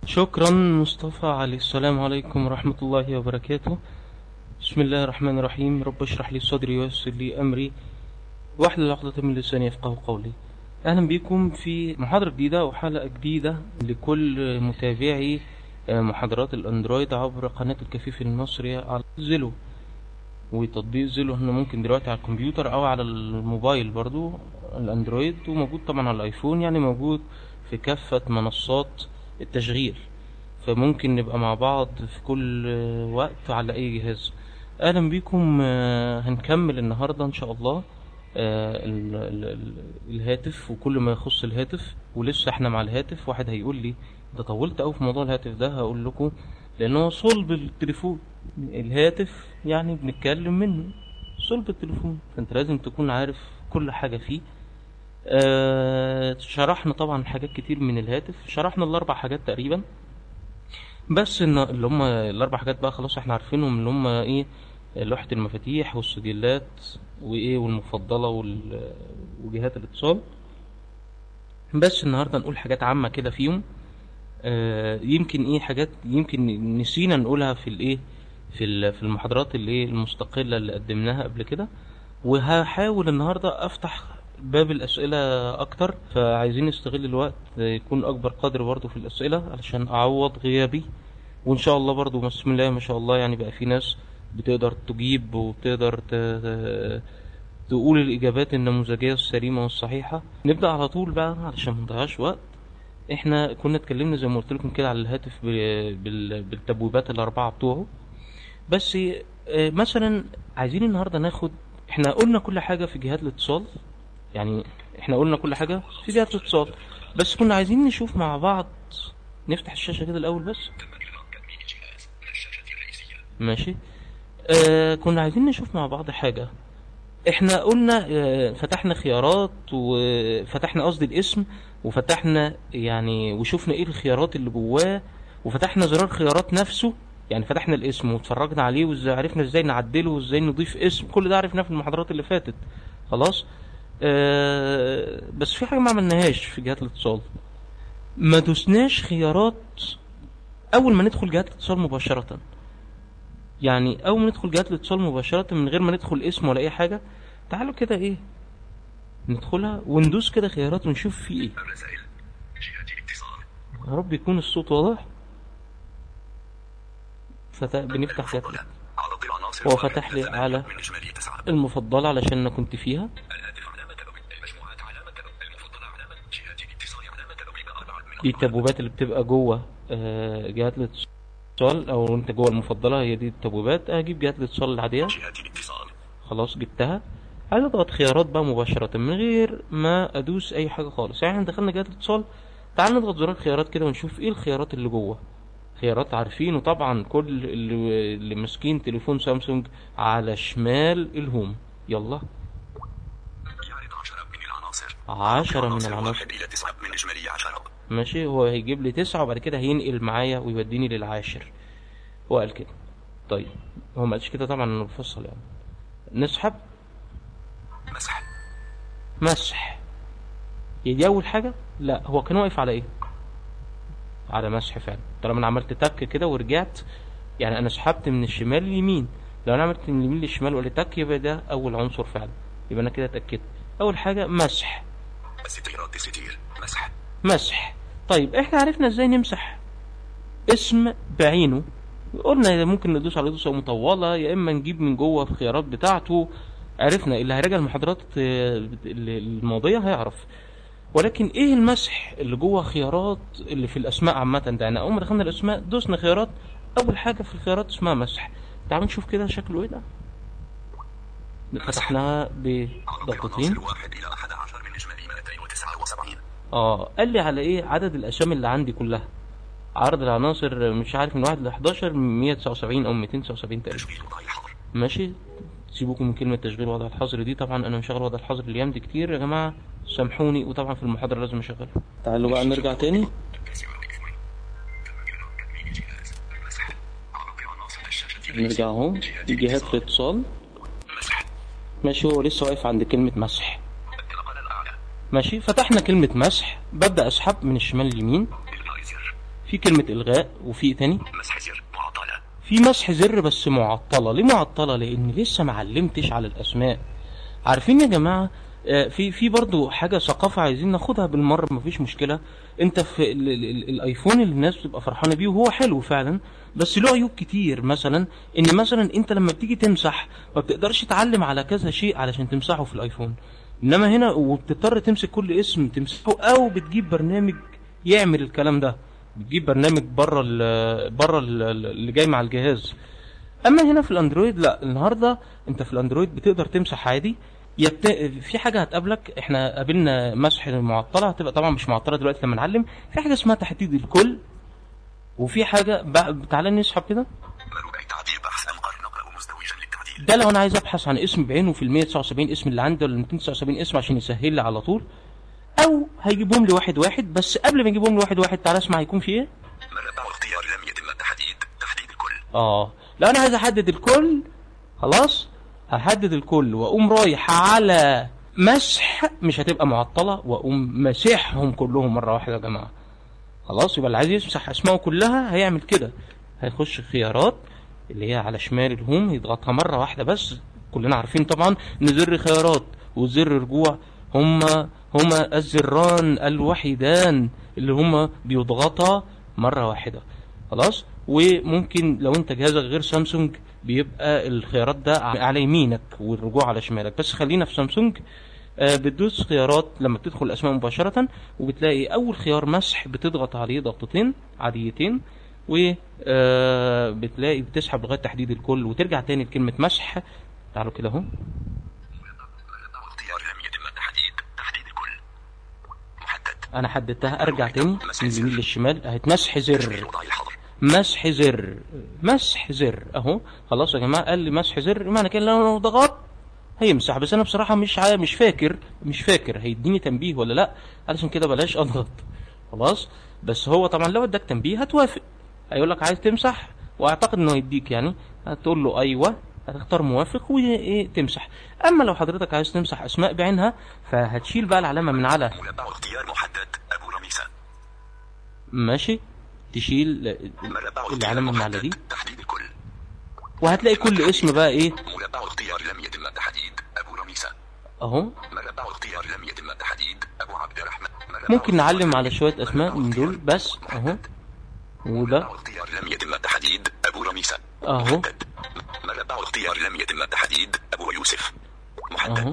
شكرا مصطفى عليه السلام عليكم ورحمة الله وبركاته بسم الله الرحمن الرحيم رب اشرح لي صدري ويسر لي أمري واحلل عقدة من لساني يفقه قولي أهلا بكم في محاضرة جديدة وحلقة جديدة لكل متابعي محاضرات الأندرويد عبر قناة الكفيف المصري على زيلو وتطبيق زيلو هنا ممكن دلوقتي على الكمبيوتر أو على الموبايل برضو الأندرويد وموجود طبعا على الآيفون يعني موجود في كافة منصات التشغيل فممكن نبقى مع بعض في كل وقت على أي جهاز أهلا بكم هنكمل النهاردة إن شاء الله ال ال ال الهاتف وكل ما يخص الهاتف ولسه احنا مع الهاتف واحد هيقول لي ده طولت قوي في موضوع الهاتف ده هقول لكم لانه صلب التليفون الهاتف يعني بنتكلم منه صلب التليفون فانت لازم تكون عارف كل حاجة فيه آه شرحنا طبعا حاجات كتير من الهاتف شرحنا الاربع حاجات تقريبا بس ان اللي هم الاربع حاجات بقى خلاص احنا عارفينهم اللي هم ايه لوحة المفاتيح والسجلات وايه والمفضلة وجهات الاتصال بس النهاردة نقول حاجات عامة كده فيهم آه يمكن ايه حاجات يمكن نسينا نقولها في الايه في في المحاضرات اللي المستقلة اللي قدمناها قبل كده وهحاول النهاردة افتح باب الأسئلة أكتر فعايزين نستغل الوقت يكون أكبر قدر برضو في الأسئلة علشان أعوض غيابي وإن شاء الله برضو بسم الله ما شاء الله يعني بقى في ناس بتقدر تجيب وبتقدر تقول الإجابات النموذجية السليمة والصحيحة نبدأ على طول بقى علشان ما نضيعش وقت احنا كنا اتكلمنا زي ما قلت لكم كده على الهاتف بالتبويبات الأربعة بتوعه بس مثلا عايزين النهاردة ناخد احنا قلنا كل حاجة في جهات الاتصال يعني احنا قلنا كل حاجة في جهات الاتصال بس كنا عايزين نشوف مع بعض نفتح الشاشة كده الأول بس ماشي آه كنا عايزين نشوف مع بعض حاجة احنا قلنا آه فتحنا خيارات وفتحنا قصدي الاسم وفتحنا يعني وشوفنا ايه الخيارات اللي جواه وفتحنا زرار خيارات نفسه يعني فتحنا الاسم واتفرجنا عليه وازاي عرفنا ازاي نعدله وازاي نضيف اسم كل ده عرفناه في المحاضرات اللي فاتت خلاص آه بس في حاجة ما عملناهاش في جهات الاتصال ما دوسناش خيارات اول ما ندخل جهات الاتصال مباشرة يعني اول ما ندخل جهات الاتصال مباشرة من غير ما ندخل اسم ولا اي حاجة تعالوا كده ايه ندخلها وندوس كده خيارات ونشوف في ايه يا رب يكون الصوت واضح فتح بنفتح جهات هو فتح لي على المفضلة علشان انا كنت فيها دي التبويبات اللي بتبقى جوه جهات الاتصال او انت جوه المفضله هي دي التبويبات اجيب جهات الاتصال العاديه خلاص جبتها عايز اضغط خيارات بقى مباشره من غير ما ادوس اي حاجه خالص يعني احنا دخلنا جهات الاتصال تعال نضغط زرار خيارات كده ونشوف ايه الخيارات اللي جوه خيارات عارفين وطبعا كل اللي, اللي ماسكين تليفون سامسونج على شمال الهوم يلا عشرة من العناصر ماشي هو هيجيب لي تسعة وبعد كده هينقل معايا ويوديني للعاشر هو قال كده طيب هو ما قالش كده طبعا انه بفصل يعني نسحب مسح مسح هي دي اول حاجة لا هو كان واقف على ايه على مسح فعلا طالما انا عملت تك كده ورجعت يعني انا سحبت من الشمال لليمين لو انا عملت من اليمين للشمال وقلت تك يبقى ده اول عنصر فعلا يبقى انا كده اتاكدت اول حاجة مسح ستيرات ستير مسح مسح طيب احنا عرفنا ازاي نمسح اسم بعينه قلنا ممكن ندوس على دوسة مطولة يا اما نجيب من جوه الخيارات بتاعته عرفنا اللي هيراجع المحاضرات الماضية هيعرف ولكن ايه المسح اللي جوه خيارات اللي في الاسماء عامة ده يعني اول ما دخلنا الاسماء دوسنا خيارات اول حاجة في الخيارات اسمها مسح تعالوا نشوف كده شكله ايه ده فتحناها بضغطتين واحد إلى أحد عشر من إجمالي 279 اه قال لي على ايه عدد الاسامي اللي عندي كلها عرض العناصر مش عارف من واحد ل 11 179 او 279 تقريبا تشغيل وضع الحظر ماشي سيبوكم من كلمة تشغيل وضع الحظر دي طبعا انا مشغل وضع الحظر الايام دي كتير يا جماعة سامحوني وطبعا في المحاضرة لازم اشغلها تعالوا بقى نرجع تاني مسح عرض عناصر الشاشة نرجع اهو دي جهات الاتصال مسح ماشي هو لسه واقف عند كلمة مسح القناة الأعلى ماشي فتحنا كلمة مسح ببدأ اسحب من الشمال اليمين الفايزر في كلمه الغاء وفي إيه تاني مسح زر معطلة في مسح زر بس معطله ليه معطله لان لسه ما علمتش على الاسماء عارفين يا جماعه آه، في في برضو حاجه ثقافه عايزين ناخدها بالمره مفيش مشكله انت في ال ال ال الايفون اللي الناس بتبقى فرحانه بيه وهو حلو فعلا بس له عيوب كتير مثلا ان مثلا انت لما بتيجي تمسح ما بتقدرش تعلم على كذا شيء علشان تمسحه في الايفون انما هنا وبتضطر تمسك كل اسم تمسحه او بتجيب برنامج يعمل الكلام ده بتجيب برنامج بره ال بره ال- اللي جاي مع الجهاز اما هنا في الاندرويد لا النهارده انت في الاندرويد بتقدر تمسح عادي يبت... في حاجه هتقابلك احنا قابلنا مسح معطله هتبقى طبعا مش معطله دلوقتي لما نعلم في حاجه اسمها تحديد الكل وفي حاجه ب... تعالى نسحب كده مربع تعديل بحث أنقر نقرأ مزدوجا للتعديل ده لو انا عايز ابحث عن اسم بعينه في ال 179 اسم اللي عندي ولا ال 279 اسم عشان يسهل لي على طول او هيجيبهم لي واحد واحد بس قبل ما يجيبهم لي واحد واحد تعالى اسمع هيكون في ايه مربع اختيار لم يتم التحديد تحديد الكل اه لو انا عايز احدد الكل خلاص هحدد الكل واقوم رايح على مسح مش هتبقى معطله واقوم مسحهم كلهم مره واحده يا جماعه خلاص يبقى اللي عايز يمسح اسمائه كلها هيعمل كده هيخش خيارات اللي هي على شمال الهوم يضغطها مره واحده بس كلنا عارفين طبعا ان زر خيارات وزر رجوع هما هما الزران الوحيدان اللي هما بيضغطا مره واحده خلاص وممكن لو انت جهازك غير سامسونج بيبقى الخيارات ده على يمينك والرجوع على شمالك بس خلينا في سامسونج آه، بتدوس خيارات لما بتدخل الاسماء مباشره وبتلاقي اول خيار مسح بتضغط عليه ضغطتين عاديتين و آه، بتلاقي بتسحب لغايه تحديد الكل وترجع تاني لكلمه مسح تعالوا كده اهو مربع اختيار لم يتم التحديد تحديد الكل محدد انا حددتها ارجع تاني من اليمين للشمال اهي مسح زر تشغيل وضع الحظر مسح زر مسح زر اهو خلاص يا جماعه قال لي مسح زر معنى كده لو ضغطت هيمسح بس انا بصراحه مش عا... مش فاكر مش فاكر هيديني تنبيه ولا لا علشان كده بلاش اضغط خلاص بس هو طبعا لو اداك تنبيه هتوافق هيقول لك عايز تمسح واعتقد انه هيديك يعني هتقول له ايوه هتختار موافق وايه تمسح اما لو حضرتك عايز تمسح اسماء بعينها فهتشيل بقى العلامه من على مربع اختيار محدد أبو رميسة ماشي تشيل مربع اختيار العلامه من على دي محدد تحديد الكل وهتلاقي كل اسم بقى ايه مربع اختيار لم يتم التحديد أبو رميسة اهو مربع اختيار لم يتم التحديد أبو عبد الرحمن مربع ممكن نعلم على شويه اسماء من دول بس اهو وده مربع اختيار لم يتم التحديد أبو رميسة اهو محدد مربع اختيار لم يتم التحديد أبو يوسف اهو محدد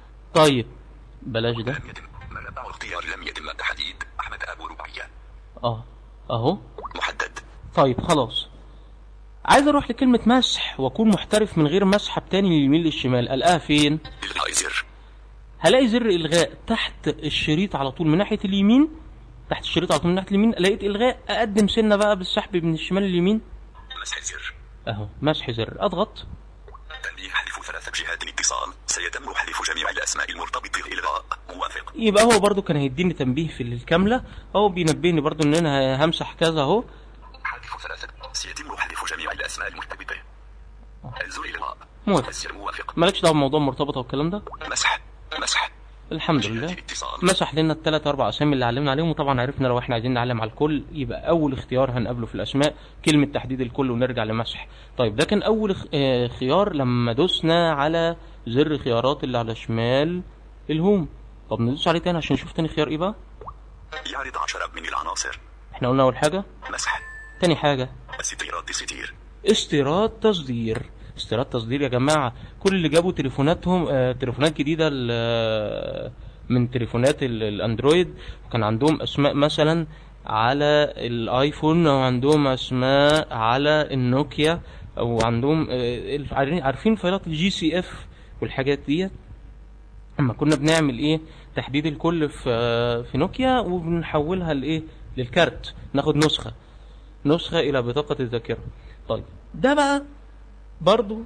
طيب بلاش ده لم يتم مربع اختيار لم يتم التحديد أحمد أبو ربيع اه اهو محدد طيب خلاص عايز اروح لكلمة مسح واكون محترف من غير مسحب تاني من اليمين للشمال القاها فين إلغاء زر هلاقي زر الغاء تحت الشريط على طول من ناحية اليمين تحت الشريط على طول من ناحية اليمين لقيت الغاء اقدم سنة بقى بالسحب من الشمال لليمين مسح زر اهو مسح زر اضغط تنبيه حذف ثلاث جهات الاتصال سيتم حذف جميع الأسماء المرتبطة إلغاء موافق يبقى هو برضو كان هيديني تنبيه في الكاملة هو بينبهني برضو ان انا همسح كذا اهو حذف ثلاثة سيتم حذف جميع الأسماء المرتبطة الزر إلغاء موافق الزر موافق مالكش دعوه بموضوع مرتبطه والكلام ده مسح مسح الحمد جهات لله الاتصال مسح لنا الثلاث اربع اسامي اللي علمنا عليهم وطبعا عرفنا لو احنا عايزين نعلم على الكل يبقى اول اختيار هنقابله في الاسماء كلمه تحديد الكل ونرجع لمسح طيب ده كان اول اخ- آه، خيار لما دوسنا على زر خيارات اللي على شمال الهوم طب ندوس عليه تاني عشان نشوف تاني خيار ايه بقى يعرض عشرة من العناصر احنا قلنا اول حاجه مسح تاني حاجه استيراد ستير استيراد تصدير استيراد تصدير يا جماعة كل اللي جابوا تليفوناتهم آه تليفونات جديدة ل- آه، من تليفونات ال- الاندرويد وكان عندهم اسماء مثلا على الايفون او عندهم اسماء على النوكيا او عندهم آه، الف- عارفين- عارفين فايلات الجي سي اف والحاجات ديت اما كنا بنعمل ايه تحديد الكل في آه، في نوكيا وبنحولها لايه للكارت ناخد نسخة نسخة إلى بطاقة الذاكرة طيب ده بقى برضو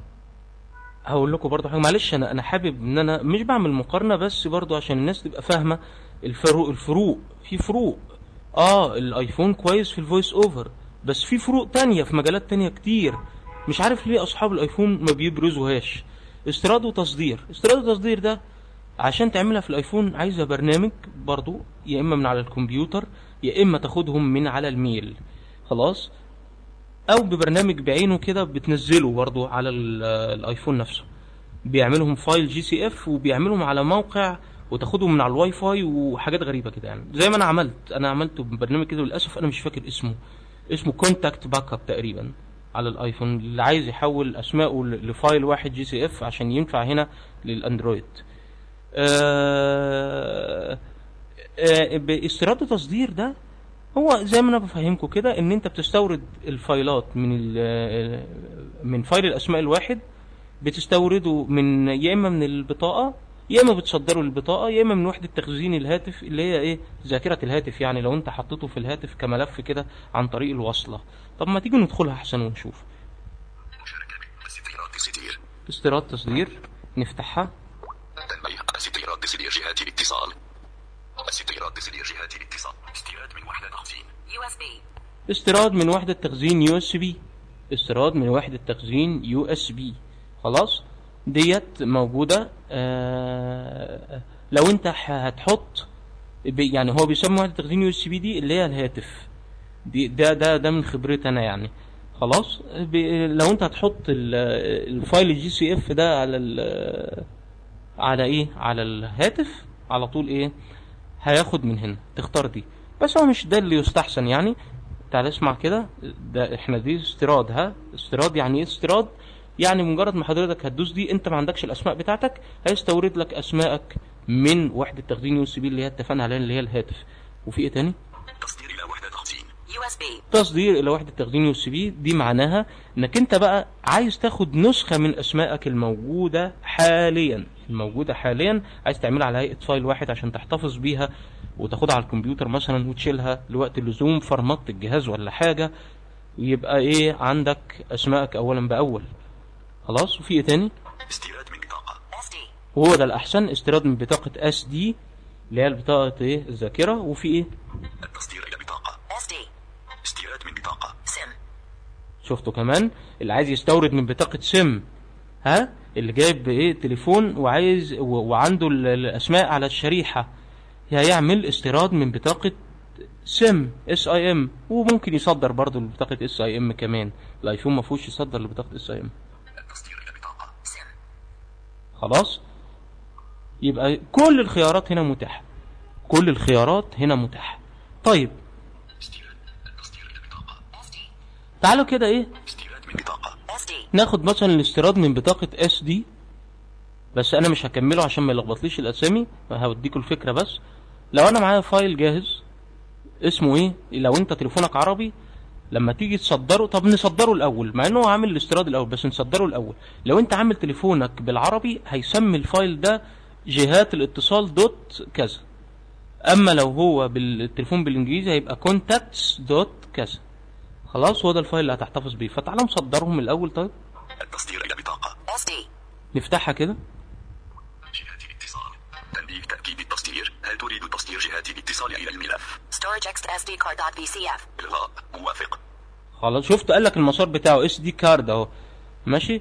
هقول لكم برضو حاجة معلش أنا أنا حابب إن أنا مش بعمل مقارنة بس برضو عشان الناس تبقى فاهمة الفروق الفروق في فروق اه الايفون كويس في الفويس اوفر بس في فروق تانية في مجالات تانية كتير مش عارف ليه اصحاب الايفون ما بيبرزوهاش استيراد وتصدير استيراد وتصدير ده عشان تعملها في الايفون عايزه برنامج برضو يا اما من على الكمبيوتر يا اما تاخدهم من على الميل خلاص او ببرنامج بعينه كده بتنزله برضو على ال- الايفون نفسه بيعملهم فايل جي سي اف وبيعملهم على موقع وتاخدهم من على الواي فاي وحاجات غريبه كده يعني زي ما انا عملت انا عملته ببرنامج كده للاسف انا مش فاكر اسمه اسمه كونتاكت باك اب تقريبا على الايفون اللي عايز يحول اسمائه ل- لفايل واحد جي سي اف عشان ينفع هنا للاندرويد آه آه باستيراد التصدير ده هو زي ما انا بفهمكم كده ان انت بتستورد الفايلات من ال- من فايل الاسماء الواحد بتستورده من يا اما من البطاقه يا اما بتصدره للبطاقه يا اما من وحده تخزين الهاتف اللي هي ايه ذاكره الهاتف يعني لو انت حطيته في الهاتف كملف كده عن طريق الوصله طب ما تيجي ندخلها احسن ونشوف مشاركة استيراد تصدير استيراد تصدير نفتحها تنبيه استيراد تصدير جهات الاتصال استيراد تصدير جهات الاتصال استيراد من وحدة تخزين USB. استيراد من وحدة تخزين يو اس بي استيراد من وحدة تخزين يو اس بي خلاص ديت موجودة آه لو انت ح- هتحط ب- يعني هو بيسمى وحدة تخزين يو اس بي دي اللي هي الهاتف دي ده ده ده من خبرتي انا يعني خلاص ب- لو انت هتحط ال- الفايل الجي سي اف ده على ال- على ايه على الهاتف على طول ايه هياخد من هنا تختار دي بس هو مش ده اللي يستحسن يعني تعال اسمع كده ده احنا دي استيراد ها استيراد يعني ايه استيراد يعني مجرد ما حضرتك هتدوس دي انت ما عندكش الاسماء بتاعتك هيستورد لك اسمائك من وحده تخزين يو اس بي اللي هي اتفقنا عليها اللي هي الهاتف وفي ايه تاني تصدير إلى وحدة تخزين USB. تصدير الى وحده تخزين يو اس بي دي معناها انك انت بقى عايز تاخد نسخه من اسمائك الموجوده حاليا الموجوده حاليا عايز تعملها على هيئه فايل واحد عشان تحتفظ بيها وتاخدها على الكمبيوتر مثلا وتشيلها لوقت اللزوم فرمت الجهاز ولا حاجه ويبقى ايه عندك اسمائك اولا باول خلاص وفي ايه تاني استيراد من بطاقة SD. وهو ده الاحسن استيراد من بطاقه اس دي اللي هي البطاقه ايه الذاكره وفي ايه التصدير إلى بطاقة SD. استيراد من بطاقة SIM. شفتوا كمان اللي عايز يستورد من بطاقة سم ها اللي جايب ايه تليفون وعايز و- وعنده ال- الاسماء على الشريحة هيعمل استيراد من بطاقة سم اس اي ام وممكن يصدر برضه لبطاقة اس اي ام كمان الايفون ما فيهوش يصدر لبطاقة اس اي ام التصدير إلى بطاقة SIM. خلاص يبقى كل الخيارات هنا متاحة كل الخيارات هنا متاحة طيب استيراد التصدير إلى بطاقة SD. تعالوا كده ايه استيراد من بطاقة SD. ناخد مثلا الاستيراد من بطاقة اس دي بس انا مش هكمله عشان ما يلخبطليش الاسامي هوديكوا الفكرة بس لو انا معايا فايل جاهز اسمه ايه لو انت تليفونك عربي لما تيجي تصدره طب نصدره الاول مع انه هو عامل الاستيراد الاول بس نصدره الاول لو انت عامل تليفونك بالعربي هيسمي الفايل ده جهات الاتصال دوت كذا اما لو هو بالتليفون بالانجليزي هيبقى contacts دوت كذا خلاص هو ده الفايل اللي هتحتفظ بيه فتعالى نصدرهم الاول طيب التصدير إلى بطاقة SD. نفتحها كده جهات الاتصال تنبيه تأكيد التصدير هل تريد تصدير جهات الاتصال إلى الملف Storage X to SD card.vcf. إلغاء موافق خلاص شفت قال لك المسار بتاعه اس دي كارد اهو ماشي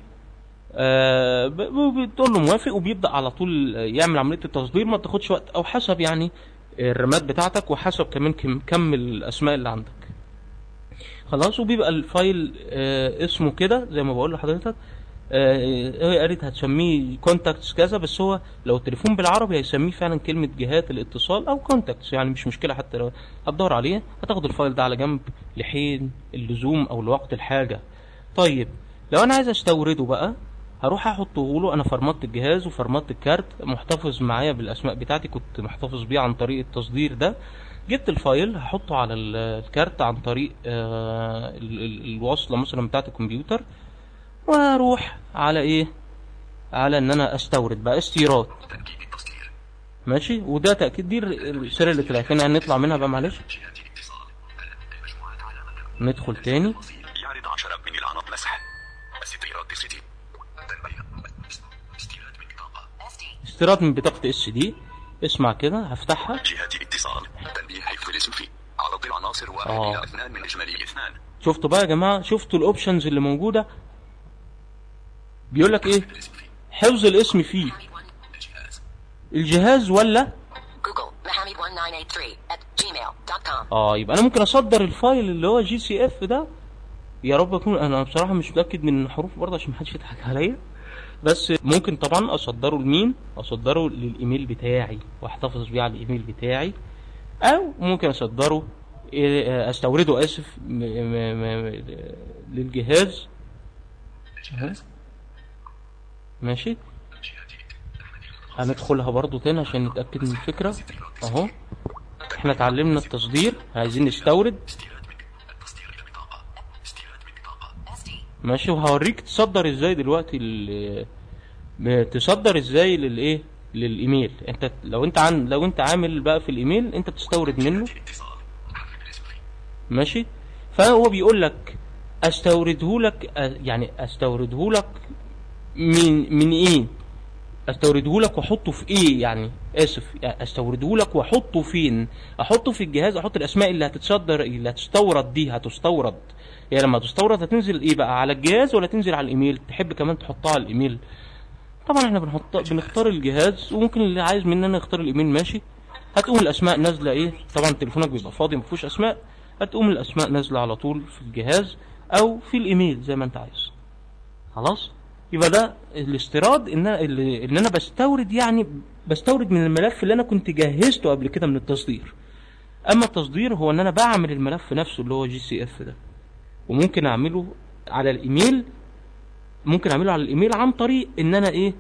آه ب- ب- بتقول له موافق وبيبدا على طول يعمل عمليه التصدير ما تاخدش وقت او حسب يعني الرامات بتاعتك وحسب كمان كم, كم الاسماء اللي عندك خلاص وبيبقى الفايل آه اسمه كده زي ما بقول لحضرتك آه هي قالت هتسميه كونتاكتس كذا بس هو لو التليفون بالعربي هيسميه فعلا كلمة جهات الاتصال او كونتاكتس يعني مش مشكلة حتى لو هتدور عليه هتاخد الفايل ده على جنب لحين اللزوم او لوقت الحاجة طيب لو انا عايز استورده بقى هروح احطه له انا فرمت الجهاز وفرمت الكارت محتفظ معايا بالاسماء بتاعتي كنت محتفظ بيه عن طريق التصدير ده جبت الفايل هحطه على ال- الكارت عن طريق آه، ال- ال- الوصلة مثلا بتاعت الكمبيوتر واروح على ايه على ان انا استورد بقى استيراد تأكيد التصدير ماشي وده تاكيد دي الرساله اللي طلعت لنا هنطلع منها بقى معلش جهات الاتصال المجموعة علامة ندخل تاني يعرض عشرة من العناصر مسح استيراد تصدير تنبيه استيراد من بطاقة SD. استيراد من بطاقه اس دي اسمع كده هفتحها جهات الاتصال تنبيه حفظ الاسم في عرض العناصر واحد آه. إلى اثنان من إجمالي اثنان شفتوا بقى يا جماعه شفتوا الاوبشنز اللي موجوده بيقول لك ايه الاسم في حفظ الاسم فيه الجهاز الجهاز ولا Google Mohammed1983 at gmail.com. اه يبقى انا ممكن اصدر الفايل اللي هو جي سي اف ده يا رب اكون انا بصراحه مش متاكد من الحروف برضه عشان محدش يضحك عليا بس ممكن طبعا اصدره لمين اصدره للايميل بتاعي واحتفظ بيه على الايميل بتاعي او ممكن اصدره إيه، استورده اسف م- م- م- للجهاز أهو. ماشي هندخلها برضو تاني عشان نتأكد من الفكرة اهو احنا اتعلمنا التصدير عايزين نستورد استيراد من التصدير إلى بطاقة استيراد من بطاقة SD. ماشي وهوريك تصدر ازاي دلوقتي ال- م- تصدر ازاي للايه للايميل انت لو انت عن لو انت عامل بقى في الايميل انت بتستورد منه اتصال حرف الاسم ماشي فهو بيقول لك استورده لك أ- يعني استورده لك من من ايه استورده لك واحطه في ايه يعني اسف يعني استورده لك واحطه فين احطه في الجهاز احط الاسماء اللي هتتصدر اللي هتستورد دي هتستورد يعني لما تستورد هتنزل ايه بقى على الجهاز ولا تنزل على الايميل تحب كمان تحطها على الايميل طبعا احنا بنحط بنختار الجهاز وممكن اللي عايز مننا يختار الايميل ماشي هتقوم الاسماء نازله ايه طبعا تليفونك بيبقى فاضي ما فيهوش اسماء هتقوم الاسماء نازله على طول في الجهاز او في الايميل زي ما انت عايز خلاص يبقى ده الاستيراد ان انا اللي- ان انا بستورد يعني بستورد من الملف اللي انا كنت جهزته قبل كده من التصدير اما التصدير هو ان انا بعمل الملف نفسه اللي هو جي سي اف ده وممكن اعمله على الايميل ممكن اعمله على الايميل عن طريق ان انا ايه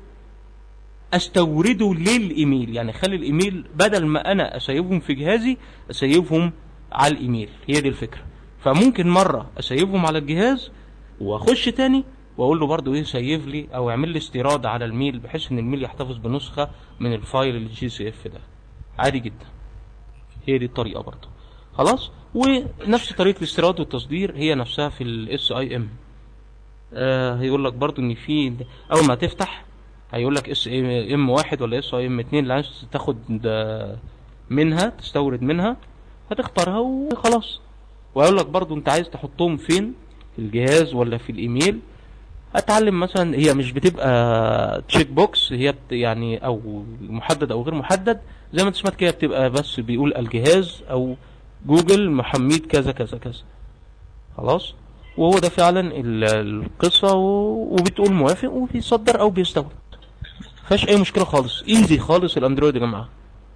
استورده للايميل يعني اخلي الايميل بدل ما انا اسيبهم في جهازي اسيبهم على الايميل هي دي الفكره فممكن مره اسيبهم على الجهاز واخش تاني واقول له برضو ايه سيف لي او اعمل لي استيراد على الميل بحيث ان الميل يحتفظ بنسخه من الفايل الجي سي اف ده عادي جدا هي دي الطريقه برضو خلاص ونفس طريقه الاستيراد والتصدير هي نفسها في الاس اي ام آه هيقول لك برضو ان في اول ما تفتح هيقول لك اس ام واحد ولا اس اي ام اتنين اللي عايز تاخد ده منها تستورد منها هتختارها وخلاص وهيقول لك برضو انت عايز تحطهم فين في الجهاز ولا في الايميل هتعلم مثلا هي مش بتبقى تشيك بوكس هي بت يعني او محدد او غير محدد زي ما انت سمعت كده بتبقى بس بيقول الجهاز او جوجل محميد كذا كذا كذا خلاص وهو ده فعلا ال- القصة و- وبتقول موافق وبيصدر او بيستورد مفيهاش اي مشكلة خالص ايزي خالص الاندرويد يا جماعة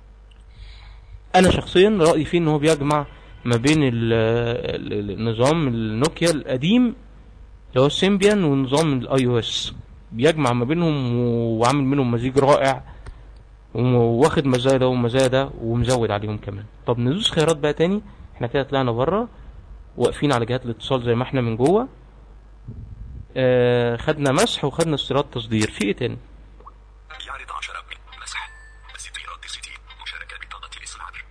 انا شخصيا رأيي فيه ان هو بيجمع ما بين ال- ال- النظام النوكيا القديم اللي هو السيمبيان ونظام الاي او اس بيجمع ما بينهم وعامل منهم مزيج رائع واخد مزايا ده ومزايا ده ومزود عليهم كمان طب ندوس خيارات بقى تاني احنا كده طلعنا بره واقفين على جهات الاتصال زي ما احنا من جوه آه خدنا مسح وخدنا استيراد تصدير في ايه تاني يعرض عشرة من مسح استيراد دي سي تي مشاركة بطاقة الاسم عبر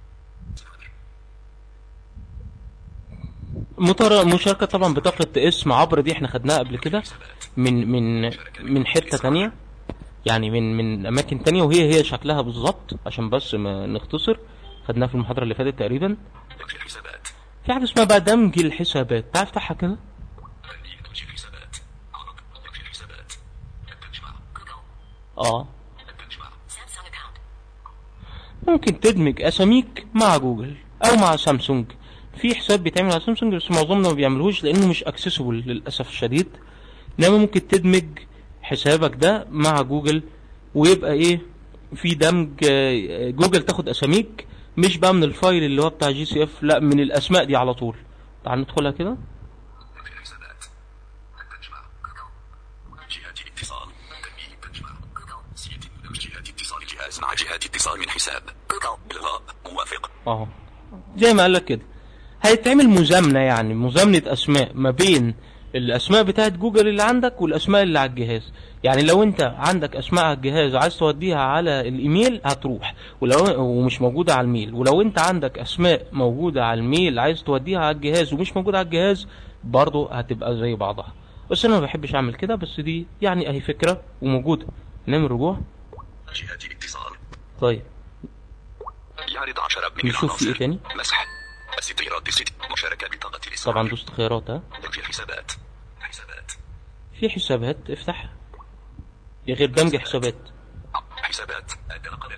مطر... مشاركة طبعا بطاقة اسم عبر دي احنا خدناها قبل كده من من من حتة تانية يعني من من اماكن تانية وهي هي شكلها بالظبط عشان بس ما نختصر خدناها في المحاضرة اللي فاتت تقريبا دمج الحسابات في حاجة اسمها بقى دمج الحسابات تعرف تفتحها كده تنمية دمج الحسابات عرض دمج الحسابات التجمع Google. اه التجمع Samsung account. ممكن تدمج اساميك مع جوجل او مع سامسونج في حساب بيتعمل على سامسونج بس معظمنا ما بيعملوش لانه مش اكسسبل للاسف الشديد انما ممكن تدمج حسابك ده مع جوجل ويبقى ايه في دمج آه، جوجل تاخد اساميك مش بقى من الفايل اللي هو بتاع جي سي اف لا من الاسماء دي على طول تعال ندخلها كده دمج الحسابات التجمع جهات الاتصال تنمية التجمع سيتم دمج جهات اتصال الجهاز مع جهات اتصال من حساب Google. الغاء موافق اهو زي ما قال لك كده هيتعمل مزامنه يعني مزامنه اسماء ما بين الاسماء بتاعت جوجل اللي عندك والاسماء اللي على الجهاز يعني لو انت عندك اسماء على الجهاز عايز توديها على الايميل هتروح ولو ومش موجوده على الميل ولو انت عندك اسماء موجوده على الميل عايز توديها على الجهاز ومش موجوده على الجهاز برضه هتبقى زي بعضها بس انا ما بحبش اعمل كده بس دي يعني اهي فكره وموجوده نعمل رجوع جهات الاتصال طيب يعرض عشرة من نشوف في ايه العناصر تاني مسح استيراد دي سي تي مشاركة بطاقة الاسم طبعا عبر دوست خيارات ها دمج الحسابات حسابات في حسابات افتح يا غير دمج حسابات حسابات النقلات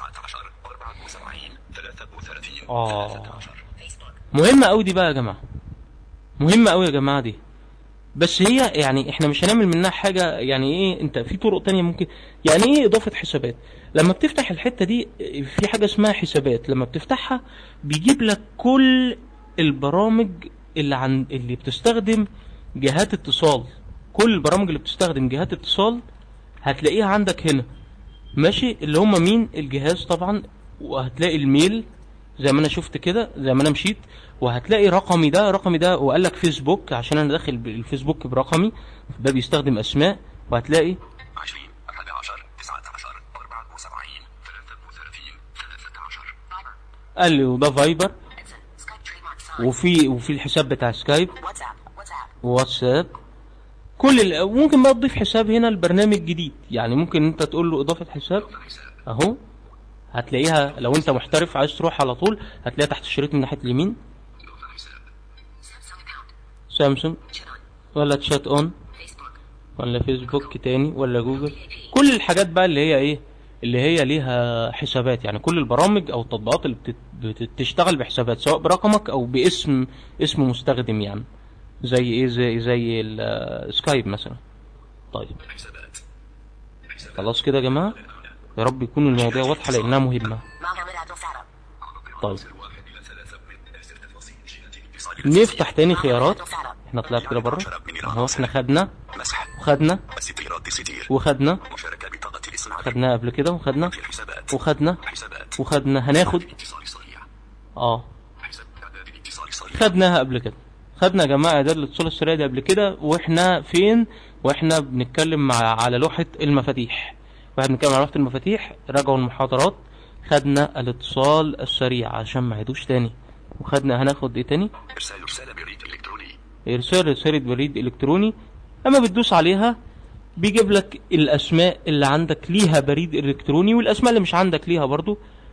عشر أربعة وسبعين ثلاثة وثلاثين آه. ثلاثة عشر مهمة قوي دي بقى يا جماعة مهمة قوي يا جماعة دي بس هي يعني احنا مش هنعمل منها حاجة يعني ايه انت في طرق تانية ممكن يعني ايه اضافة حسابات لما بتفتح الحتة دي في حاجة اسمها حسابات لما بتفتحها بيجيب لك كل البرامج اللي عن اللي بتستخدم جهات اتصال كل البرامج اللي بتستخدم جهات اتصال هتلاقيها عندك هنا ماشي اللي هم مين الجهاز طبعا وهتلاقي الميل زي ما انا شفت كده زي ما انا مشيت وهتلاقي رقمي ده رقمي ده وقال لك فيسبوك عشان انا داخل بالفيسبوك برقمي ده بيستخدم اسماء وهتلاقي عشرين أحد عشر تسعة عشر أربعة وسبعين ثلاثة وثلاثين ثلاثة عشر Viber. قال لي وده فايبر Exit. Skype trademark sign. وفي وفي الحساب بتاع سكايب WhatsApp. WhatsApp. واتساب كل ال... ممكن بقى تضيف حساب هنا البرنامج جديد يعني ممكن انت تقول له اضافه حساب حساب اهو هتلاقيها لو انت محترف عايز تروح على طول هتلاقيها تحت الشريط من ناحيه اليمين إضافة حساب Samsung account. سامسونج Chat on. ولا تشات اون Facebook. ولا فيسبوك تاني ولا جوجل كل الحاجات بقى اللي هي ايه اللي هي ليها حسابات يعني كل البرامج او التطبيقات اللي بتت- بتشتغل بحسابات سواء برقمك او باسم اسم مستخدم يعني زي ايه زي زي السكايب مثلا طيب حسابات حسابات خلاص كده يا جماعه يا رب يكون المواضيع واضحه لانها مهمه Mohammed Abdel Fattah. طيب واحد إلى ثلاثة من إرسال تفاصيل جهة الاتصال نفتح تاني خيارات Abdel Fattah. احنا طلعت كده بره اهو احنا خدنا مسح وخدنا ستيرات ستير وخدنا مشاركة بطاقة الاسم على خدناها قبل كده وخدنا في الحسابات وخدنا حسابات وخدنا هناخد اتصال سريع اه حساب إعداد الاتصال سريع خدناها قبل كده خدنا يا جماعه اعداد الاتصال السريع دي قبل كده واحنا فين واحنا بنتكلم مع على لوحه المفاتيح واحنا بنتكلم على لوحه المفاتيح راجعوا المحاضرات خدنا الاتصال السريع عشان ما يعيدوش تاني وخدنا هناخد ايه تاني إرسال رسالة بريد إلكتروني ارسال رساله بريد الكتروني اما بتدوس عليها بيجيب لك الاسماء اللي عندك ليها بريد الكتروني والاسماء اللي مش عندك ليها برضو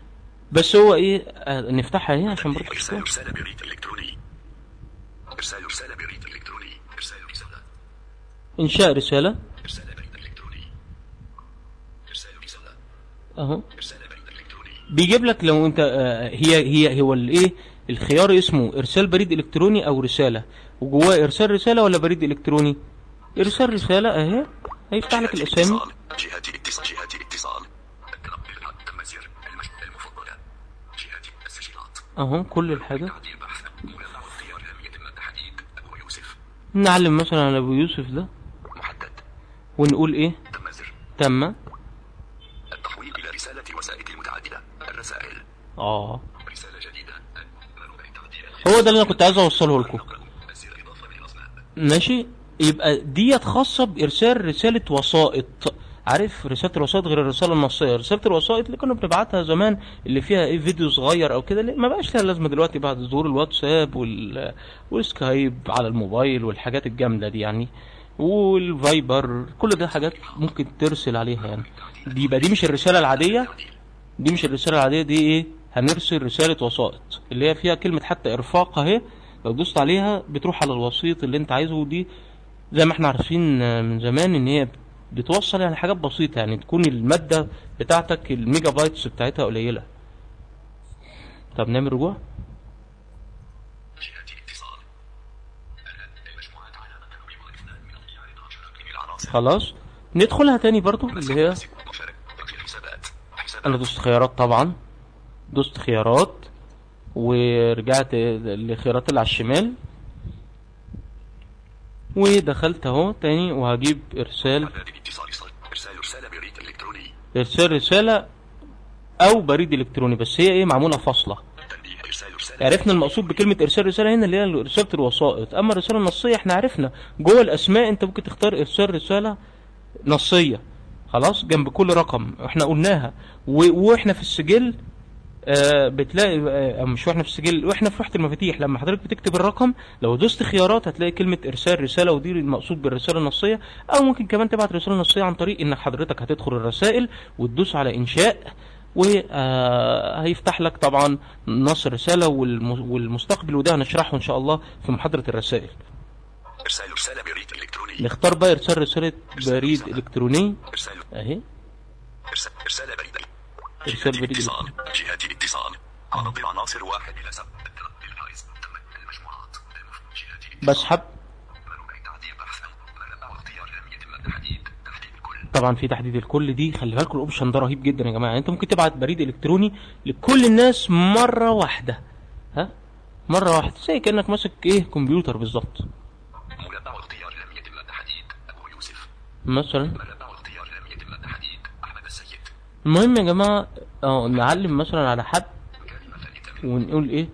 بس هو ايه آه نفتحها اهي عشان برضو إرسال تشوفوها. رسالة بريد إلكتروني إرسال رسالة بريد إلكتروني إرسال رسالة انشاء رساله إرسال بريد إلكتروني إرسال رسالة اهو إرسال بريد إلكتروني بيجيب لك لو انت آه، هي هي هو الايه الخيار اسمه ارسال بريد الكتروني او رساله وجواه ارسال رساله ولا بريد الكتروني ارسال رساله اهي هيفتح لك جهة الاسامي الاتصال. جهة الاتصال جهة الاتصال التنقل المزر المش... المفضلة جهة السجلات اهو كل الحاجه تعديل بحث مرافع اختيار أهمية المادة حديد أبو يوسف نعلم مثلا على ابو يوسف ده محدد ونقول ايه تمزر تم التحويل إلى رسالة وسائل المتعددة الرسائل اه رسالة جديدة ربع تعديل هو ده اللي انا كنت عايز اوصله لكم نقل الزر إضافة للأسماء ماشي يبقى ديت خاصة بإرسال رسالة وسائط عارف رسالة الوسائط غير الرسالة النصية رسالة الوسائط اللي كنا بنبعتها زمان اللي فيها ايه فيديو صغير او كده ما بقاش لها لازمة دلوقتي بعد ظهور الواتساب وال... والسكايب على الموبايل والحاجات الجامدة دي يعني والفايبر كل ده حاجات ممكن ترسل عليها يعني دي يبقى دي مش الرسالة العادية دي مش الرسالة العادية دي ايه هنرسل رسالة وسائط اللي هي فيها كلمة حتى ارفاق اهي لو دوست عليها بتروح على الوسيط اللي انت عايزه ودي زي ما احنا عارفين آه، من زمان ان هي بتوصل يعني حاجات بسيطة يعني تكون المادة بتاعتك الميجا بايتس بتاعتها قليلة طب نعمل رجوع جهة الاتصال الآن المجموعات علامة تنويع الاثنان من الخيار العشرة من العناصر خلاص ندخلها تاني برضو اللي هي مشارك تقفيل حسابات حسابات انا دوست خيارات طبعا دوست خيارات ورجعت للخيارات اللي على الشمال ودخلت اهو تاني وهجيب ارسال إعداد الاتصال صل- إرسال رسالة بريد إلكتروني ارسال رسالة او بريد الكتروني بس هي ايه معمولة فاصلة تنبيه إرسال رسالة عرفنا المقصود بكلمة ارسال رسالة هنا اللي هي رسالة الوسائط اما الرسالة النصية احنا عرفنا جوه الاسماء انت ممكن تختار ارسال رسالة نصية خلاص جنب كل رقم احنا قلناها و- واحنا في السجل آه بتلاقي آه مش واحنا في السجل واحنا في لوحة المفاتيح لما حضرتك بتكتب الرقم لو دوست خيارات هتلاقي كلمة ارسال رسالة ودي المقصود بالرسالة النصية او ممكن كمان تبعت رسالة نصية عن طريق ان حضرتك هتدخل الرسائل وتدوس على انشاء وهيفتح لك طبعا نص الرسالة والم- والمستقبل وده هنشرحه ان شاء الله في محاضرة الرسائل إرسال رسالة بريد إلكتروني نختار بقى ارسال رسالة بريد الكتروني إرسال اهي إرسال إرسال بريد ارسال جهات بريد الاتصال جهات الاتصال عدد عناصر واحد إلى سبعة للفائز تم المجموعات جهات الاتصال بسحب منوع تعديل بحثا منبع واختيار لم يتم تحديد تحديد الكل طبعا في تحديد الكل دي خلي بالكم الاوبشن ده رهيب جدا يا جماعه يعني انت ممكن تبعت بريد الكتروني لكل الناس مره واحده ها مره واحده زي كانك ماسك ايه كمبيوتر بالظبط منبع واختيار لم يتم تحديد أبو يوسف مثلا منبع واختيار لم يتم تحديد أحمد السيد المهم يا جماعه اه نعلم مثلا على حد كلمة فلتم ونقول ايه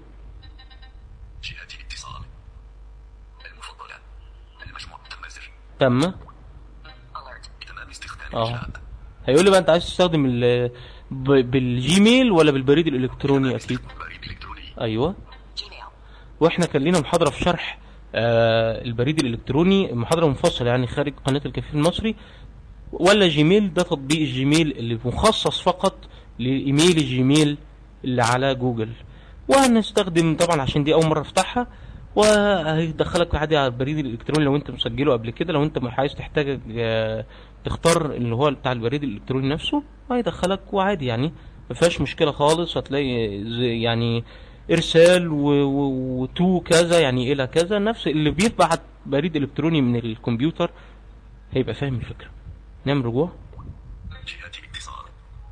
جهات الاتصال المفضلة المجموع تم زر تم Alert. تمام استخدام اه الجهات هيقول لي بقى انت عايز تستخدم ال ب- بالجيميل ولا بالبريد الالكتروني اكيد بريد إلكتروني ايوه Gmail. واحنا كان لينا محاضره في شرح آه البريد الالكتروني محاضره منفصله يعني خارج قناه الكفيف المصري ولا جيميل ده تطبيق الجيميل اللي مخصص فقط لايميل الجيميل اللي على جوجل وهنستخدم طبعا عشان دي اول مره افتحها وهيدخلك عادي على البريد الالكتروني لو انت مسجله قبل كده لو انت عايز تحتاج آه، تختار اللي هو بتاع البريد الالكتروني نفسه هيدخلك وعادي يعني ما فيهاش مشكله خالص هتلاقي زي يعني ارسال و- و- وتو كذا يعني الى كذا نفس اللي بيبعت بريد الكتروني من الكمبيوتر هيبقى فاهم الفكره نعمل رجوع جهات الاتصال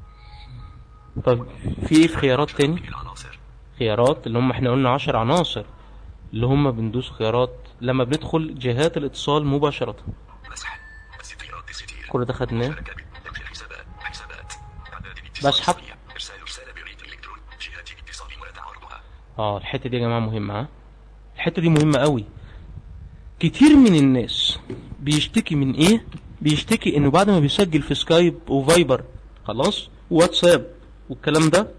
طب في ايه في خيارات تاني العناصر خيارات اللي هم احنا قلنا عشر عناصر اللي هم بندوس خيارات لما بندخل جهات الاتصال مباشرة مسح ستير ستير كل ده خدناه شبكة تمشي حسابات حسابات اعداد الاتصال بسحب. الصوتية. ارسال رسالة بريد الكترون جهات الاتصال وتعارضها اه الحتة دي يا جماعة مهمة ها الحتة دي مهمة قوي كتير من الناس بيشتكي من ايه بيشتكي انه بعد ما بيسجل في سكايب وفايبر خلاص واتساب والكلام ده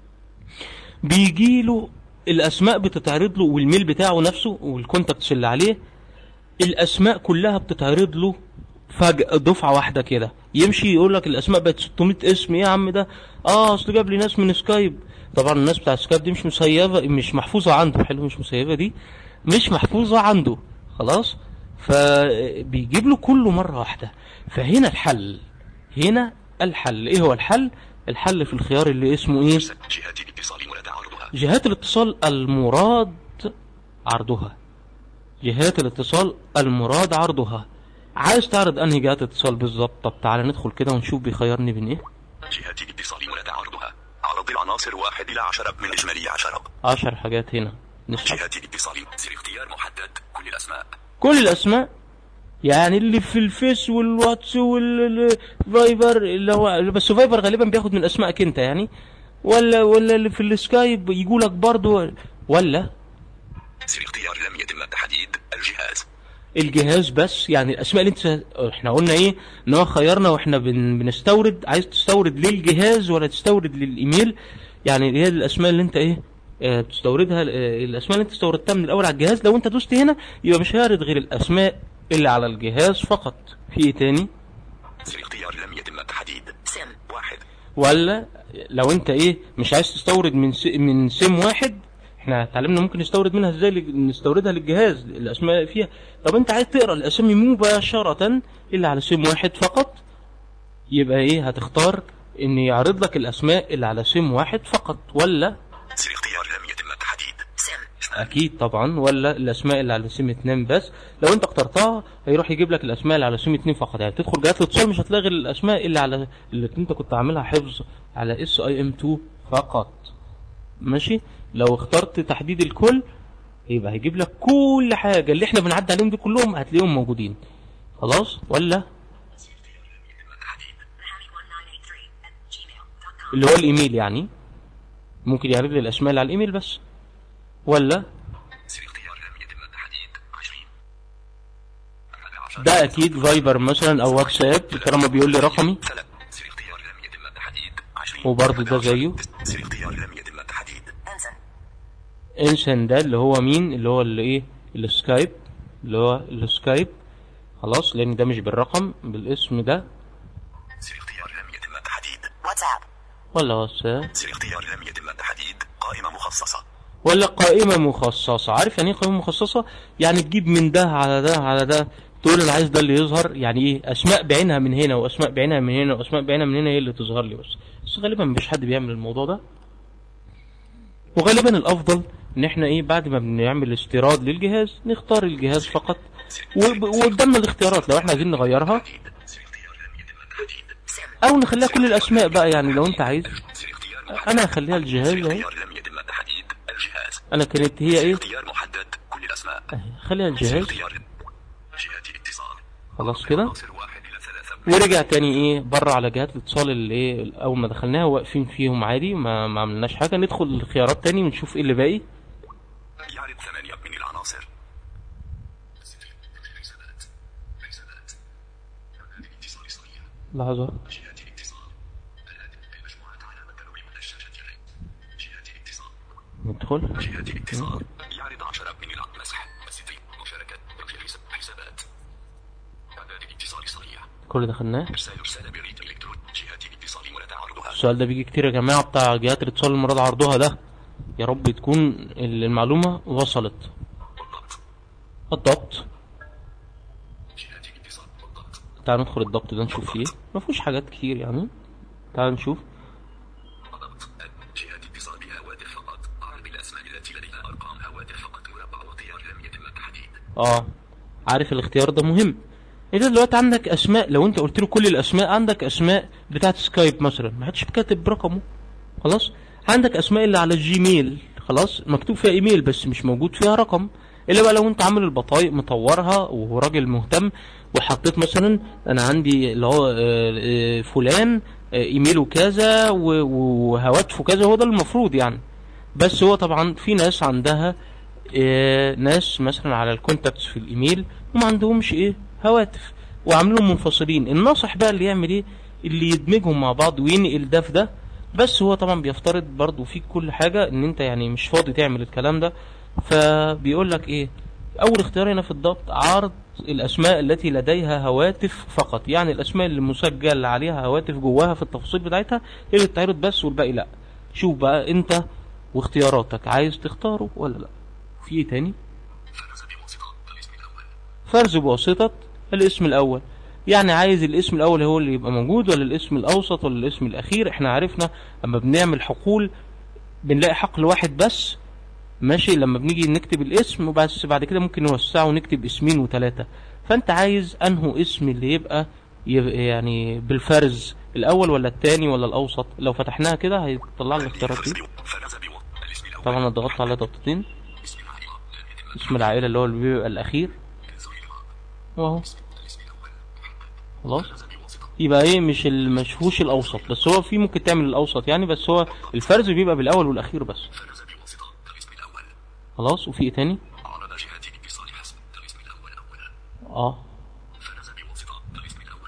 بيجيله الاسماء بتتعرض له والميل بتاعه نفسه والكونتاكتس اللي عليه الاسماء كلها بتتعرض له فجأة دفعة واحدة كده يمشي يقول لك الاسماء بقت 600 اسم ايه يا عم ده اه اصل جاب لي ناس من سكايب طبعا الناس بتاع سكايب دي مش مسيبة مش محفوظة عنده حلو مش مسيبة دي مش محفوظة عنده خلاص فبيجيب له كله مرة واحدة فهنا الحل هنا الحل ايه هو الحل الحل في الخيار اللي اسمه ايه جهات الاتصال وتعارضها جهات الاتصال المراد عرضها جهات الاتصال المراد عرضها عايز تعرض انهي جهات اتصال بالظبط طب تعالى ندخل كده ونشوف بيخيرني بين ايه جهات الاتصال وتعارضها عرض العناصر واحد إلى عشرة من إجمالي عشرة عشر حاجات هنا نسحب جهات الاتصال سر اختيار محدد كل الأسماء كل الاسماء يعني اللي في الفيس والواتس والفايبر اللي هو بس فايبر غالبا بياخد من اسمائك انت يعني ولا ولا اللي في السكايب يقولك برضو ولا سر اختيار لم يتم تحديد الجهاز الجهاز بس يعني الاسماء اللي انت احنا قلنا ايه ان هو خيرنا واحنا بن... بنستورد عايز تستورد للجهاز ولا تستورد للايميل يعني هي الاسماء اللي انت ايه آه، بتستوردها آه، الاسماء اللي انت استوردتها من الاول على الجهاز لو انت دوست هنا يبقى مش هيعرض غير الاسماء اللي على الجهاز فقط في ايه تاني سر اختيار لم يتم تحديد Sim. واحد ولا لو انت ايه مش عايز تستورد من س... من سيم واحد احنا اتعلمنا ممكن نستورد منها ازاي لج- نستوردها للجهاز الاسماء فيها طب انت عايز تقرا الاسامي مباشره الا على سيم واحد فقط يبقى ايه هتختار ان يعرض لك الاسماء اللي على سيم واحد فقط ولا سر اختيار لم يتم تحديد Sim. اكيد طبعا ولا الاسماء اللي على سيم اتنين بس لو انت اخترتها هيروح يجيب لك الاسماء اللي على سيم اتنين فقط يعني تدخل جهات الاتصال مش هتلاقي غير الاسماء اللي على اللي انت كنت عاملها حفظ على اس اي ام 2 فقط ماشي لو اخترت تحديد الكل يبقى هيجيب لك كل حاجه اللي احنا بنعدي عليهم دي كلهم هتلاقيهم موجودين خلاص ولا Mohammed1983 at gmail.com. اللي هو الايميل يعني ممكن يعرض لي الاسماء اللي على الايميل بس ولا سر اختيار لم يتم تحديد عشرين أحد عشر. ده اكيد فايبر مثلا او واتساب طالما بيقول لي رقمي ثلاث سر اختيار لم يتم تحديد عشرين وبرضه ده أحد عشر. زيه. سر اختيار لم يتم تحديد Ensign. انسان ده اللي هو مين اللي هو اللي ايه السكايب اللي هو السكايب خلاص لان ده مش بالرقم بالاسم ده سر اختيار لم يتم تحديد WhatsApp. ولا واتساب سر اختيار لم يتم تحديد قائمة مخصصة ولا قائمة مخصصة عارف يعني ايه قائمة مخصصة يعني تجيب من ده على ده على ده تقول انا عايز ده اللي يظهر يعني ايه اسماء بعينها من هنا واسماء بعينها من هنا واسماء بعينها من هنا هي اللي تظهر لي بس بس غالبا مش حد بيعمل الموضوع ده وغالبا الافضل ان احنا ايه بعد ما بنعمل استيراد للجهاز نختار الجهاز فقط وب- وقدامنا الاختيارات لو احنا عايزين نغيرها او نخليها كل الاسماء بقى يعني لو انت عايز انا هخليها الجهاز اهي اختيار لم يتم تحديد الجهاز انا كانت هي ايه اختيار محدد كل الأسماء اهي خليها الجهاز اختيار جهات اتصال خلاص كده عناصر واحد إلى ثلاثة ورجع تاني ايه بره على جهات الاتصال اللي ايه اول ما دخلناها واقفين فيهم عادي ما, ما عملناش حاجه ندخل الخيارات تاني ونشوف ايه اللي باقي يعرض ثمانية من العناصر حسابات حسابات هذه اتصال صحيح لحظه جهات اتصال الهاتف بمجموعة علامة تنوي من الشاشة جهات اتصال ندخل جهات اتصال يعرض عشرة من المسح مسجد مشاركة حساب حسابات هذا اتصال صحيح كل ده خدناه إرسال رسالة بريد إلكترون جهات اتصال مراد عرضها السؤال ده بيجي كتير يا جماعه بتاع جهات الاتصال المراد عرضها ده يا رب تكون المعلومه وصلت بالضبط الضبط جهات اتصال بالضبط تعال ندخل الضبط ده نشوف فيه ايه ما فيهوش حاجات كتير يعني تعال نشوف بالضبط جهات اتصال بهواتف فقط عرض الأسماء التي لديها أرقام هواتف فقط مربع وخيار لم يتم التحديد اه عارف الاختيار ده مهم انت دلوقتي عندك اسماء لو انت قلت له كل الاسماء عندك اسماء بتاعت سكايب مثلا ما حدش كاتب رقمه خلاص عندك اسماء اللي على الجيميل خلاص مكتوب فيها ايميل بس مش موجود فيها رقم الا بقى لو انت عامل البطايق مطورها وهو راجل مهتم وحطيت مثلا انا عندي اللي هو آه، آه، فلان آه، ايميله كذا و- وهواتفه كذا هو ده المفروض يعني بس هو طبعا في ناس عندها آه، ناس مثلا على الكونتاكتس في الايميل وما عندهمش ايه هواتف وعاملهم منفصلين الناصح بقى اللي يعمل ايه اللي يدمجهم مع بعض وينقل ده في ده بس هو طبعا بيفترض برضو فيك كل حاجة ان انت يعني مش فاضي تعمل الكلام ده فبيقول لك ايه اول اختيار هنا في الضبط عرض الاسماء التي لديها هواتف فقط يعني الاسماء اللي مسجل عليها هواتف جواها في التفاصيل بتاعتها هي اللي بتعرض بس والباقي لا شوف بقى انت واختياراتك عايز تختاره ولا لا في ايه تاني فرز بواسطة الاسم الأول فرز بواسطة الاسم الأول يعني عايز الاسم الأول هو اللي يبقى موجود ولا الاسم الأوسط ولا الاسم الأخير احنا عرفنا لما بنعمل حقول بنلاقي حقل واحد بس ماشي لما بنيجي نكتب الاسم وبس بعد كده ممكن نوسعه ونكتب اسمين وثلاثة فانت عايز انه اسم اللي يبقى, يبقى يعني بالفرز الأول ولا الثاني ولا الأوسط لو فتحناها كده هيطلع لنا الاختيارات فرز دي بو- فرز بو الاسم الأول طبعا انا ضغطت على ضغطتين اسم العائلة لم يتم اسم العائلة اللي هو اللي بيبقى الأخير زوجها واهو الاسم الأول خلاص فرز بواسطة يبقى ايه مش المشفوش الاوسط بس هو في ممكن تعمل الاوسط يعني بس هو الفرز بيبقى بالاول والاخير بس فرز بواسطة الاسم الأول خلاص وفي ايه تاني عرض جهات اتصال حسب الاسم الأول أولا اه فرز بواسطة الاسم الأول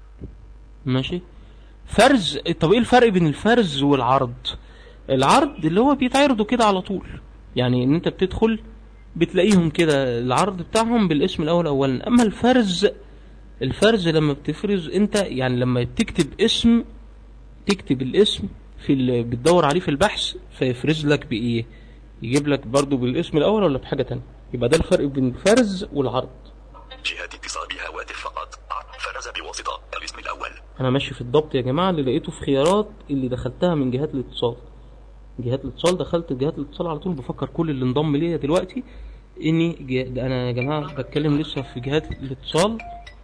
ماشي فرز طب ايه الفرق بين الفرز والعرض العرض اللي هو بيتعرضوا كده على طول يعني ان انت بتدخل بتلاقيهم كده العرض بتاعهم بالاسم الاول اولا اما الفرز الفرز لما بتفرز انت يعني لما تكتب اسم تكتب الاسم في اللي بتدور عليه في البحث فيفرز لك بايه يجيب لك برضو بالاسم الاول ولا بحاجه تانية يبقى ده الفرق بين الفرز والعرض جهات اتصال بهواتف فقط فرز بواسطة الاسم الأول انا ماشي في الضبط يا جماعه اللي لقيته في خيارات اللي دخلتها من جهات الاتصال جهات الاتصال دخلت جهات الاتصال على طول بفكر كل اللي انضم ليا دلوقتي اني جه... ده انا يا جماعه بتكلم لسه في جهات الاتصال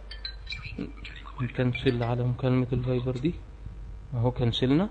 نكنسل على مكالمه الفايبر دي اهو كنسلنا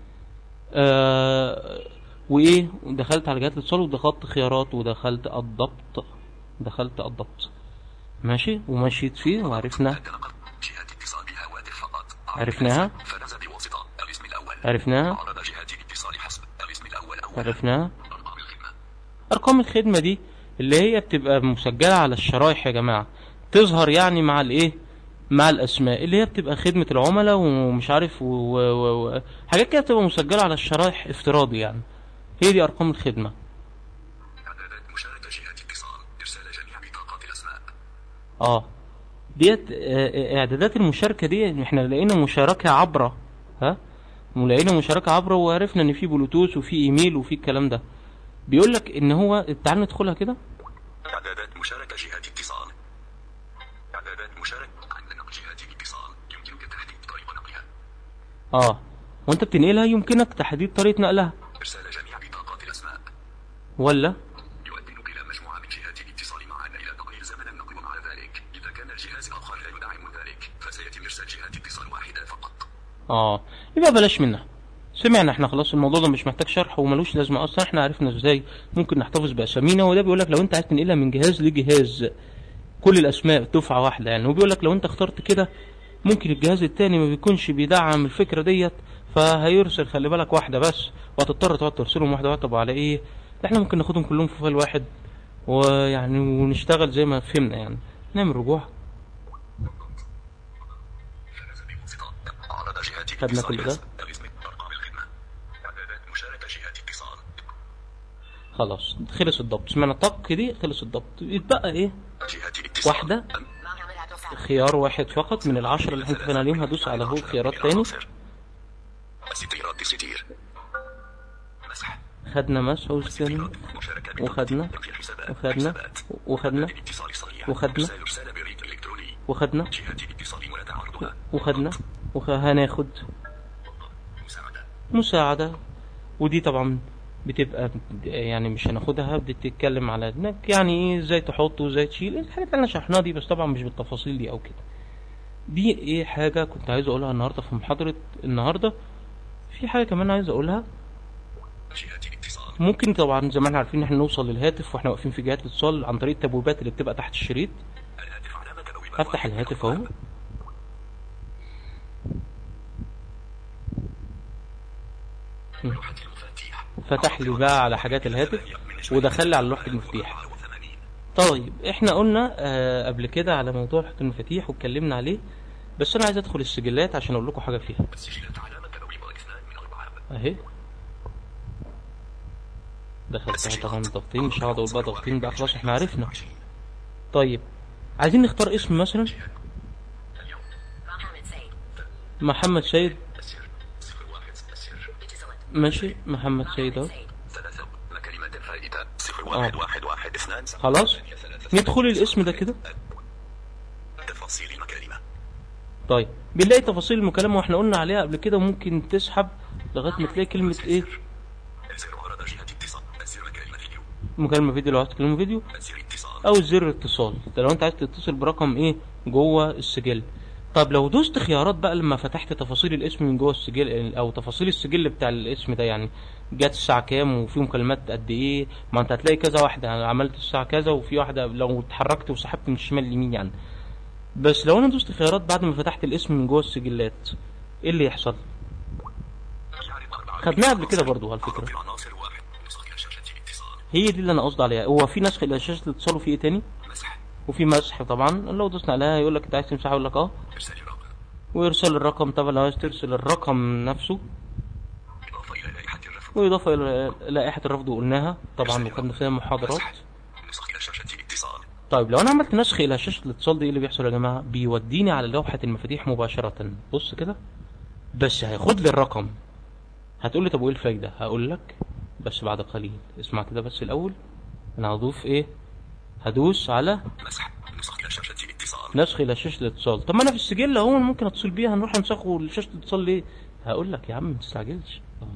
آه وايه دخلت على جهات الاتصال ودخلت خيارات ودخلت الضبط دخلت الضبط ماشي ومشيت فيه وعرفنا تنقل جهات اتصال بهواتف فقط عرفناها فرز بواسطة الاسم الأول عرفناها عرض جهات اتصال حسب الاسم الأول أولا عرفناها أرقام الخدمة ارقام الخدمه دي اللي هي بتبقى مسجله على الشرايح يا جماعه تظهر يعني مع الايه مع الاسماء اللي هي بتبقى خدمه العملاء ومش عارف و... و... و... حاجات كده بتبقى مسجله على الشرايح افتراضي يعني هي دي ارقام الخدمه إعدادات مشاركة جهات اتصال إرسال جميع بطاقات الأسماء اه ديت آه، اعدادات المشاركه دي احنا لقينا مشاركه عبر ها ولقينا مشاركه عبر وعرفنا ان في بلوتوث وفي ايميل وفي الكلام ده بيقول لك ان هو تعال ندخلها كده إعدادات مشاركة جهات اتصال إعدادات مشاركة عند نقل جهات الاتصال يمكنك تحديد طريق نقلها اه وانت بتنقلها يمكنك تحديد طريقه نقلها إرسال جميع بطاقات الأسماء ولا يؤدي إلى مجموعة من جهات الاتصال معا إلى تقليل زمن النقل ومع ذلك إذا كان الجهاز الآخر لا يدعم ذلك فسيتم إرسال جهة اتصال واحدة فقط اه يبقى بلاش منها سمعنا احنا خلاص الموضوع ده مش محتاج شرح وملوش لازمه اصلا احنا عرفنا ازاي ممكن نحتفظ باسامينا وده بيقول لك لو انت عايز تنقلها من جهاز لجهاز كل الاسماء دفعه واحده يعني هو بيقول لك لو انت اخترت كده ممكن الجهاز التاني ما بيكونش بيدعم الفكره ديت فهيرسل خلي بالك واحده بس وهتضطر تقعد ترسلهم واحده واحده طب على ايه احنا ممكن ناخدهم كلهم في فايل واحد ويعني ونشتغل زي ما فهمنا يعني نعمل رجوع جهاز بمنصطة عرض جهات خدنا الاتصال كل ده؟ حسب الاسم أرقام الخدمة إعدادات مشاركة جهات اتصال خلاص خلص الضبط سمعنا طق دي خلص الضبط يتبقى ايه جهات الاتصال واحدة Mohammed Abdul Salam. خيار واحد فقط من العشرة اللي احنا اتفقنا عليهم هدوس على هو خيارات تاني ستير الستير مسح خدنا مسح وسكن مشاركات وخدنا تنفيذ حسابات وخدنا حسابات وخدنا اتصال صريح وخدنا. إرسال رسالة بريد إلكتروني وخدنا جهات الاتصال ولا تعرضها وخدنا وهناخد مساعدة مساعدة ودي طبعا بتبقى يعني مش هناخدها بتتكلم على انك يعني ايه ازاي تحط وازاي تشيل الحاجات اللي انا شرحناها دي بس طبعا مش بالتفاصيل دي او كده دي ايه حاجة كنت عايز اقولها النهاردة في محاضرة النهاردة في حاجة كمان عايز اقولها جهات الاتصال ممكن طبعا زي ما احنا عارفين ان احنا نوصل للهاتف واحنا واقفين في جهات الاتصال عن طريق التبويبات اللي بتبقى تحت الشريط الهاتف علامة تبويبات هفتح واحد الهاتف من اهو الأرقام. لوحة المفاتيح فتح لي بقى على حاجات الهاتف ودخل لي على لوحة المفتاح 84 طيب احنا قلنا آه قبل كده على موضوع لوحة المفاتيح واتكلمنا عليه بس انا عايز ادخل السجلات عشان اقول لكم حاجة فيها سجلت علامة تبويب اثنان من أربعة اهي دخلت طبعا ضغطين مش هقعد اقول بقى ضغطين بقى خلاص احنا عرفنا طيب عايزين نختار اسم مثلا Mohammed Said. محمد سيد السر صفر واحد السر Vigilant. ماشي محمد سيد اهو Mohammed Said. ثلاثة كلمة فائدة صفر واحد آه. واحد واحد اثنان خلاص ندخل الاسم ده كده تفاصيل المكالمة طيب بنلاقي تفاصيل المكالمة واحنا قلنا عليها قبل كده ممكن تسحب لغاية ما تلاقي كلمة ايه الزر عرض جهة اتصال الزر مكالمة فيديو مكالمة فيديو لو عايز تكلمة فيديو الزر اتصال او زر اتصال ده لو انت عايز تتصل برقم ايه جوه السجل طب لو دوست خيارات بقى لما فتحت تفاصيل الاسم من جوه السجل او تفاصيل السجل بتاع الاسم ده يعني جت الساعة كام وفي مكالمات قد ايه ما انت هتلاقي كذا واحدة يعني عملت الساعة كذا وفي واحدة لو اتحركت وسحبت من الشمال لليمين يعني بس لو انا دوست خيارات بعد ما فتحت الاسم من جوه السجلات ايه اللي يحصل يعرض أربعة خدناها قبل كده برضو على فكرة عرض عناصر واحد نسخ إلى شاشة الاتصال هي دي اللي انا قصدي عليها هو في نسخ الى شاشة الاتصال وفي ايه تاني مسح وفي مسح طبعا لو دوسنا عليها يقول لك انت عايز تمسحها يقول لك اه إرسال رقم ويرسل الرقم طبعا لو عايز ترسل الرقم نفسه إضافة إلى لائحة الرفض وإضافة إلى لائحة الرفض وقلناها طبعا وخدنا فيها محاضرات مسح نسخ إلى شاشة الاتصال طيب لو أنا عملت نسخ إلى شاشة الاتصال دي إيه اللي بيحصل يا جماعة بيوديني على لوحة المفاتيح مباشرة بص كده بس هياخد لي الرقم هتقول لي طب وإيه الفايدة هقول لك بس بعد قليل اسمع كده بس الأول أنا هضيف إيه هدوس على مسح نسخ إلى شاشة الاتصال نسخ إلى شاشة الاتصال طب ما أنا في السجل أهو ممكن أتصل بيها هنروح ننسخه لشاشة الاتصال ليه هقول لك يا عم ما تستعجلش آه.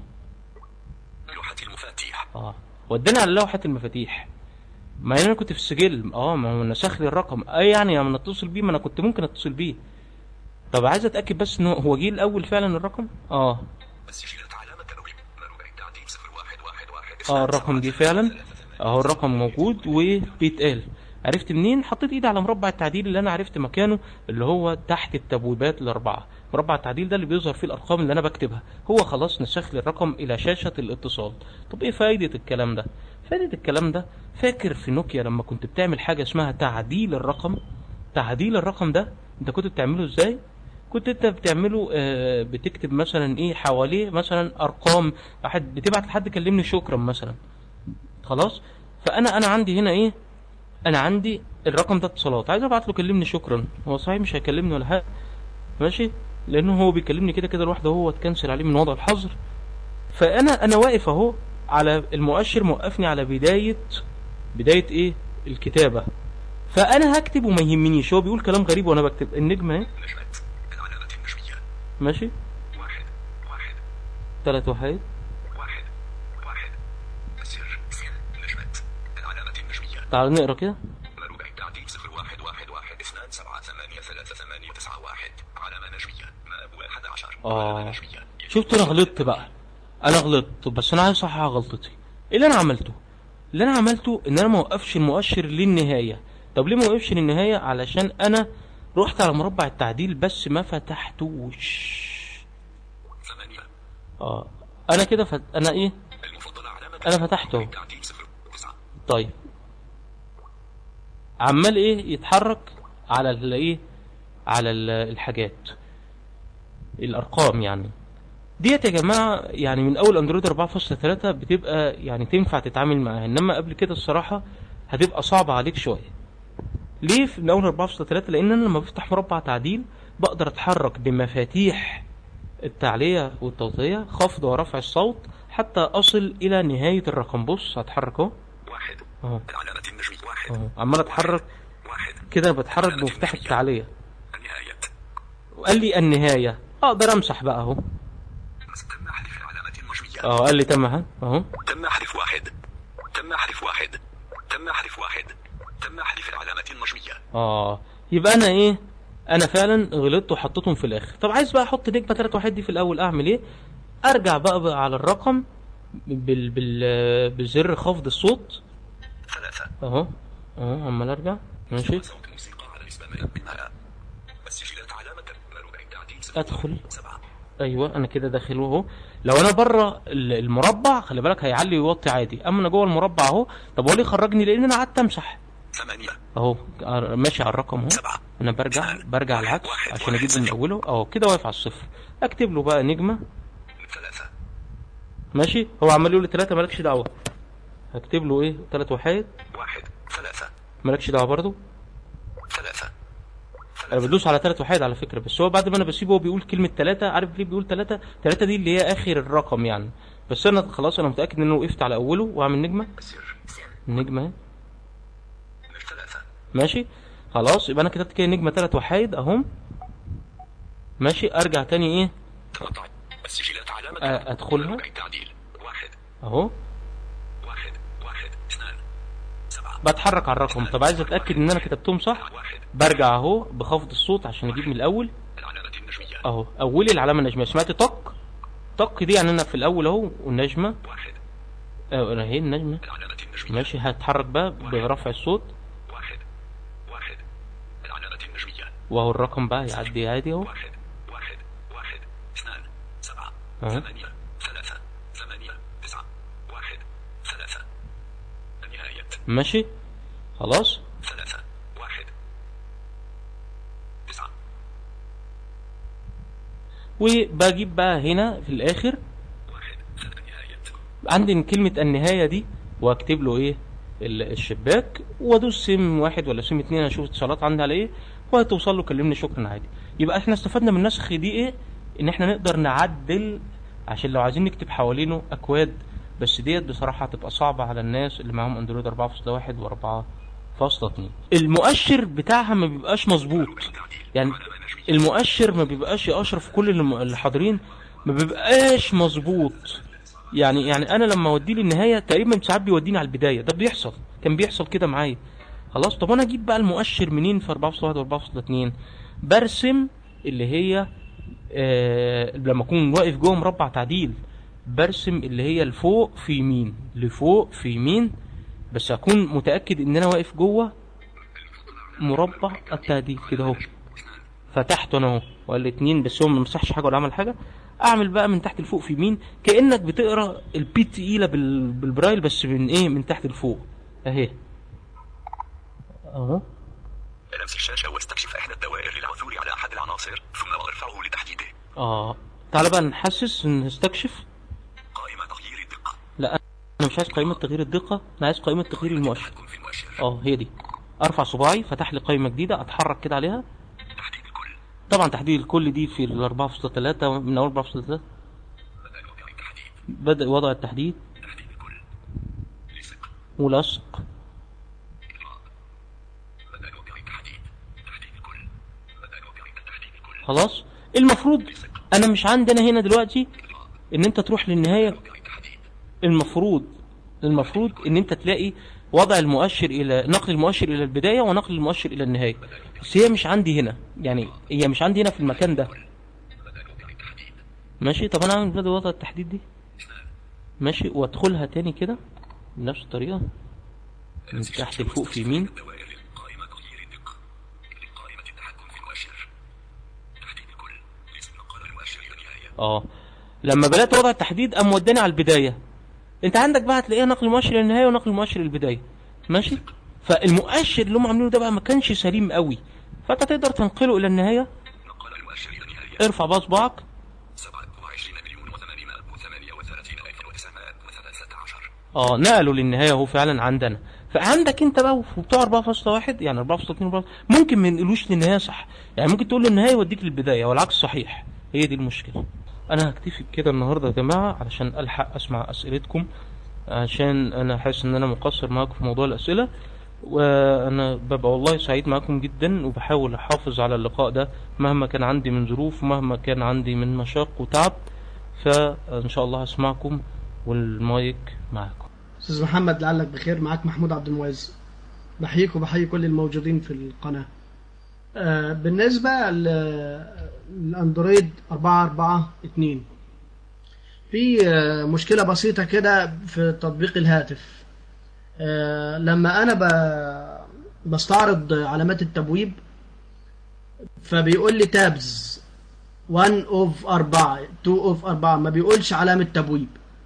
لوحة المفاتيح اه وداني على لوحة المفاتيح ما يعني انا كنت في السجل اه ما هو نسخ لي الرقم اي يعني لما اتصل بيه ما انا كنت ممكن اتصل بيه طب عايز اتاكد بس ان هو- هو جه الاول فعلا الرقم اه سجلت علامة تبويب مربع التعديل صفر واحد واحد واحد اه الرقم جه فعلا اهو الرقم موجود وبيتقال عرفت منين حطيت ايدي على مربع التعديل اللي انا عرفت مكانه اللي هو تحت التبويبات الاربعه مربع التعديل ده اللي بيظهر فيه الارقام اللي انا بكتبها هو خلاص نسخ لي الرقم الى شاشه الاتصال طب ايه فايده الكلام ده فايده الكلام ده فاكر في نوكيا لما كنت بتعمل حاجه اسمها تعديل الرقم تعديل الرقم ده انت كنت بتعمله ازاي كنت انت بتعمله آه، بتكتب مثلا ايه حواليه مثلا ارقام واحد بتبعت لحد كلمني شكرا مثلا خلاص فانا انا عندي هنا ايه انا عندي الرقم ده اتصالات عايز ابعت له كلمني شكرا هو صحيح مش هيكلمني ولا حاجه ماشي لانه هو بيكلمني كده كده لوحده هو اتكنسل عليه من وضع الحظر فانا انا واقف اهو على المؤشر موقفني على بدايه بدايه ايه الكتابه فانا هكتب وما يهمنيش هو بيقول كلام غريب وانا بكتب النجمه اهي نجمة العلامة النجمية ماشي واحد واحد ثلاث وحيد واحد واحد سر سر نجمة العلامة النجمية تعال نقرا كده مربع التعديل صفر واحد واحد واحد اثنان سبعة ثمانية ثلاثة ثمانية تسعة واحد علامة نجمية ماب واحد عشر اه علامة نجمية شفت انا غلطت بقى انا غلطت بس انا عايز اصحح غلطتي ايه اللي انا عملته اللي انا عملته ان انا ما اوقفش المؤشر للنهايه طب ليه ما وقفش للنهايه علشان انا رحت على مربع التعديل بس ما فتحتوش ثمانية اه انا كده فت... انا ايه المفضلة علامة انا فتحته التعديل صفر تسعة طيب عمال ايه يتحرك على ال- ايه على ال- الحاجات الارقام يعني ديت يا جماعه يعني من اول اندرويد 4.3 بتبقى يعني تنفع تتعامل معاها انما قبل كده الصراحه هتبقى صعبه عليك شويه ليه في من اول 4.3 لان انا لما بفتح مربع تعديل بقدر اتحرك بمفاتيح التعليه والتوطيه خفض ورفع الصوت حتى اصل الى نهايه الرقم بص هتحرك اهو واحد اهو العلامة النجمية واحد اهو عمال اتحرك واحد كده بتحرك بمفتاح التعليه النهاية وقال لي النهايه اقدر امسح بقى اهو تم حذف العلامة النجمية اه قال لي تم ها اهو تم حذف واحد تم حذف واحد تم حذف واحد تم حذف العلامة النجمية اه يبقى انا ايه انا فعلا غلطت وحطيتهم في الاخر طب عايز بقى احط نجمه 3 واحد دي في الاول اعمل ايه ارجع بقى, بقى على الرقم بال بال بزر خفض الصوت ثلاثة اهو اهو عمال ارجع ماشي صوت موسيقى على نسبة من منها السجلات علامة مربع التعديل صفر ادخل سبعة ايوه انا كده داخل اهو لو انا بره ال- المربع خلي بالك هيعلي ويوطي عادي اما انا جوه المربع اهو طب هو ليه خرجني لان انا قعدت امسح ثمانية اهو ماشي على الرقم اهو سبعة انا برجع برجع العكس عشان اجيب من اوله اهو كده واقف على الصفر اكتب له بقى نجمه ثلاثة ماشي هو عمال يقول لي ثلاثة مالكش دعوة هكتب له ايه ثلاث وحيد واحد ثلاثة مالكش دعوة برضه ثلاثة انا بدوس على ثلاث وحيد على فكرة بس هو بعد ما انا بسيبه هو بيقول كلمة ثلاثة عارف ليه بيقول ثلاثة ثلاثة دي اللي هي اخر الرقم يعني بس انا خلاص انا متأكد ان انا وقفت على اوله واعمل نجمة سر سر النجمة اهي ثلاثة ماشي خلاص يبقى انا كتبت كده نجمة ثلاث وحيد اهم ماشي ارجع تاني ايه تقطع السجلات علامة أ- ادخلها مربع التعديل واحد اهو واحد واحد اثنان سبعة بتحرك على الرقم طب عايز اتأكد ان انا كتبتهم صح واحد برجع اهو بخفض الصوت عشان اجيب من الاول العلامة النجمية اهو اولي العلامه النجميه سمعت طق طق دي يعني انا في الاول اهو والنجمه واحد اه اهي النجمه العلامة النجمية ماشي هتحرك بقى برفع الصوت واحد واحد العلامة النجمية وهو الرقم بقى يعدي عادي اهو واحد واحد واحد اثنان سبعة أه. ثمانية ثلاثة ثمانية تسعة واحد ثلاثة النهاية ماشي خلاص ثلاثة واحد تسعة وبجيب بقى هنا في الاخر واحد النهاية عندي كلمه النهايه دي واكتب له ايه ال- الشباك وادوس سم واحد ولا سم اتنين اشوف اتصالات عندي على ايه وهتوصل له كلمني شكرا عادي يبقى احنا استفدنا من النسخ دي ايه ان احنا نقدر نعدل عشان لو عايزين نكتب حوالينه اكواد بس ديت بصراحه هتبقى صعبه على الناس اللي معاهم اندرويد 4.1 و4.2 المؤشر بتاعها ما بيبقاش مظبوط يعني المؤشر ما بيبقاش يا اشرف كل الم- اللي حاضرين ما بيبقاش مظبوط يعني يعني انا لما اوديه للنهايه تقريبا ساعات بيوديني على البدايه ده بيحصل كان بيحصل كده معايا خلاص طب انا اجيب بقى المؤشر منين في 4.1 و4.2 برسم اللي هي آه لما اكون واقف جوه مربع تعديل برسم اللي هي لفوق في يمين لفوق في يمين بس اكون متاكد ان انا واقف جوه مربع التعديل كده اهو فتحته انا اهو وقال لي اتنين بس هو ما مسحش حاجه ولا عمل حاجه اعمل بقى من تحت لفوق في يمين كانك بتقرا البي تقيله بال- بالبرايل بس من ايه من تحت لفوق اهي اهو لمس الشاشة واستكشف إحدى الدوائر للعثور على أحد العناصر ثم ارفعه لتحديده اه تعالى بقى نحسس نستكشف قائمة تغيير الدقة لا انا مش عايز قائمه تغيير الدقه انا عايز قائمه تغيير المؤشر تكون في المؤشر اه هي دي ارفع صباعي فتح لي قائمه جديده اتحرك كده عليها تحديد الكل طبعا تحديد الكل دي في ال 4.3 من اول 4.3 بدأ وضع التحديد بدا وضع التحديد تحديد الكل لصق ولصق بدأ وضع التحديد تحديد الكل بدأ وضع تحديد الكل خلاص المفروض انا مش عندي انا هنا دلوقتي ان انت تروح للنهايه موقع التحديد المفروض المفروض ان انت تلاقي وضع المؤشر الى نقل المؤشر الى البدايه ونقل المؤشر الى النهايه بس هي مش عندي هنا يعني هي مش عندي هنا في المكان ده بدل موقع التحديد ماشي طب انا اعمل بدل وضع التحديد دي اثنان ماشي وادخلها تاني كده بنفس الطريقه من تحت لفوق في يمين دوائر قائمة تغيير الدقة لقائمة التحكم في المؤشر تحديد الكل اسم نقل المؤشر إلى النهاية اه لما بدات وضع التحديد قام وداني على البدايه انت عندك بقى هتلاقيها نقل المؤشر للنهايه ونقل المؤشر للبدايه ماشي فالمؤشر اللي هم عاملينه ده بقى ما كانش سليم قوي فانت تقدر تنقله الى النهايه نقل المؤشر إلى النهاية ارفع بقى صباعك 27 مليون و838 ألف وتسعمائة وثلاثة عشر اه نقلوا للنهايه اهو فعلا عندنا فعندك انت بقى وبتوع 4.1 يعني 4.2 ممكن ما ينقلوش للنهايه صح يعني ممكن تقول له النهايه يوديك للبدايه والعكس صحيح هي دي المشكله انا هكتفي بكده النهارده يا جماعه علشان الحق اسمع اسئلتكم عشان انا حاسس ان انا مقصر معاكم في موضوع الاسئله وانا ببقى والله سعيد معاكم جدا وبحاول احافظ على اللقاء ده مهما كان عندي من ظروف ومهما كان عندي من مشاق وتعب فان شاء الله هسمعكم والمايك معاكم استاذ محمد لعلك بخير معاك محمود عبد المعز بحييك وبحيي كل الموجودين في القناة آه، بالنسبة للأندرويد 442 في آه، مشكلة بسيطة كده في تطبيق الهاتف آه، لما أنا ب- بستعرض علامات التبويب فبيقول لي تابز 1 اوف 4 2 اوف 4 ما بيقولش علامة تبويب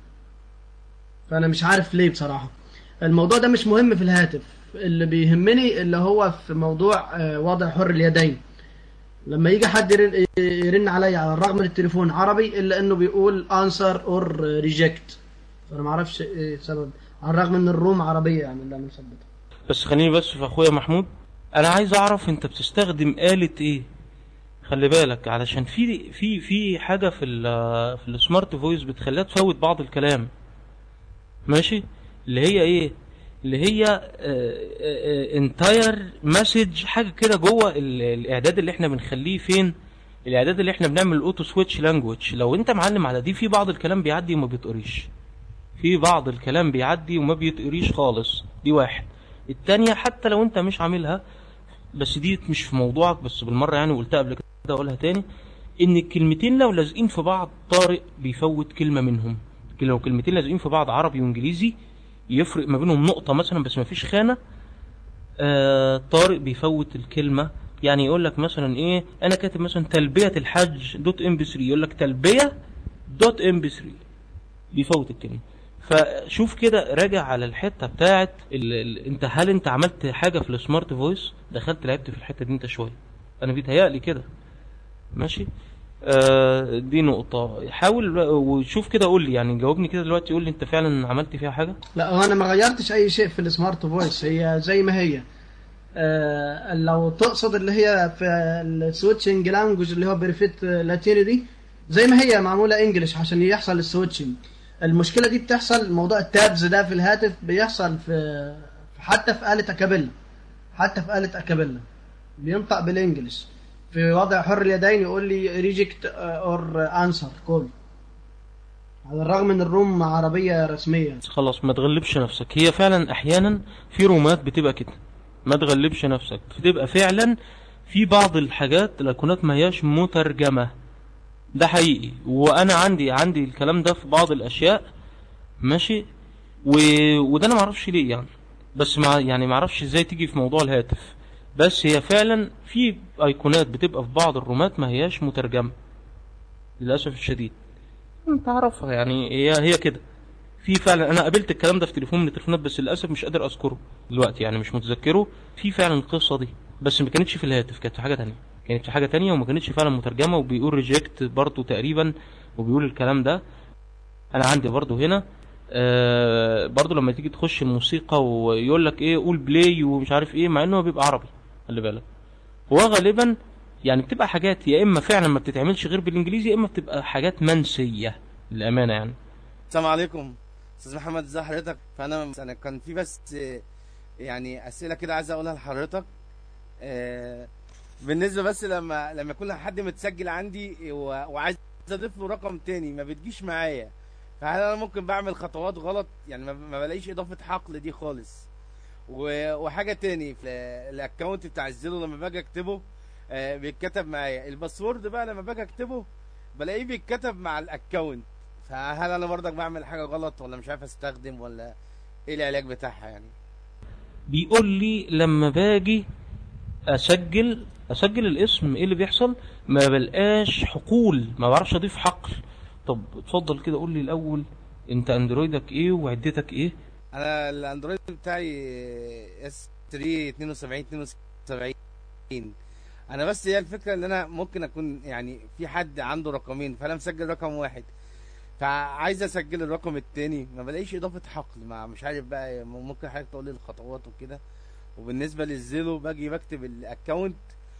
فانا مش عارف ليه بصراحه الموضوع ده مش مهم في الهاتف اللي بيهمني اللي هو في موضوع آه، وضع حر اليدين لما يجي حد يرن, يرن عليا على الرغم من التليفون عربي الا انه بيقول انسر اور ريجكت فانا ما اعرفش ايه السبب على الرغم ان الروم عربيه يعني اللي انا مثبتها بس خليني بس في اخويا محمود انا عايز اعرف انت بتستخدم آلة ايه خلي بالك علشان في في في حاجة في ال في السمارت فويس بتخليها تفوت بعض الكلام ماشي اللي هي ايه اللي هي انتاير مسج حاجة كده جوه ال- الاعداد اللي احنا بنخليه فين الاعداد اللي احنا بنعمل الاوتو سويتش لانجوج لو انت معلم على دي في بعض الكلام بيعدي وما بيتقريش في بعض الكلام بيعدي وما بيتقريش خالص دي واحد التانية حتى لو انت مش عاملها بس دي مش في موضوعك بس بالمرة يعني وقلتها قبل كده اقولها تاني ان الكلمتين لو لازقين في بعض طارق بيفوت كلمة منهم لو كلمتين لازقين في بعض عربي وانجليزي يفرق ما بينهم نقطة مثلا بس ما فيش خانة آه طارق بيفوت الكلمة يعني يقول لك مثلا ايه انا كاتب مثلا تلبية الحج دوت ام بي 3 يقول لك تلبية دوت ام بي 3 بيفوت الكلمة فشوف كده راجع على الحتة بتاعت ال... ال... انت هل انت عملت حاجة في السمارت فويس دخلت لعبت في الحتة دي انت شوية انا بيتهيألي كده ماشي آه دي نقطة حاول بقى وشوف كده قول لي يعني جاوبني كده دلوقتي قول لي انت فعلا عملت فيها حاجة لا هو انا ما غيرتش اي شيء في السمارت فويس هي زي ما هي آه لو تقصد اللي هي في السويتشنج لانجوج اللي هو بريفيت لاتيني دي زي ما هي معموله انجلش عشان يحصل السويتشنج المشكله دي بتحصل موضوع التابز ده في الهاتف بيحصل في في- حتى في آلة اكابيلا حتى في آلة اكابيلا بينطق بالانجلش في وضع حر اليدين يقول لي ريجكت اور انسر كول على الرغم ان الروم عربيه رسميه خلاص ما تغلبش نفسك هي فعلا احيانا في رومات بتبقى كده ما تغلبش نفسك بتبقى فعلا في بعض الحاجات الايقونات ما هياش مترجمة ده حقيقي وانا عندي عندي الكلام ده في بعض الاشياء ماشي و... وده انا معرفش ليه يعني بس مع يعني معرفش ازاي تيجي في موضوع الهاتف بس هي فعلا في ايقونات بتبقى في بعض الرومات ما هياش مترجمة للاسف الشديد انت عارفها يعني هي هي كده في فعلا انا قابلت الكلام ده في تليفون من التليفونات بس للاسف مش قادر اذكره دلوقتي يعني مش متذكره في فعلا القصه دي بس ما كانتش في الهاتف كانت في حاجه تانية كانت في حاجه تانية وما كانتش فعلا مترجمه وبيقول ريجكت برضو تقريبا وبيقول الكلام ده انا عندي برضو هنا آه برضو لما تيجي تخش الموسيقى ويقول لك ايه قول بلاي ومش عارف ايه مع انه بيبقى عربي خلي بالك هو غالبا يعني بتبقى حاجات يا اما فعلا ما بتتعملش غير بالانجليزي يا اما بتبقى حاجات منسيه للامانه يعني السلام عليكم استاذ محمد ازي حضرتك فانا انا كان في بس آه، يعني اسئله كده عايز اقولها لحضرتك آه، بالنسبه بس لما لما يكون حد متسجل عندي و- وعايز اضيف له رقم تاني ما بتجيش معايا فهل انا ممكن بعمل خطوات غلط يعني ما- ما بلاقيش اضافه حقل دي خالص و- وحاجه تاني في الاكونت بتاع الزيرو لما باجي اكتبه آه، بيتكتب معايا الباسورد بقى لما باجي اكتبه بلاقيه بيتكتب مع الاكونت فهل انا برضك بعمل حاجه غلط ولا مش عارف استخدم ولا ايه العلاج بتاعها يعني بيقول لي لما باجي اسجل اسجل الاسم ايه اللي بيحصل ما بلقاش حقول ما بعرفش اضيف حقل طب اتفضل كده قول لي الاول انت اندرويدك ايه وعدتك ايه انا الاندرويد بتاعي اس 3 72 72 انا بس هي الفكره ان انا ممكن اكون يعني في حد عنده رقمين فانا مسجل رقم واحد فعايز اسجل الرقم التاني ما بلاقيش اضافه حقل ما مش عارف بقى ممكن حضرتك تقول لي الخطوات وكده وبالنسبه للزيرو باجي بكتب الاكونت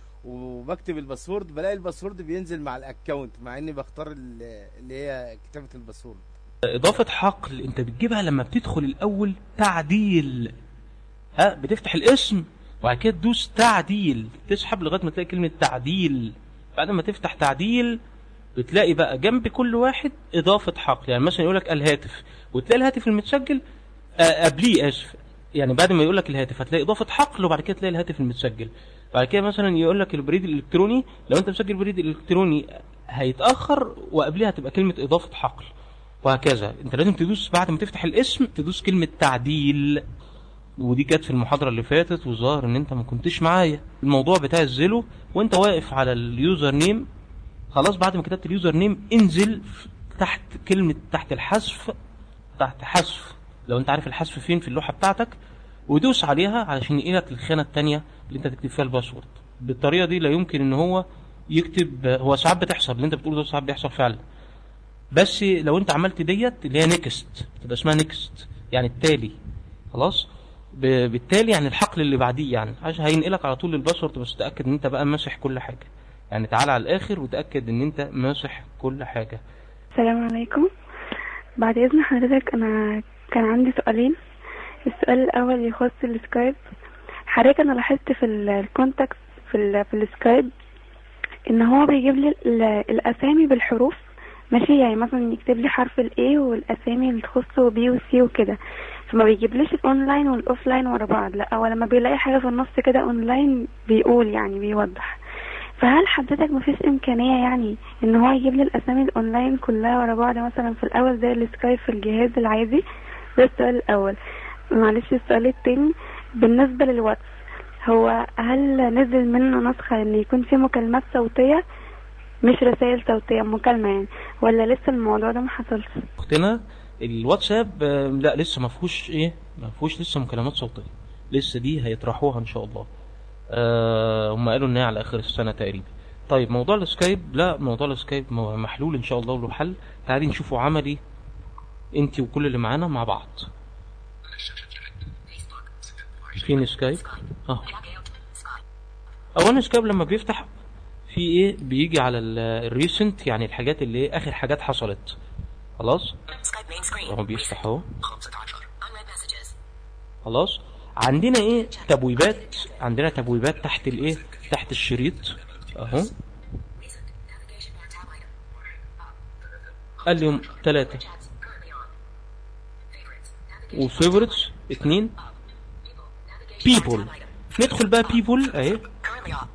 وبكتب الباسورد بلاقي الباسورد بينزل مع الاكونت مع اني بختار ال- اللي هي كتابه الباسورد اضافة حقل انت بتجيبها لما بتدخل الاول تعديل ها بتفتح الاسم وبعد كده تدوس تعديل تسحب لغايه ما تلاقي كلمه تعديل بعد ما تفتح تعديل بتلاقي بقى جنب كل واحد اضافه حقل يعني مثلا يقول لك الهاتف وتلاقي الهاتف المتسجل آه، قبليه اسف يعني بعد ما يقول لك الهاتف هتلاقي اضافه حقل وبعد كده تلاقي الهاتف المتسجل بعد كده مثلا يقول لك البريد الالكتروني لو انت مسجل بريد الالكتروني هيتاخر وقبلها هتبقى كلمه اضافه حقل وهكذا انت لازم تدوس بعد ما تفتح الاسم تدوس كلمة تعديل ودي كانت في المحاضرة اللي فاتت وظاهر ان انت ما كنتش معايا الموضوع بتاع الزيلو وانت واقف على اليوزر نيم خلاص بعد ما كتبت اليوزر نيم انزل تحت كلمة تحت الحذف تحت حذف لو انت عارف الحذف فين في اللوحة بتاعتك ودوس عليها علشان ينقلك للخانة التانية اللي انت تكتب فيها الباسورد بالطريقة دي لا يمكن ان هو يكتب هو ساعات بتحصل اللي انت بتقوله ده ساعات بيحصل فعلا بس لو انت عملت ديت اللي هي نيكست تبقى اسمها نيكست يعني التالي خلاص ب- بالتالي يعني الحقل اللي بعديه يعني عشان هينقلك على طول للباسورد بس تاكد ان انت بقى ماسح كل حاجه يعني تعال على الاخر وتاكد ان انت ماسح كل حاجه السلام عليكم بعد إذن حضرتك أنا كان عندي سؤالين السؤال الأول يخص السكايب حضرتك أنا لاحظت في ال- الكونتاكت في ال في السكايب إن هو بيجيب لي ال- الأسامي بالحروف ماشي يعني مثلا يكتب لي حرف ال A والأسامي اللي تخصه B و C وكده فما بيجيبليش الأونلاين والأوفلاين ورا بعض لا هو لما بيلاقي حاجة في النص كده أونلاين بيقول يعني بيوضح فهل حضرتك مفيش إمكانية يعني إن هو يجيب لي الأسامي الأونلاين كلها ورا بعض مثلا في الأول زي السكايب في الجهاز العادي ده السؤال الأول معلش السؤال التاني بالنسبة للواتس هو هل نزل منه نسخة إن يكون في مكالمات صوتية مش رسائل صوتية مكالمة يعني ولا لسه الموضوع ده محصلش اختنا الواتساب آه، لا لسه ما فيهوش ايه ما فيهوش لسه مكالمات صوتيه لسه دي هيطرحوها ان شاء الله آه هم قالوا ان هي على اخر السنه تقريبا طيب موضوع السكايب لا موضوع السكايب م- محلول ان شاء الله وله حل تعالي نشوفه عملي انت وكل اللي معانا مع بعض فين سكايب اه اولا سكايب لما بيفتح في ايه بيجي على الريسنت يعني الحاجات اللي ايه اخر حاجات حصلت خلاص Skype main screen. هو بيفتح اهو 15 Unread messages. خلاص عندنا ايه تبويبات عندنا تبويبات تحت الايه تحت الشريط اهو Recent. Navigation bar tab item. قال لهم ثلاثة Chats currently on. Favorites. Navigation. وفيفورتس اتنين People. Navigation bar بيبول tab item. ندخل بقى بيبول اهي Currently on.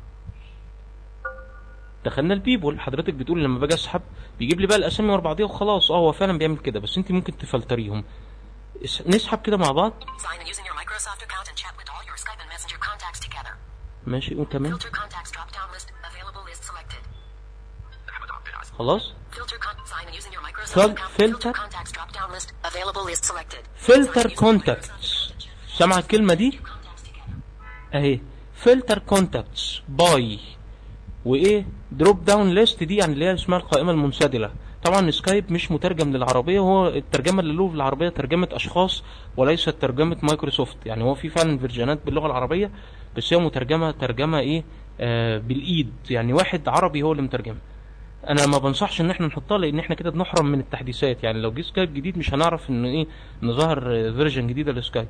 دخلنا البيبول حضرتك بتقول لما باجي اسحب بيجيب لي بقى الاسامي ورا بعضيها وخلاص اه هو فعلا بيعمل كده بس انت ممكن تفلتريهم اس- نسحب كده مع بعض Sign in using your Microsoft account and chat with all your Skype and Messenger contacts together. ماشي وكمان Filter contacts drop down list. Available list selected. أحمد عبد العزيز خلاص Filter con- sign in using your Microsoft Fil- account. filter. contacts drop down list. Available list selected. فلتر كونتاكتس سامع الكلمة دي Contacts together. اهي فلتر كونتاكتس باي وايه دروب داون ليست دي يعني اللي هي اسمها القائمه المنسدله طبعا سكايب مش مترجم للعربيه وهو الترجمه اللي له بالعربيه ترجمه اشخاص وليست ترجمه مايكروسوفت يعني هو في فعلا فيرجنات باللغه العربيه بس هي مترجمه ترجمه ايه آه بالايد يعني واحد عربي هو اللي مترجمها انا ما بنصحش ان احنا نحطها لان احنا كده بنحرم من التحديثات يعني لو جه سكايب جديد مش هنعرف ان ايه ان ظهر فيرجن جديده لسكايب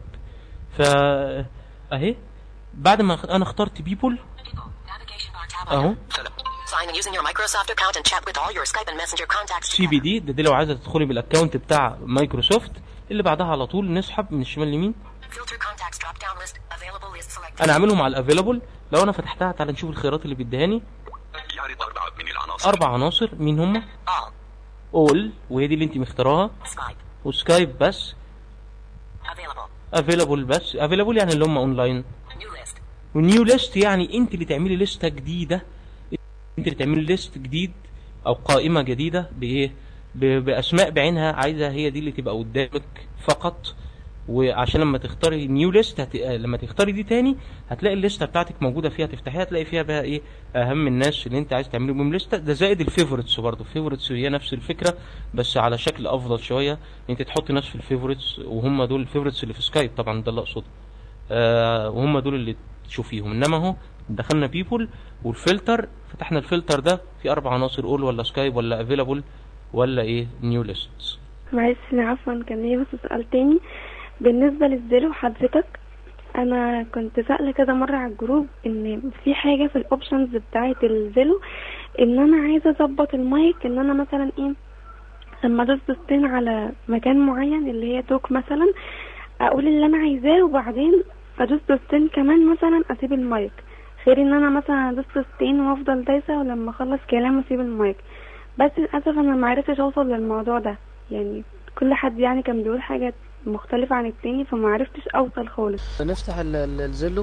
فا اهي بعد ما انا اخترت بيبول People. Navigation bar tab اهو item. Sign sign in using your Microsoft account and chat with all your Skype and Messenger contacts سي بي دي ده, دي لو عايزه تدخلي بالاكونت بتاع مايكروسوفت اللي بعدها على طول نسحب من الشمال اليمين Filter contacts drop down list. Available list selected. انا عاملهم على الافيلابل لو انا فتحتها تعال نشوف الخيارات اللي بيديهاني يعرض أربعة من العناصر اربع عناصر مين هم All. اول وهي دي اللي انت مختاراها Skype. وسكايب بس Available. افيلابل بس افيلابل يعني اللي هم اونلاين New list. ونيو ليست يعني انت اللي تعملي لستة جديدة انت اللي تعملي ليست جديد او قائمة جديدة بايه ب- باسماء بعينها عايزة هي دي اللي تبقى قدامك فقط وعشان لما تختاري نيو ليست هت... آه، لما تختاري دي تاني هتلاقي الليسته بتاعتك موجوده فيها تفتحيها تلاقي فيها بقى ايه اهم الناس اللي انت عايز تعملي بيهم ليسته ده زائد الفيفورتس برضه الفيفورتس هي نفس الفكره بس على شكل افضل شويه انت تحطي ناس في الفيفورتس وهم دول الفيفورتس اللي في سكايب طبعا ده اللي اقصده آه وهم دول اللي تشوفيهم انما اهو دخلنا بيبول والفلتر فتحنا الفلتر ده في اربع عناصر اول ولا سكايب ولا افيلابل ولا ايه نيو ليست معلش أنا عفوا كان ليا بس سؤال تاني بالنسبة للزيرو حضرتك انا كنت سائلة كذا مرة على الجروب ان في حاجة في الاوبشنز بتاعة الزيلو ان انا عايزة اظبط المايك ان انا مثلا ايه لما ادوس دوستين على مكان معين اللي هي توك مثلا اقول اللي انا عايزاه وبعدين ادوس دوستين كمان مثلا اسيب المايك غير ان انا مثلا ادوس دوستين وافضل دايسة ولما اخلص كلام اسيب المايك بس للاسف انا معرفتش اوصل للموضوع ده يعني كل حد يعني كان بيقول حاجة مختلفة عن التاني فما عرفتش اوصل خالص نفتح ال- ال- الزلو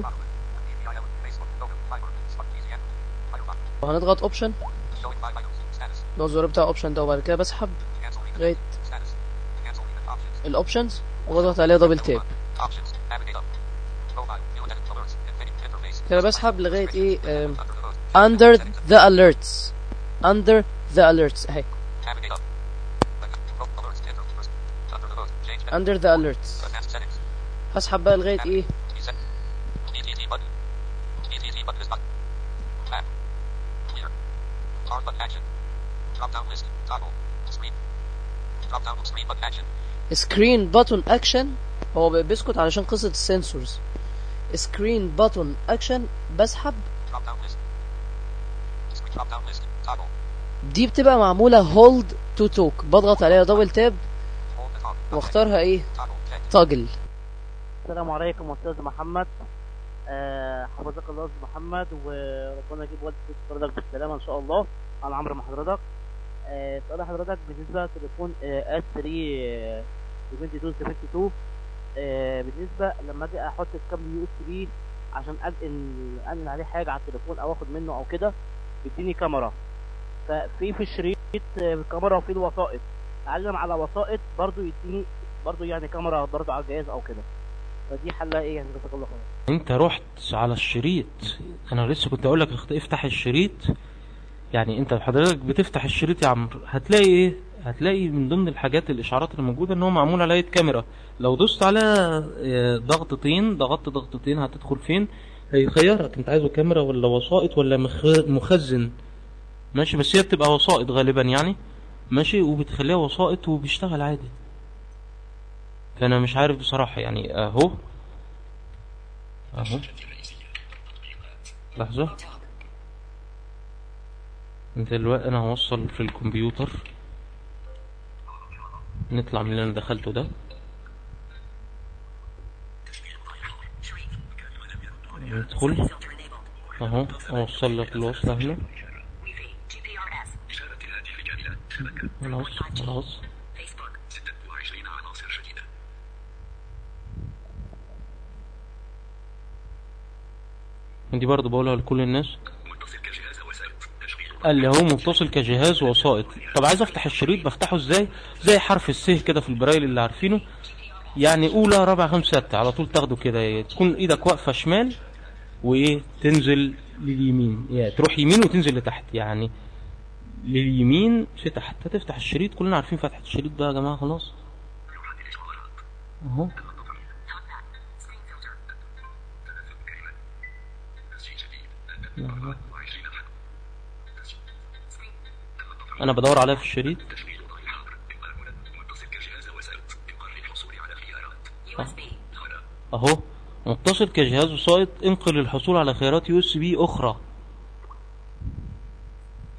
وهنضغط اوبشن اللي هو الزرار بتاع اوبشن ده وبعد كده بسحب لغاية الاوبشنز واضغط عليها دبل تاب كده بسحب لغاية ايه آم، under the alerts under the alerts اهي under the alerts هسحب بقى لغاية ايه screen button action هو بي- بيسكت علشان قصة السنسورز screen button action بسحب دي بتبقى معمولة hold to talk بضغط عليها دبل تاب واختارها ايه toggle السلام عليكم استاذ محمد آه، حفظك الله استاذ محمد وربنا يجيب والدك حضرتك بالسلامه ان شاء الله انا عمرو مع حضرتك آه، سؤال حضرتك بالنسبه لتليفون اس 3 22 72 آه، بالنسبه لما اجي احط الكابل يو اس بي عشان انقل انقل عليه حاجه على التليفون او اخد منه او كده بيديني كاميرا ففي في الشريط آه، كاميرا وفي الوسائط اعلم على وسائط برضو يديني برضو يعني كاميرا برضو على الجهاز او كده فدي حلها ايه يعني جزاك الله خير انت رحت على الشريط انا لسه كنت اقول لك افتح الشريط يعني انت حضرتك بتفتح الشريط يا عمرو هتلاقي ايه هتلاقي من ضمن الحاجات الاشعارات اللي موجوده ان هو معمول على يد كاميرا لو دوست على اه، ضغطتين ضغطت ضغطتين هتدخل فين هيخيرك انت عايزه كاميرا ولا وسائط ولا مخ- مخزن ماشي بس هي بتبقى وسائط غالبا يعني ماشي وبتخليها وسائط وبيشتغل عادي فانا مش عارف بصراحه يعني اهو اهو لحظة انت دلوقتي انا هوصل في الكمبيوتر نطلع من اللي انا دخلته ده ندخل Filter enabled. اهو اوصل لك الوصلة هنا Wi-Fi. GPRS. إشارة الهاتف الكاملة شبكة خلاص خلاص Facebook. 26 عناصر جديدة دي برضه بقولها لكل الناس متصل كجهاز وسائط تشغيل قال لي هو متصل كجهاز وسائط طب عايز افتح الشريط بفتحه ازاي زي حرف السه كده في البرايل اللي عارفينه يعني اولى رابعة خمسة ستة على طول تاخده كده تكون ايدك واقفة شمال وايه تنزل لليمين يعني تروح يمين وتنزل لتحت يعني لليمين في تحت هتفتح الشريط كلنا عارفين فتحة الشريط ده يا جماعة خلاص اهو Screen filter. تسجيل جديد 24 حرف انا بدور عليها في الشريط تشغيل ضغط الحظر إنقاذ هنا متصل كجهاز وسائط إنقاذ للحصول على خيارات USB. هنا اهو متصل كجهاز وسائط انقل للحصول على خيارات يو اس بي اخرى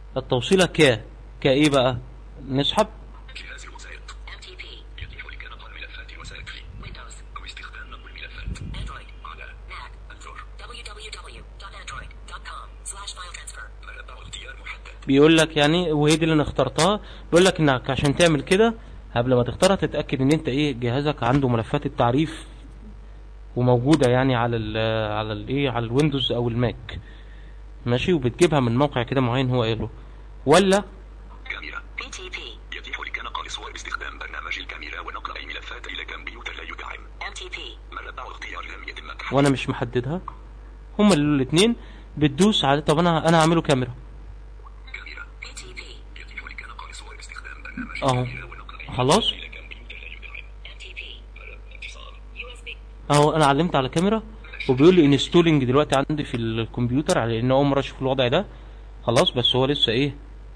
التوصيلة ك كايه بقى نسحب جهاز الوسائط MTP. يتيح لك نقل ملفات الوسائط في Windows. أو استخدام نقل الملفات Android. على Mac. انظر www.android.com slash file transfer. مربع اختيار محدد بيقول لك يعني وهي دي اللي انا اخترتها بيقول لك انك عشان تعمل كده قبل ما تختارها تتاكد ان انت ايه جهازك عنده ملفات التعريف وموجوده يعني على ال على الايه على الويندوز او الماك ماشي وبتجيبها من موقع كده معين هو قاله ولا كاميرا BTP. يتيح لك نقل صور باستخدام برنامج الكاميرا ونقل أي ملفات إلى كمبيوتر لا يدعم MTP. مربع اختيار لم يتم تحديد وانا مش محددها هما الاثنين بتدوس على طب انا انا هعمله كاميرا كاميرا BTP. يتيح لك نقل صور باستخدام برنامج اهو الكاميرا ونقل أي خلاص إلى كمبيوتر لا يدعم MTP. مربع اتصال USB. اهو انا علمت على كاميرا وبيقول لي انستولينج دلوقتي عندي في الكمبيوتر على ان اول مره اشوف الوضع ده خلاص بس هو لسه ايه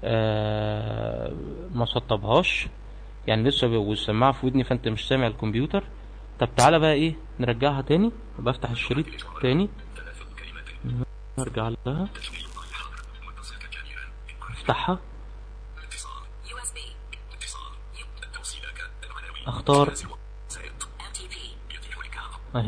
آه ما سطبهاش يعني لسه ب- والسماعه في ودني فانت مش سامع الكمبيوتر طب تعالى بقى ايه نرجعها تاني بفتح الشريط تاني تلفظ كلمات نرجع لها تشغيل الحر متصل كاميرا افتحها اتصال USB. اتصال التوصيلات العناوين اختار جهاز الوسائط MTP. يتيح لك اهي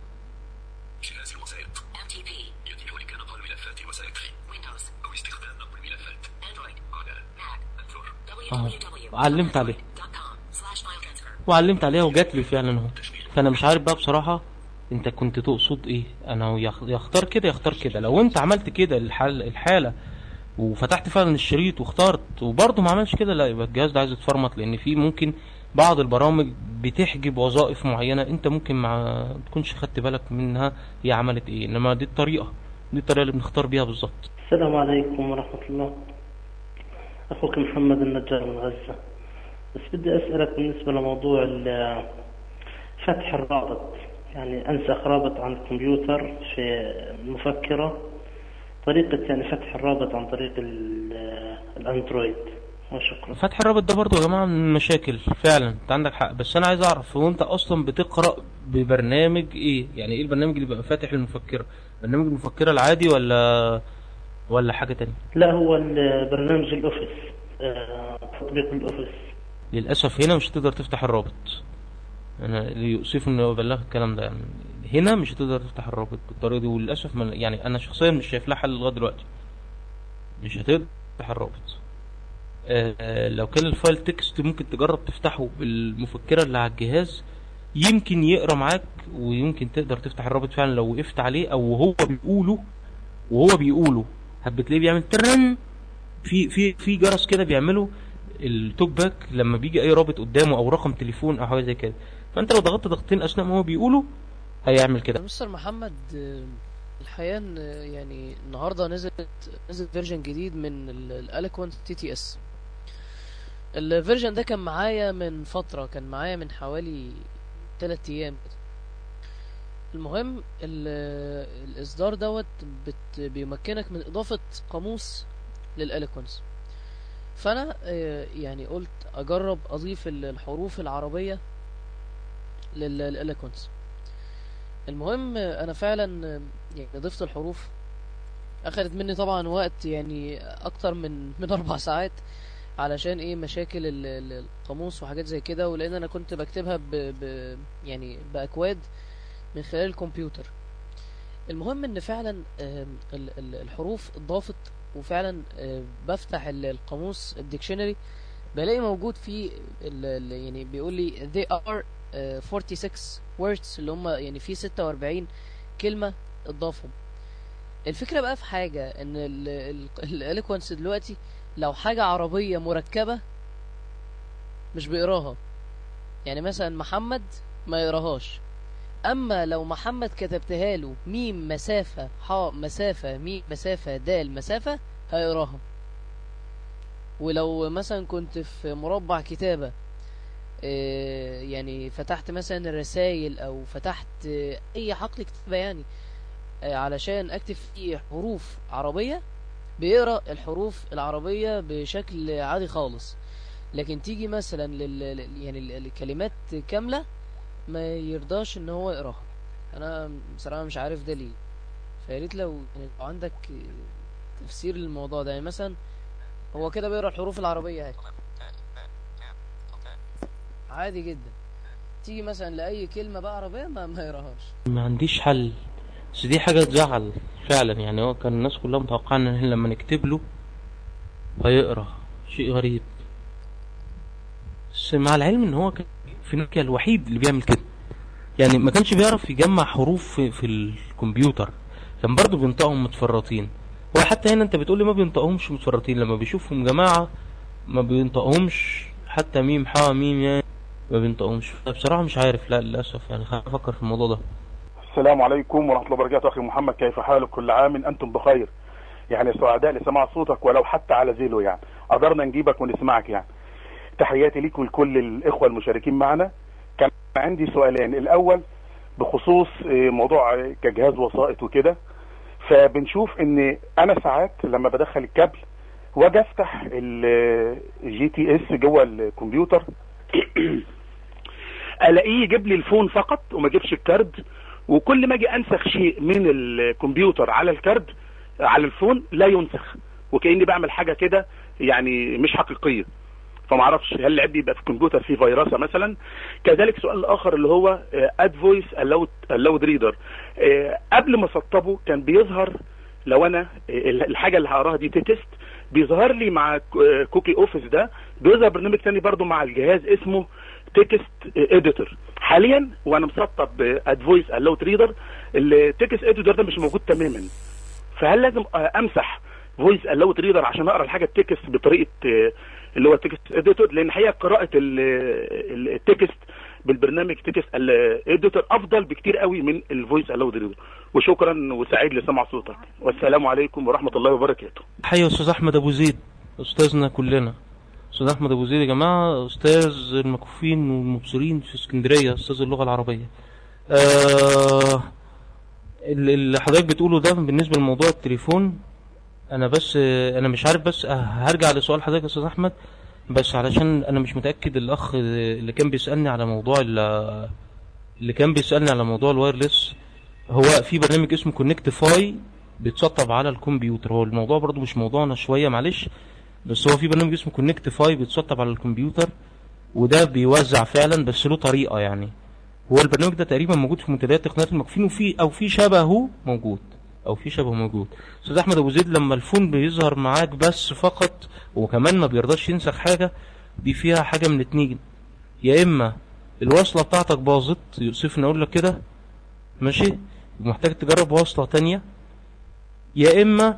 جهاز الوسائط MTP. يتيح لك نقل ملفات الوسائط في Windows. أو استخدام نقل ملفات Android. على Mac. انظر اهو علمت عليه www.android.com slash file transfer. وعلمت عليها وجات لي فعلا اهو فانا مش عارف بقى بصراحه انت كنت تقصد ايه انا يخ- يختار كده يختار كده لو انت عملت كده الحال الحاله وفتحت فعلا الشريط واخترت وبرضه ما عملش كده لا يبقى الجهاز ده عايز يتفرمط لان في ممكن بعض البرامج بتحجب وظائف معينه انت ممكن ما تكونش خدت بالك منها هي عملت ايه انما دي الطريقه دي الطريقه اللي بنختار بيها بالظبط السلام عليكم ورحمة الله أخوك محمد النجار من غزة بس بدي أسألك بالنسبة لموضوع ال- فتح الرابط يعني أنسخ رابط عن الكمبيوتر في المفكرة طريقة يعني فتح الرابط عن طريق ال- الأندرويد وشكرا فتح الرابط ده برضه يا جماعه من المشاكل فعلا انت عندك حق بس انا عايز اعرف هو انت اصلا بتقرا ببرنامج ايه يعني ايه البرنامج اللي بيبقى فاتح المفكره برنامج المفكره العادي ولا ولا حاجه تانية لا هو ال- برنامج الأوفيس آه، تطبيق الأوفيس للاسف هنا مش هتقدر تفتح الرابط انا اللي يؤسف انه ابلغ الكلام ده يعني هنا مش هتقدر تفتح الرابط بالطريقه دي وللاسف ما يعني انا شخصيا مش شايف لها حل لغايه دلوقتي مش هتقدر تفتح الرابط آه، آه، لو كان الفايل تكست ممكن تجرب تفتحه بالمفكره اللي على الجهاز يمكن يقرا معاك ويمكن تقدر تفتح الرابط فعلا لو وقفت عليه او هو بيقوله وهو بيقوله بتلاقيه بيعمل ترن في في في جرس كده بيعمله التوك باك لما بيجي اي رابط قدامه او رقم تليفون او حاجه زي كده فانت لو ضغطت ضغطتين اثناء ما هو بيقوله هيعمل كده مستر محمد آه، الحقيقة إن، آه، يعني النهاردة نزلت نزل فيرجن جديد من الاليكوانت تي تي اس الفيرجن ده كان معايا من فترة كان معايا من حوالي تلات ايام كده المهم ال- الاصدار دوت بت بيمكنك من اضافة قاموس للاليكوانس فانا آه، يعني قلت اجرب اضيف ال- الحروف العربية للاليكوانس المهم آه، انا فعلا آه، يعني ضفت الحروف اخدت مني طبعا وقت يعني اكتر من من اربع ساعات علشان ايه مشاكل ال- ال- القاموس وحاجات زي كده ولان انا كنت بكتبها ب... ب... يعني باكواد من خلال الكمبيوتر المهم ان فعلا آم، ال- ال- الحروف اتضافت وفعلا آه، بفتح ال- القاموس الديكشنري بلاقي موجود فيه ال- ال- يعني بيقول لي they are آه، 46 words اللي هم يعني في 46 كلمة اتضافوا الفكرة بقى في حاجة ان الاليكوانس دلوقتي لو حاجة عربية مركبة مش بيقراها يعني مثلا محمد ما يقراهاش اما لو محمد كتبتها له ميم مسافة حاء مسافة ميم مسافة دال مسافة هيقراها ولو مثلا كنت في مربع كتابة آه، يعني فتحت مثلا الرسائل او فتحت آه، اي حقل كتابة يعني آه، علشان اكتب فيه حروف عربية بيقرا الحروف العربية بشكل عادي خالص لكن تيجي مثلا لل لل- يعني ال- الكلمات كاملة ما يرضاش ان هو يقراها انا بصراحة مش عارف ده ليه فياريت لو يعني لو عندك تفسير للموضوع ده يعني مثلا هو كده بيقرا الحروف العربيه اهي عادي جدا تيجي مثلا لاي كلمه بقى عربيه ما ما يقراهاش ما عنديش حل بس دي حاجة تزعل فعلا يعني هو كان الناس كلها متوقعة ان إحنا لما نكتب له هيقرا شيء غريب بس مع العلم ان هو كان في نوكيا الوحيد اللي بيعمل كده يعني ما كانش بيعرف يجمع حروف في, في الكمبيوتر كان برضه بينطقهم متفرطين هو حتى هنا انت بتقول لي ما بينطقهمش متفرطين لما بيشوفهم جماعة ما بينطقهمش حتى ميم حا ميم يا ما بينطقهمش بصراحة مش عارف لا للأسف يعني خلينا افكر في الموضوع ده السلام عليكم ورحمة الله وبركاته أخي محمد كيف حالك كل عام أنتم بخير يعني سعداء لسماع صوتك ولو حتى على زيلو يعني قدرنا نجيبك ونسمعك يعني تحياتي ليك ولكل الإخوة المشاركين معنا كان عندي سؤالين الأول بخصوص آه، موضوع آه، كجهاز وسائط وكده فبنشوف ان انا ساعات لما بدخل الكابل واجي افتح الجي تي اس جوه الكمبيوتر الاقيه يجيب لي الفون فقط وما يجيبش الكارد وكل ما اجي انسخ شيء من الكمبيوتر على الكارد على الفون لا ينسخ وكاني بعمل حاجه كده يعني مش حقيقيه فما اعرفش هل العيب بيبقى في الكمبيوتر فيه فيروسه مثلا كذلك سؤال الاخر اللي هو اد فويس الاود ريدر قبل ما اسطبه كان بيظهر لو انا آه، الحاجه اللي هقراها دي تكست بيظهر لي مع كوكي اوفيس ده بيظهر برنامج تاني برضو مع الجهاز اسمه تكست اديتور حاليا وانا مسطب اد فويس الاود ريدر التكست اديتور ده مش موجود تماما فهل لازم آه، امسح فويس الاود ريدر عشان اقرا الحاجه التكست بطريقه آه، اللي هو التكست اديتور لان الحقيقه قراءه ال- ال- التكست بالبرنامج تكست الاديتور افضل بكتير قوي من الفويس الاود ريدر وشكرا وسعيد لسمع صوتك والسلام عليكم ورحمه الله وبركاته حي يا استاذ احمد ابو زيد استاذنا كلنا استاذ احمد ابو زيد يا جماعه استاذ المكفوفين والمبصرين في اسكندريه استاذ اللغه العربيه آه ال- اللي حضرتك بتقوله ده بالنسبه لموضوع التليفون انا بس انا مش عارف بس هرجع لسؤال حضرتك يا استاذ احمد بس علشان انا مش متاكد الاخ اللي كان بيسالني على موضوع ال- اللي كان بيسالني على موضوع الوايرلس هو في برنامج اسمه كونكت فاي بيتسطب على الكمبيوتر هو الموضوع برضو مش موضوعنا شويه معلش بس هو في برنامج اسمه كونكت فاي بيتسطب على الكمبيوتر وده بيوزع فعلا بس له طريقه يعني هو البرنامج ده تقريبا موجود في منتديات تقنيات المكفين وفي او في شبهه موجود او في شبه موجود استاذ احمد ابو زيد لما الفون بيظهر معاك بس فقط وكمان ما بيرضاش ينسخ حاجه دي فيها حاجه من اتنين يا اما الوصله بتاعتك باظت يوسفني اقول لك كده ماشي محتاج تجرب وصله تانية يا اما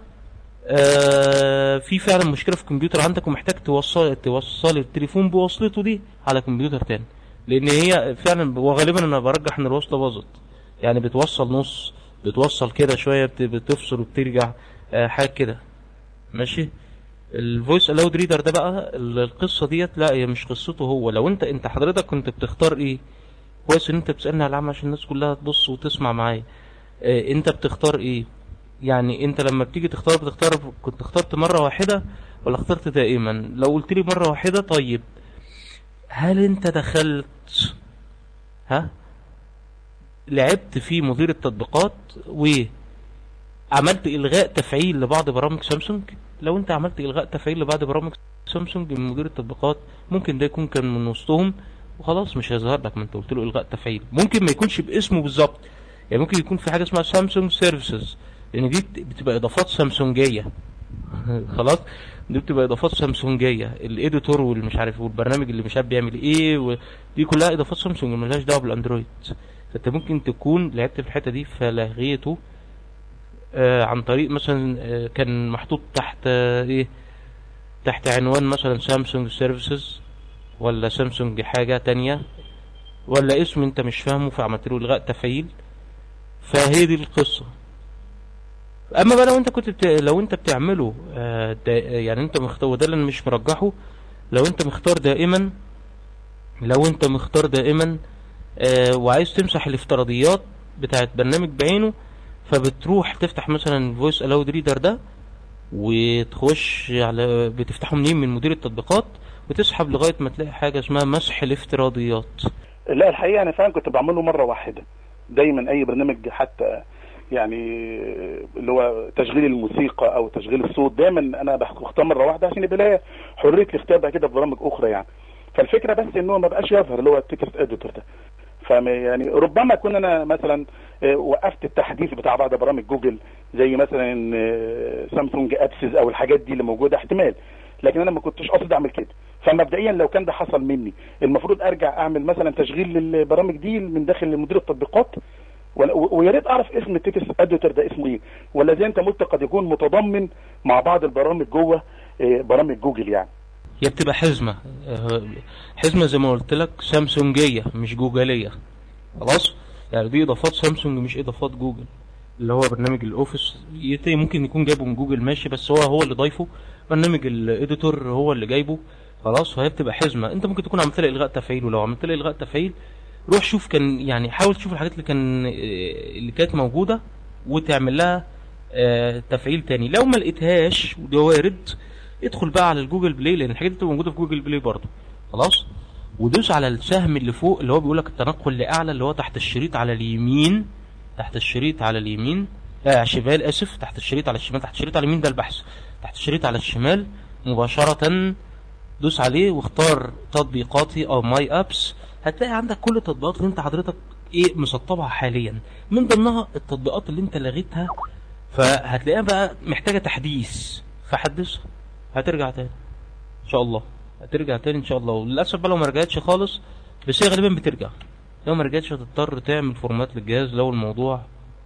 آه في فعلا مشكله في الكمبيوتر عندك ومحتاج توصل توصل التليفون بوصلته دي على كمبيوتر تاني لان هي فعلا وغالبا انا برجح ان الوصله باظت يعني بتوصل نص بتوصل كده شويه بت- بتفصل وبترجع آه حاجه كده ماشي الفويس الاود ريدر ده بقى ال- القصه ديت لا هي مش قصته هو لو انت انت حضرتك كنت بتختار ايه كويس ان انت بتسالني على العام عشان الناس كلها تبص وتسمع معايا آه انت بتختار ايه يعني انت لما بتيجي تختار بتختار كنت اخترت مره واحده ولا اخترت دائما لو قلت لي مره واحده طيب هل انت دخلت ها لعبت في مدير التطبيقات وعملت الغاء تفعيل لبعض برامج سامسونج لو انت عملت الغاء تفعيل لبعض برامج سامسونج من مدير التطبيقات ممكن ده يكون كان من وسطهم وخلاص مش هيظهر لك ما انت قلت له الغاء تفعيل ممكن ما يكونش باسمه بالظبط يعني ممكن يكون في حاجه اسمها سامسونج سيرفيسز لان دي بت- بتبقى اضافات سامسونجيه خلاص دي بتبقى اضافات سامسونجيه الايديتور والمش عارف والبرنامج اللي مش عارف بيعمل ايه ودي كلها اضافات سامسونج ملهاش دعوه بالاندرويد فانت ممكن تكون لعبت في الحته دي فلغيته آه عن طريق مثلا آه كان محطوط تحت آه ايه تحت عنوان مثلا سامسونج سيرفيسز ولا سامسونج حاجه تانية ولا اسم انت مش فاهمه فعملت له الغاء تفعيل فهي دي القصه اما بقى لو انت كنت بت... لو انت بتعمله آه دا... يعني انت مختار وده اللي انا مش مرجحه لو انت مختار دائما لو انت مختار دائما آه وعايز تمسح الافتراضيات بتاعت برنامج بعينه فبتروح تفتح مثلا فويس الاود ريدر ده وتخش على بتفتحه منين من مدير التطبيقات وتسحب لغايه ما تلاقي حاجه اسمها مسح الافتراضيات لا الحقيقه انا فعلا كنت بعمله مره واحده دايما اي برنامج حتى يعني اللي هو تشغيل الموسيقى او تشغيل الصوت دايما انا بختار مره واحده عشان يبقى ليا حريه الاختيار بقى كده في برامج اخرى يعني فالفكره بس ان هو ما بقاش يظهر اللي هو التكست اديتور ده فم يعني ربما اكون انا مثلا آه، وقفت التحديث بتاع بعض برامج جوجل زي مثلا آه، سامسونج ابسز او الحاجات دي اللي موجوده احتمال لكن انا ما كنتش قاصد اعمل كده فمبدئيا لو كان ده حصل مني المفروض ارجع اعمل مثلا تشغيل للبرامج دي من داخل مدير التطبيقات ولا- و- ويا ريت اعرف اسم التكست اديتور ده اسمه ايه ولا زي انت قلت قد يكون متضمن مع بعض البرامج جوه آه، برامج جوجل يعني هي بتبقى حزمة آه، حزمة زي ما قلت لك سامسونجية مش جوجلية خلاص يعني دي اضافات سامسونج مش اضافات جوجل اللي هو برنامج الاوفيس يت- ممكن يكون جايبه من جوجل ماشي بس هو هو اللي ضايفه برنامج الاديتور هو اللي جايبه خلاص فهي بتبقى حزمة انت ممكن تكون عملت لها الغاء تفعيل ولو عملت لها الغاء تفعيل روح شوف كان يعني حاول تشوف الحاجات اللي كان آه، اللي كانت موجودة وتعمل لها آه، تفعيل تاني لو ما لقيتهاش وده وارد ادخل بقى على الجوجل بلاي لان الحاجات دي بتبقى موجوده في جوجل بلاي برضه خلاص ودوس على السهم اللي فوق اللي هو بيقول لك التنقل لاعلى اللي هو تحت الشريط على اليمين تحت الشريط على اليمين لا على الشمال اسف تحت الشريط على الشمال تحت الشريط على اليمين ده البحث تحت الشريط على الشمال مباشره دوس عليه واختار تطبيقاتي او ماي ابس هتلاقي عندك كل التطبيقات اللي انت حضرتك ايه مسطبها حاليا من ضمنها التطبيقات اللي انت لغيتها فهتلاقيها بقى محتاجه تحديث فحدثها هترجع تاني ان شاء الله هترجع تاني ان شاء الله وللاسف بقى لو ما رجعتش خالص بس هي غالبا بترجع لو ما رجعتش هتضطر تعمل فورمات للجهاز لو الموضوع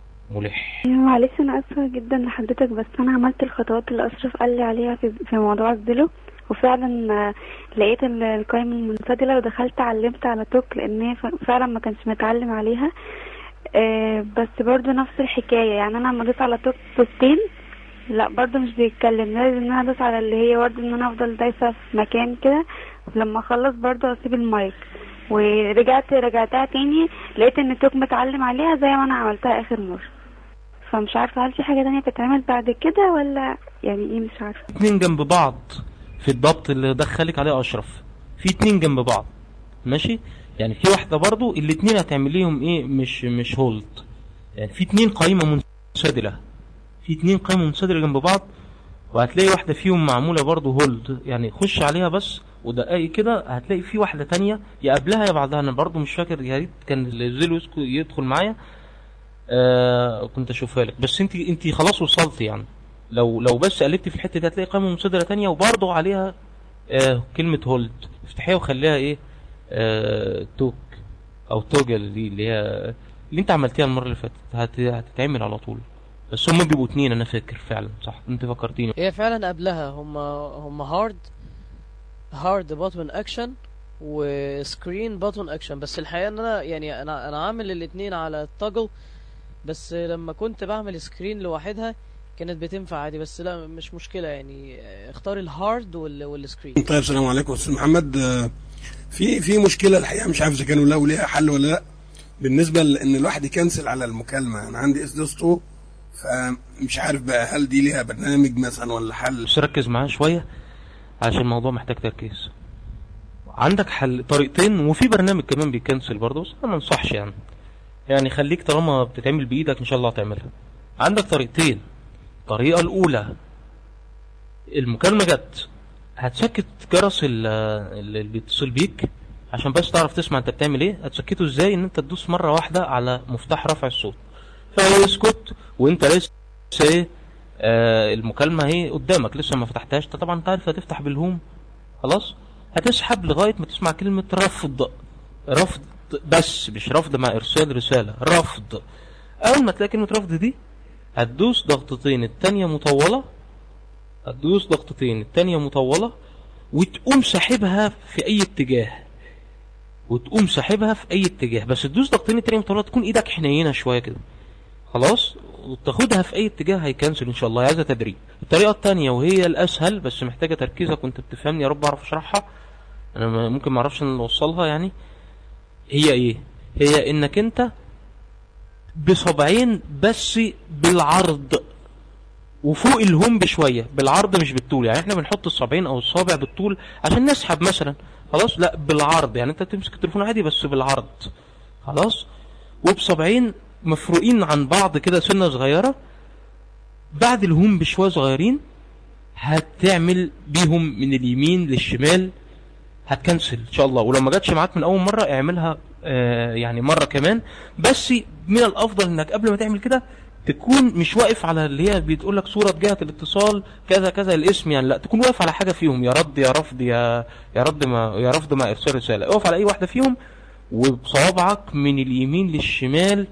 ملح معلش انا اسفه جدا لحضرتك بس انا عملت الخطوات اللي اشرف قال لي عليها في في موضوع الزلو وفعلا آه، لقيت ال- القائمه المنفصله ودخلت علمت على توك لان هي ف- فعلا ما كانش متعلم عليها آه، بس برضو نفس الحكايه يعني انا لما دوس على توك بوستين لا برضو مش بيتكلم لازم ان انا ادوس على اللي هي برضو ان انا افضل دايسه في مكان كده ولما اخلص برضو اسيب المايك ورجعت رجعتها تاني لقيت ان توك متعلم عليها زي ما انا عملتها اخر مره فمش عارفه هل في حاجه تانية بتتعمل بعد كده ولا يعني ايه مش عارفه اتنين جنب بعض في الضبط اللي دخلك عليه اشرف في اتنين جنب بعض ماشي يعني في واحده برضو الاتنين هتعمل ليهم ايه مش مش هولد يعني في اتنين قائمه منسدله في اتنين قائمه منسدله جنب بعض وهتلاقي واحده فيهم معموله برضو هولد يعني خش عليها بس ودقايق كده هتلاقي في واحده تانية يا قبلها يا بعدها انا برضو مش فاكر يا ريت كان الزيلو يسكو- يدخل معايا آه كنت اشوفها لك بس انت انت خلاص وصلت يعني لو لو بس قلبت في الحته دي هتلاقي قائمه منسدله تانية وبرضه عليها آه كلمه هولد افتحيها وخليها ايه آه توك او توجل دي اللي هي اللي انت عملتيها المره اللي فاتت هت... هتتعمل على طول بس هم بيبقوا اتنين انا فاكر فعلا صح انت فكرتيني هي فعلا قبلها هم هم هارد هارد باتون اكشن وسكرين باتون اكشن بس الحقيقه ان انا يعني انا انا عامل الاثنين على التاجل بس لما كنت بعمل سكرين لوحدها كانت بتنفع عادي بس لا مش مشكله يعني اختار الهارد وال والسكرين طيب السلام عليكم استاذ محمد آه، في في مشكله الحقيقه مش عارف اذا كانوا لا وليها حل ولا لا بالنسبه لان الواحد يكنسل على المكالمه انا عندي اس دوس 2 فمش عارف بقى هل دي ليها برنامج مثلا ولا حل بس ركز معايا شويه عشان الموضوع محتاج تركيز عندك حل طريقتين وفي برنامج كمان بيكنسل برضه بس انا ما انصحش يعني يعني خليك طالما بتتعمل بايدك ان شاء الله هتعملها عندك طريقتين الطريقه الاولى المكالمه جت هتسكت جرس ال- اللي بيتصل بيك عشان بس تعرف تسمع انت بتعمل ايه هتسكته ازاي ان انت تدوس مره واحده على مفتاح رفع الصوت فيسكت وانت لسه ايه آه المكالمه اهي قدامك لسه ما فتحتهاش انت طبعا انت عارف هتفتح بالهوم خلاص هتسحب لغايه ما تسمع كلمه رفض رفض بس مش رفض مع ارسال رساله رفض اول ما تلاقي كلمه رفض دي هتدوس ضغطتين التانية مطولة هتدوس ضغطتين التانية مطولة وتقوم ساحبها في اي اتجاه وتقوم ساحبها في اي اتجاه بس تدوس ضغطتين التانية مطولة تكون ايدك حنينة شوية كده خلاص وتاخدها في اي اتجاه هيكنسل ان شاء الله عايزة تدريب الطريقة التانية وهي الاسهل بس محتاجة تركيزك وانت بتفهمني يا رب اعرف اشرحها انا ما- ممكن ما اعرفش ان اوصلها يعني هي ايه هي انك انت بصبعين بس بالعرض وفوق الهوم بشويه بالعرض مش بالطول يعني احنا بنحط الصابعين او الصابع بالطول عشان نسحب مثلا خلاص لا بالعرض يعني انت تمسك التليفون عادي بس بالعرض خلاص وبصبعين مفروقين عن بعض كده سنه صغيره بعد الهوم بشويه صغيرين هتعمل بيهم من اليمين للشمال هتكنسل ان شاء الله ولو ما جاتش معاك من اول مره اعملها آه يعني مره كمان بس من الافضل انك قبل ما تعمل كده تكون مش واقف على اللي هي بتقول لك صوره جهه الاتصال كذا كذا الاسم يعني لا تكون واقف على حاجه فيهم يا رد يا رفض يا يا رد ما يا رفض مع ارسال رساله اقف على اي واحده فيهم وبصوابعك من اليمين للشمال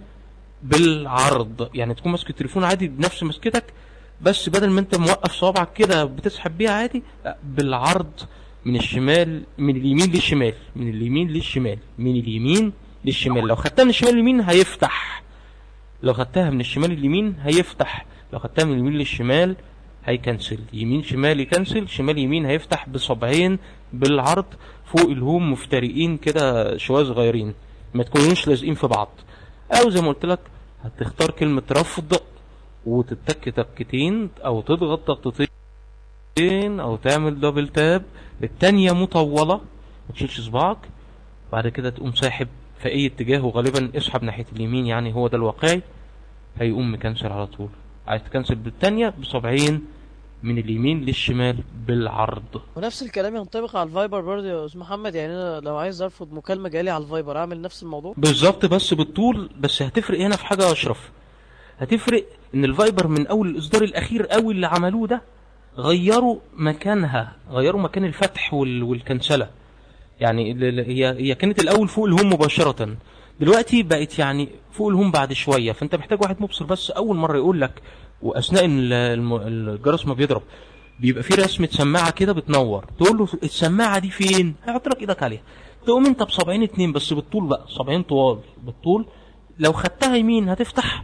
بالعرض يعني تكون ماسك التليفون عادي بنفس مسكتك بس بدل ما انت موقف صوابعك كده بتسحب بيها عادي لا بالعرض من الشمال من اليمين للشمال من اليمين للشمال من اليمين للشمال لو خدتها من الشمال لليمين هيفتح لو خدتها من الشمال لليمين هيفتح لو خدتها من اليمين للشمال هيكنسل يمين شمال يكنسل شمال يمين هيفتح بصبعين بالعرض فوق الهوم مفترقين كده شويه صغيرين ما تكونوش لازقين في بعض او زي ما قلت لك هتختار كلمه رفض وتتك تكتين او تضغط ضغطتين او تعمل دبل تاب التانية مطولة ما تشيلش صباعك بعد كده تقوم ساحب في اي اتجاه وغالبا اسحب ناحية اليمين يعني هو ده الواقعي هيقوم مكنسل على طول عايز تكنسل بالتانية بصبعين من اليمين للشمال بالعرض ونفس الكلام ينطبق على الفايبر برضه يا استاذ محمد يعني انا لو عايز ارفض مكالمه جالي على الفايبر اعمل نفس الموضوع بالظبط بس بالطول بس هتفرق هنا في حاجة يا اشرف هتفرق ان الفايبر من اول الاصدار الاخير قوي اللي عملوه ده غيروا مكانها غيروا مكان الفتح وال... والكنسله يعني ال- ال- هي هي كانت الاول فوق الهوم مباشره دلوقتي بقت يعني فوق الهوم بعد شويه فانت محتاج واحد مبصر بس اول مره يقول لك واثناء ال- الم- الجرس ما بيضرب بيبقى في رسمه سماعه كده بتنور تقول له السماعه دي فين هيحط لك ايدك عليها تقوم انت بصبعين اتنين بس بالطول بقى صبعين طوال بالطول لو خدتها يمين هتفتح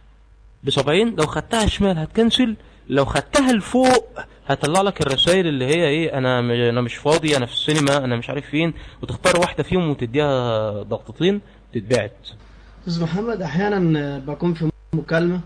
بصبعين لو خدتها شمال هتكنسل لو خدتها لفوق هطلع لك الرسائل اللي هي ايه انا م- انا مش فاضي انا في السينما انا مش عارف فين وتختار واحده فيهم وتديها ضغطتين تتبعت استاذ محمد احيانا بكون في مكالمه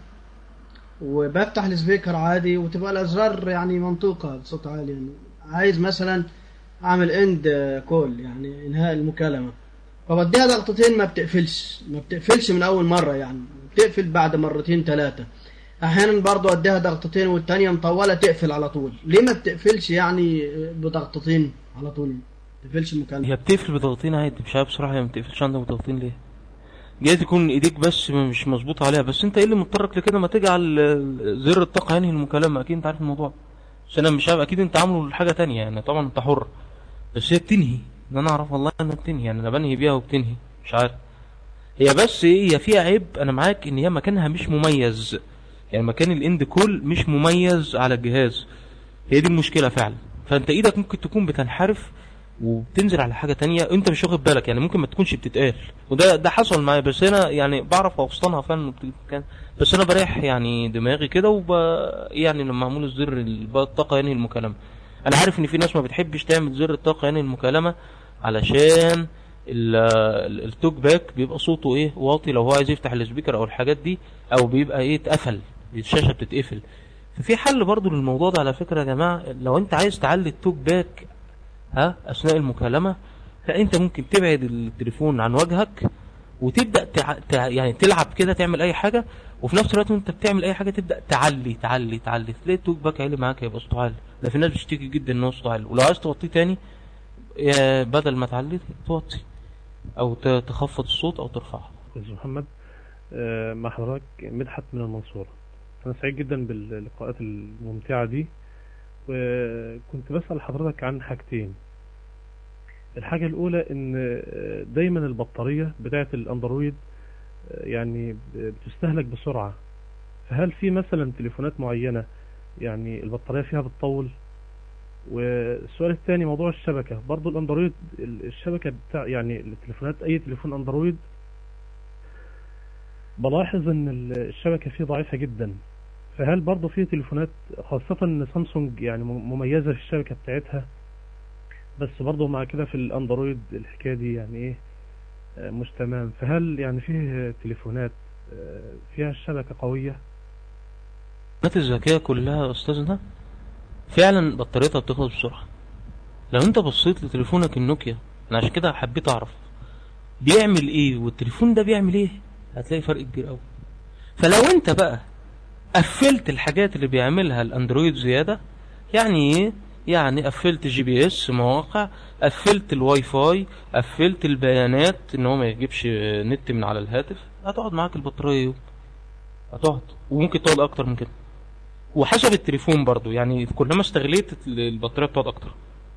وبفتح السبيكر عادي وتبقى الازرار يعني منطوقه بصوت عالي يعني عايز مثلا اعمل اند كول يعني انهاء المكالمه فبديها ضغطتين ما بتقفلش ما بتقفلش من اول مره يعني بتقفل بعد مرتين ثلاثه احيانا برضو اديها ضغطتين والتانية مطوله تقفل على طول ليه ما بتقفلش يعني بضغطتين على طول ما بتقفلش المكالمه هي بتقفل بضغطين عادي مش عارف بصراحه هي ما بتقفلش عندك بضغطين ليه جاي تكون ايديك بس مش مظبوط عليها بس انت ايه اللي مضطرك لكده ما تجعل آه، زر الطاقه ينهي المكالمه اكيد انت عارف الموضوع بس انا مش عارف اكيد انت عامله لحاجه تانية يعني طبعا انت حر بس هي بتنهي ان انا اعرف والله انها بتنهي يعني انا بنهي بيها وبتنهي مش عارف هي بس ايه هي فيها عيب انا معاك ان هي مكانها مش مميز يعني مكان الاند كول مش مميز على الجهاز هي دي المشكله فعلا فانت ايدك ممكن تكون بتنحرف وبتنزل على حاجه تانية انت مش واخد بالك يعني ممكن ما تكونش بتتقال وده ده حصل معايا بس انا يعني بعرف اوصلها فعلا كان بس انا بريح يعني دماغي كده وب يعني لما معمول الزر ال- الطاقه ينهي المكالمه انا عارف ان في ناس ما بتحبش تعمل زر الطاقه ينهي المكالمه علشان ال- ال- التوك باك بيبقى صوته ايه واطي لو هو عايز يفتح السبيكر او الحاجات دي او بيبقى ايه اتقفل الشاشه بتتقفل ففي حل برضو للموضوع ده على فكره يا جماعه لو انت عايز تعلي التوك باك ها اثناء المكالمه فانت ممكن تبعد التليفون عن وجهك وتبدا تع... تع... يعني تلعب كده تعمل اي حاجه وفي نفس الوقت وانت بتعمل اي حاجه تبدا تعلي تعلي تعلي تلاقي التوك باك عالي معاك هيبقى صوته عالي ده في ناس بتشتكي جدا ان هو صوته عالي ولو عايز توطيه تاني يا بدل ما تعلي توطي او ت- تخفض الصوت او ترفعه استاذ محمد آه، مع حضرتك مدحت من المنصورة أنا سعيد جدا باللقاءات الممتعة دي وكنت بسأل حضرتك عن حاجتين الحاجة الأولى إن آه، دايما البطارية بتاعة الأندرويد آه، يعني بتستهلك بسرعة فهل في مثلا تليفونات معينة يعني البطارية فيها بتطول والسؤال الثاني موضوع الشبكة برضو الأندرويد الشبكة بتاع يعني التليفونات أي تليفون أندرويد بلاحظ ان ال- الشبكة فيه ضعيفة جدا فهل برضه في تليفونات خاصة ان سامسونج يعني م- مميزة في الشبكة بتاعتها بس برضه مع كده في الاندرويد الحكاية دي يعني ايه آه، مش تمام فهل يعني فيه تليفونات آه، فيها الشبكة قوية التليفونات الذكيه كلها يا استاذنا فعلا بطاريتها بتخلص بسرعه لو انت بصيت لتليفونك النوكيا انا عشان كده حبيت اعرف بيعمل ايه والتليفون ده بيعمل ايه هتلاقي فرق كبير قوي فلو انت بقى قفلت الحاجات اللي بيعملها الاندرويد زياده يعني ايه يعني قفلت جي بي اس مواقع قفلت الواي فاي قفلت البيانات ان هو ما يجيبش نت من على الهاتف هتقعد معاك البطاريه يوم هتقعد وممكن تقعد اكتر من كده وحسب التليفون برضو يعني كلما استغليت البطاريه بتقعد اكتر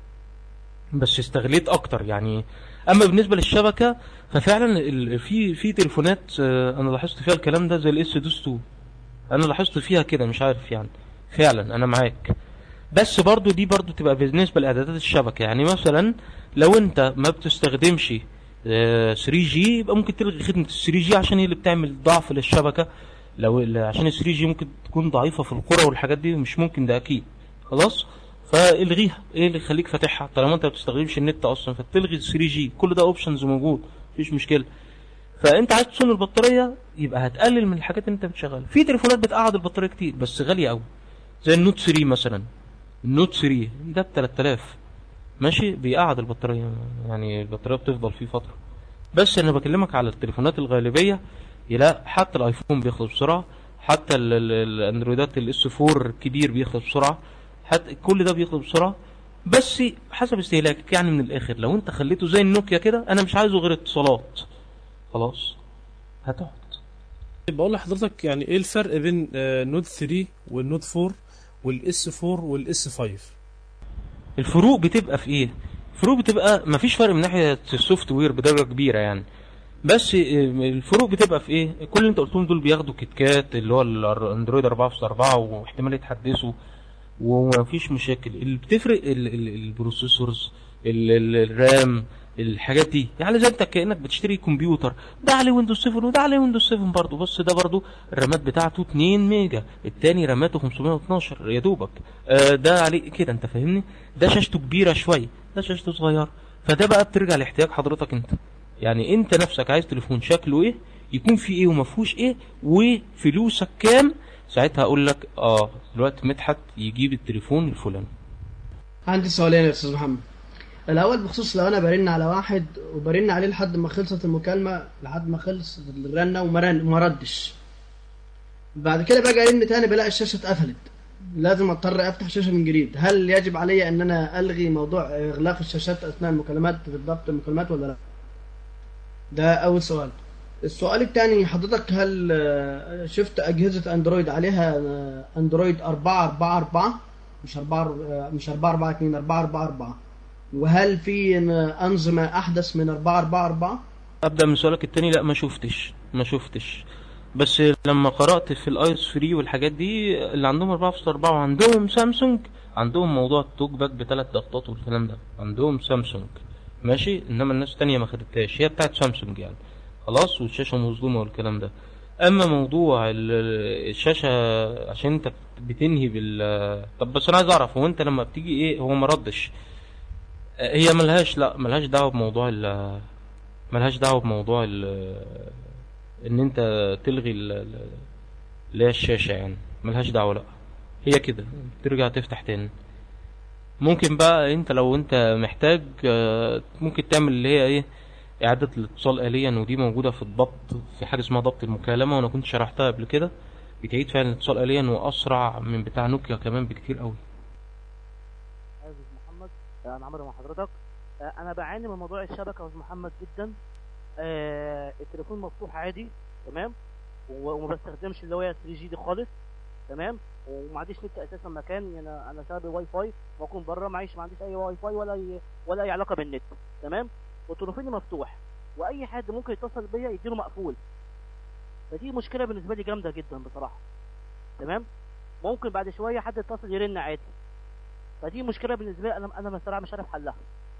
بس استغليت اكتر يعني اما بالنسبه للشبكه ففعلا ال- في في تليفونات آه، انا لاحظت فيها الكلام ده زي الاس دوس 2 انا لاحظت فيها كده مش عارف يعني فعلا انا معاك بس برضو دي برضو تبقى بالنسبه لاعدادات الشبكه يعني مثلا لو انت ما بتستخدمش آه، 3G يبقى ممكن تلغي خدمه ال 3G عشان هي اللي بتعمل ضعف للشبكه لو ال- عشان ال 3G ممكن تكون ضعيفه في القرى والحاجات دي مش ممكن ده اكيد خلاص فالغيها ايه اللي يخليك فاتحها طالما انت ما بتستخدمش النت اصلا فتلغي ال 3G كل ده اوبشنز موجود مفيش مشكله فانت عايز تصون البطاريه يبقى هتقلل من الحاجات اللي انت بتشغلها في تليفونات بتقعد البطاريه كتير بس غاليه قوي زي النوت 3 مثلا النوت 3 ده ب 3000 ماشي بيقعد البطاريه يعني البطاريه بتفضل فيه فتره بس انا بكلمك على التليفونات الغالبيه لا حتى الايفون بيخلص بسرعه حتى ال- ال- الاندرويدات الاس 4 الكبير بيخلص بسرعه حتى كل ده بيخلص بسرعه بس حسب استهلاكك يعني من الاخر لو انت خليته زي النوكيا كده انا مش عايزه غير اتصالات خلاص هتقعد بقول لحضرتك يعني ايه الفرق بين آه، نود 3 والنود 4 والاس 4 والاس 5 الفروق بتبقى في ايه الفروق بتبقى مفيش فرق من ناحيه السوفت وير بدرجه كبيره يعني بس آه، الفروق بتبقى في ايه كل اللي انت قلتهم دول بياخدوا كيت كات اللي هو الاندرويد 4.4 واحتمال يتحدثوا ومفيش مشاكل اللي بتفرق ال- ال- البروسيسورز ال- ال- الرام الحاجات دي يعني زي انت كانك بتشتري كمبيوتر ده عليه ويندوز 7 وده عليه ويندوز 7 برضه بس ده برضه الرامات بتاعته 2 ميجا التاني راماته 512 يا دوبك آه ده عليه كده انت فاهمني ده شاشته كبيره شويه ده شاشته صغيره فده بقى بترجع لاحتياج حضرتك انت يعني انت نفسك عايز تليفون شكله ايه يكون فيه ايه وما فيهوش ايه وفلوسك كام ساعتها اقول لك اه دلوقتي مدحت يجيب التليفون الفلاني عندي سؤالين يا استاذ محمد الاول بخصوص لو انا برن على واحد وبرن عليه لحد ما خلصت المكالمه لحد ما خلص الرنه وما رن- وما ردش بعد كده باجي ارن تاني بلاقي الشاشه اتقفلت لازم اضطر افتح شاشه من جديد هل يجب علي ان انا الغي موضوع اغلاق الشاشات اثناء المكالمات في ضبط المكالمات ولا لا ده اول سؤال السؤال الثاني حضرتك هل آه، شفت اجهزه اندرويد عليها آه، اندرويد 4 4 4 مش 4 آه، مش 4 4 2 4 4 4 وهل في آه، انظمه احدث من 4 4 4 ابدا من سؤالك التاني لا ما شفتش ما شفتش بس لما قرات في الايس فري والحاجات دي اللي عندهم 4.4 وعندهم سامسونج عندهم موضوع التوك باك بثلاث ضغطات والكلام ده عندهم سامسونج ماشي انما الناس التانية ما خدتهاش هي بتاعت سامسونج يعني خلاص والشاشه مظلومه والكلام ده اما موضوع ال- الشاشه عشان انت بتنهي بال طب بس انا عايز اعرف هو انت لما بتيجي ايه هو ما ردش هي ملهاش لا ملهاش دعوه بموضوع ال ملهاش دعوه بموضوع ال ان انت تلغي ال- ال- اللي هي الشاشه يعني ملهاش دعوه لا هي كده ترجع تفتح تاني ممكن بقى انت لو انت محتاج آه، ممكن تعمل اللي هي ايه اعادة الاتصال آليا ودي موجودة في الضبط في حاجة اسمها ضبط المكالمة وانا كنت شرحتها قبل كده بتعيد فعلا الاتصال آليا واسرع من بتاع نوكيا كمان بكتير قوي عايز محمد آه، انا عمرو مع حضرتك آه، انا بعاني من موضوع الشبكه يا استاذ محمد جدا آه، التليفون مفتوح عادي تمام و- وما بستخدمش اللي هو 3 جي دي خالص تمام وما عنديش نت اساسا مكان يعني انا انا شغال بالواي فاي واكون بره معيش ما عنديش اي واي فاي ولا أي ولا اي علاقه بالنت تمام وتليفوني مفتوح واي حد ممكن يتصل بيا يديله مقفول فدي مشكله بالنسبه لي جامده جدا بصراحه تمام ممكن بعد شويه حد يتصل يرن عادي فدي مشكله بالنسبه لي انا انا بصراحه مش عارف حلها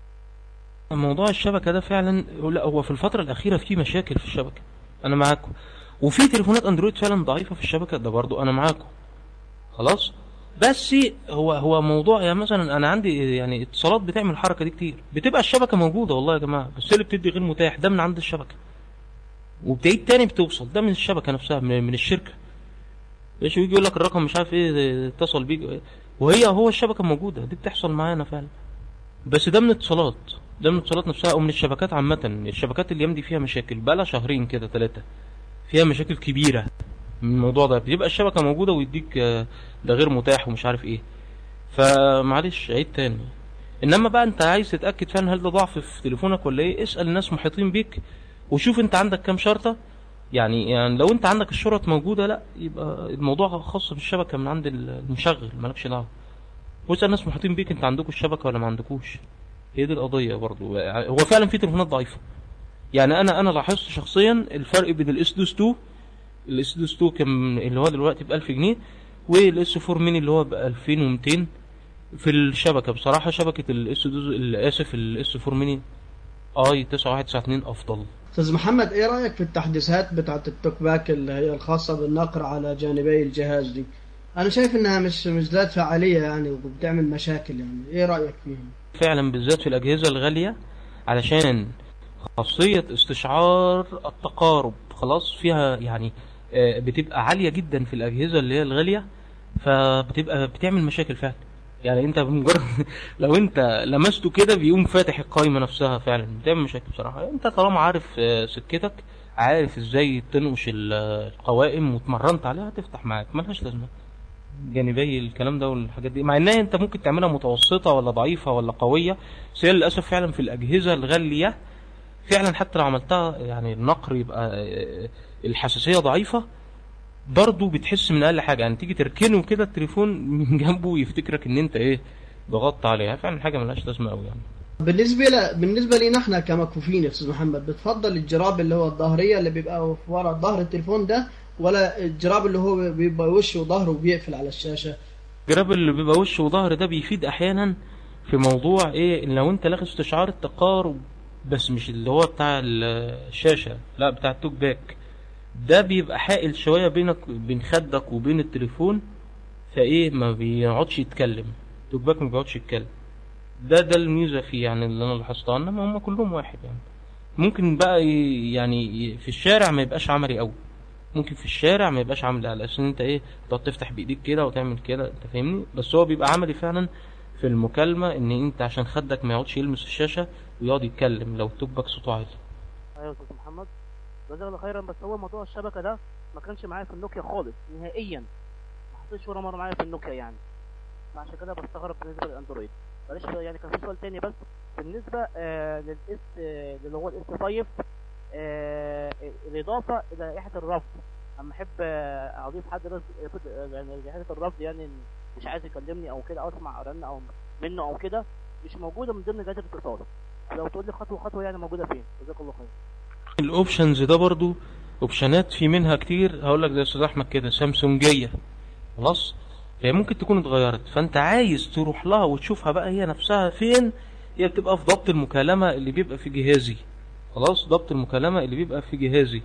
موضوع الشبكة ده فعلا لا هو في الفترة الأخيرة في مشاكل في الشبكة أنا معاكم وفي تليفونات أندرويد فعلا ضعيفة في الشبكة ده برضو أنا معاكم خلاص بس هو هو موضوع يعني مثلا أنا عندي يعني اتصالات بتعمل الحركة دي كتير بتبقى الشبكة موجودة والله يا جماعة بس اللي بتدي غير متاح ده من عند الشبكة وبتعيد تاني بتوصل ده من الشبكة نفسها من, من الشركة ايش يجي يقول لك الرقم مش عارف ايه اتصل بيك وهي هو الشبكة موجودة دي بتحصل معانا فعلا بس ده من اتصالات ده من الاتصالات نفسها او من الشبكات عامة الشبكات اللي يمدي فيها مشاكل بقالها شهرين كده ثلاثة فيها مشاكل كبيره من الموضوع ده بيبقى الشبكه موجوده ويديك آه، ده غير متاح ومش عارف ايه فمعلش عيد تاني انما بقى انت عايز تتاكد فعلا هل ده ضعف في تليفونك ولا ايه اسال الناس محيطين بيك وشوف انت عندك كام شرطه يعني يعني لو انت عندك الشرط موجوده لا يبقى الموضوع خاص بالشبكه من عند المشغل مالكش دعوه واسال الناس محيطين بيك انت عندكوا الشبكه ولا ما عندكوش هي دي القضيه برضو هو فعلا في تليفونات ضعيفه يعني انا انا لاحظت شخصيا الفرق بين الاس دوس 2 الاس دوس 2 كان اللي هو دلوقتي ب 1000 جنيه والاس 4 ميني اللي هو ب 2200 في الشبكه بصراحه شبكه الاس دوس اسف الاس 4 ميني اي 9192 افضل استاذ محمد ايه رايك في التحديثات بتاعه التوك باك اللي هي الخاصه بالنقر على جانبي الجهاز دي انا شايف انها مش مش ذات فعاليه يعني وبتعمل مشاكل يعني ايه رايك فيهم فعلا بالذات في الأجهزة الغالية علشان خاصية استشعار التقارب خلاص فيها يعني آه، بتبقى عالية جدا في الأجهزة اللي هي الغالية فبتبقى بتعمل مشاكل فعلا يعني انت بمجرد لو انت لمسته كده بيقوم فاتح القايمة نفسها فعلا بتعمل مشاكل بصراحة انت طالما عارف آه، سكتك عارف ازاي تنقش ال- القوائم واتمرنت عليها هتفتح معاك ملهاش لازمة جانبي الكلام ده والحاجات دي مع انها انت ممكن تعملها متوسطة ولا ضعيفة ولا قوية بس هي للأسف فعلا في الأجهزة الغالية فعلا حتى لو عملتها يعني النقر يبقى آه، الحساسية ضعيفة برضه بتحس من أقل حاجة يعني تيجي تركنه كده التليفون من جنبه يفتكرك إن أنت إيه ضغطت عليها فعلا حاجة ملهاش لازمة أوي يعني بالنسبه ل... بالنسبه لينا احنا كمكفوفين يا استاذ محمد بتفضل الجراب اللي هو الظهريه اللي بيبقى في ورا ظهر التليفون ده ولا الجراب اللي هو بيبقى وشه وظهره وبيقفل على الشاشه الجراب اللي بيبقى وش وظهر ده بيفيد احيانا في موضوع ايه إن لو انت لاقي استشعار التقارب بس مش اللي هو بتاع الشاشة لا بتاع التوك باك ده بيبقى حائل شوية بينك بين خدك وبين التليفون فايه ما بيقعدش يتكلم التوك باك ما بيقعدش يتكلم ده ده الميزة فيه يعني اللي انا لاحظتها انما هم كلهم واحد يعني ممكن بقى ي- يعني ي- في الشارع ما يبقاش عملي قوي ممكن في الشارع ما يبقاش عملي على اساس ان انت ايه تقعد تفتح بايديك كده وتعمل كده انت فاهمني بس هو بيبقى عملي فعلا في المكالمة ان انت عشان خدك ما يقعدش يلمس الشاشة ويقعد يتكلم لو التوك باك صوته عالي ايوه يا استاذ محمد جزاك الله خيرا بس هو موضوع الشبكه ده ما كانش معايا في النوكيا خالص نهائيا ما حصلش ولا مره معايا في النوكيا يعني فعشان كده بستغرب بالنسبه للاندرويد معلش يعني كان في سؤال تاني بس بالنسبه آه للاس آه اللي هو الاس 5 آه الاضافه الى لائحه الرفض اما احب آه اضيف حد رز... يعني لائحه الرفض يعني إن مش عايز يكلمني او كده او اسمع رن او منه او كده مش موجوده من ضمن جهاز الاتصال لو تقول لي خطوه خطوه يعني موجوده فين جزاك الله خير الاوبشنز ده برضو اوبشنات في منها كتير هقول لك زي استاذ احمد كده سامسونجيه خلاص هي ممكن تكون اتغيرت فانت عايز تروح لها وتشوفها بقى هي نفسها فين هي بتبقى في ضبط المكالمه اللي بيبقى في جهازي خلاص ضبط المكالمه اللي بيبقى في جهازي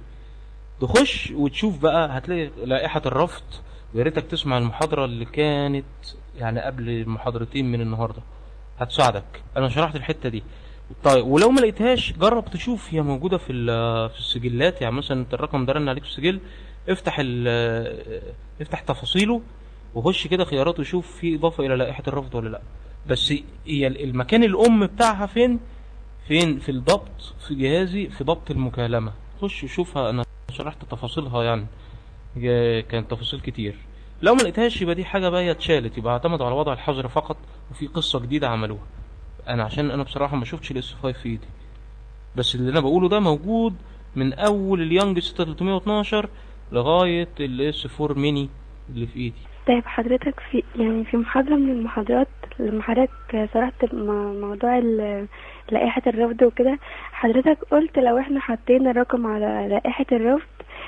تخش وتشوف بقى هتلاقي لائحه الرفض ويا ريتك تسمع المحاضره اللي كانت يعني قبل المحاضرتين من النهارده هتساعدك انا شرحت الحته دي طيب ولو ما لقيتهاش جرب تشوف هي موجوده في ال- في السجلات يعني مثلا انت الرقم ده رن عليك في السجل افتح ال- افتح تفاصيله وخش كده خيارات وشوف في اضافه الى لائحه الرفض ولا لا بس هي المكان الام بتاعها فين فين في الضبط في جهازي في ضبط المكالمه خش وشوفها انا شرحت تفاصيلها يعني جا- كانت تفاصيل كتير لو ما لقيتهاش يبقى دي حاجه بقى هي اتشالت يبقى اعتمدوا على وضع الحظر فقط وفي قصه جديده عملوها انا عشان انا بصراحه ما شفتش الاس 5 في ايدي بس اللي انا بقوله ده موجود من اول اليانج 6312 لغايه الاس 4 ميني اللي في ايدي طيب حضرتك في يعني في محاضرة من المحاضرات لما حضرتك شرحت م- موضوع ال- لائحة الرفض وكده حضرتك قلت لو احنا حطينا الرقم على لائحة الرفض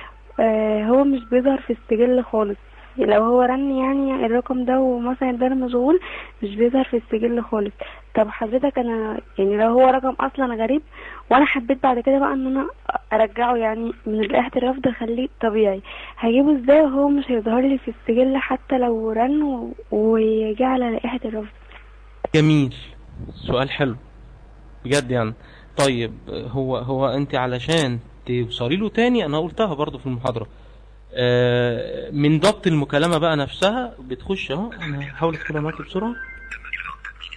آه هو مش بيظهر في السجل خالص لو هو رن يعني الرقم ده ومثلا ده مشغول مش بيظهر في السجل خالص طب حضرتك انا يعني لو هو رقم اصلا غريب وانا حبيت بعد كده بقى ان انا ارجعه يعني من لائحة الرفض اخليه طبيعي هجيبه ازاي وهو مش هيظهر لي في السجل حتى لو رن و- ويجي على لائحة الرفض جميل سؤال حلو بجد يعني طيب هو هو انت علشان توصلي له تاني انا قلتها برضو في المحاضرة آه، من ضبط المكالمة بقى نفسها بتخش اهو انا هحاول ادخلها معاكي بسرعة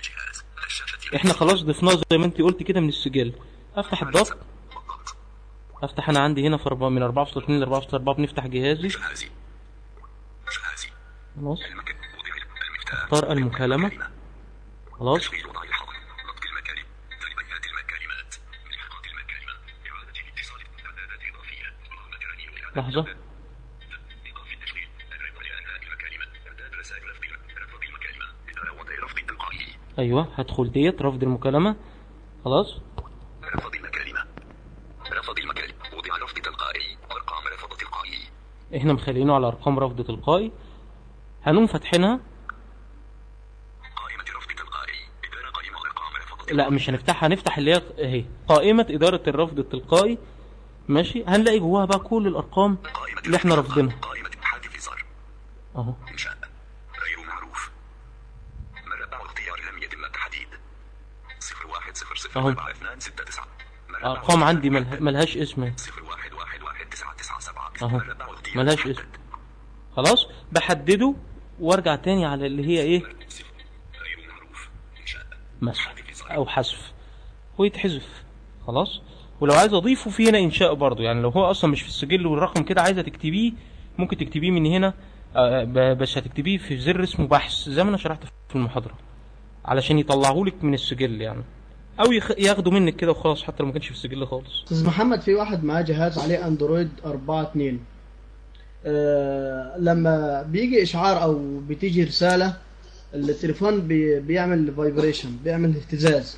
احنا خلاص ضفناه زي ما انت قلت كده من السجل افتح الضغط افتح انا عندي هنا في أربعة من 4.2 ل 4.4 بنفتح جهازي جهازي جهازي خلاص المكان وضع المفتاح اختار المكالمة خلاص تشغيل وضع الحظر نطق المكالم تنبيهات المكالمات ملحقات المكالمة إعادة الاتصال إعدادات إضافية رغم ترانيم لحظة إيقاف التشغيل الرضا لأنهاء المكالمة إعداد رسائل رفض رفض المكالمة إدارة وضع رفض تلقائي ايوه هدخل ديت رفض المكالمة خلاص رفض المكالمة رفض المكالمة وضع رفض تلقائي أرقام رفض تلقائي احنا مخلينه على ارقام رفض تلقائي هنقوم فاتحينها قائمة رفض تلقائي إدارة قائمة أرقام رفض لا مش هنفتحها هنفتح اللي هي اهي قائمة إدارة الرفض التلقائي ماشي هنلاقي جواها بقى كل الأرقام اللي احنا رافضينها قائمة حذف زر اهو إنشاء غير معروف مربع اختيار لم يتم التحديد صفر واحد صفر صفر أهو. أربعة اثنان ستة تسعة أرقام عندي مله- ملهاش اسم صفر واحد واحد واحد تسعة تسعة سبعة اهو مربع اختيار ملهاش اسم خلاص بحدده وارجع تاني على اللي هي ايه غير معروف إنشاء مسح او حذف ويتحذف خلاص ولو عايز اضيفه في هنا انشاء برضو يعني لو هو اصلا مش في السجل والرقم كده عايزه تكتبيه ممكن تكتبيه من هنا آه، ب- بس هتكتبيه في زر اسمه بحث زي ما انا شرحت في المحاضره علشان يطلعه لك من السجل يعني او يخ- ياخده منك كده وخلاص حتى لو ما كانش في السجل خالص استاذ محمد في واحد معاه جهاز عليه اندرويد 4 2 آه لما بيجي اشعار او بتيجي رساله التليفون بي بيعمل فايبريشن بيعمل اهتزاز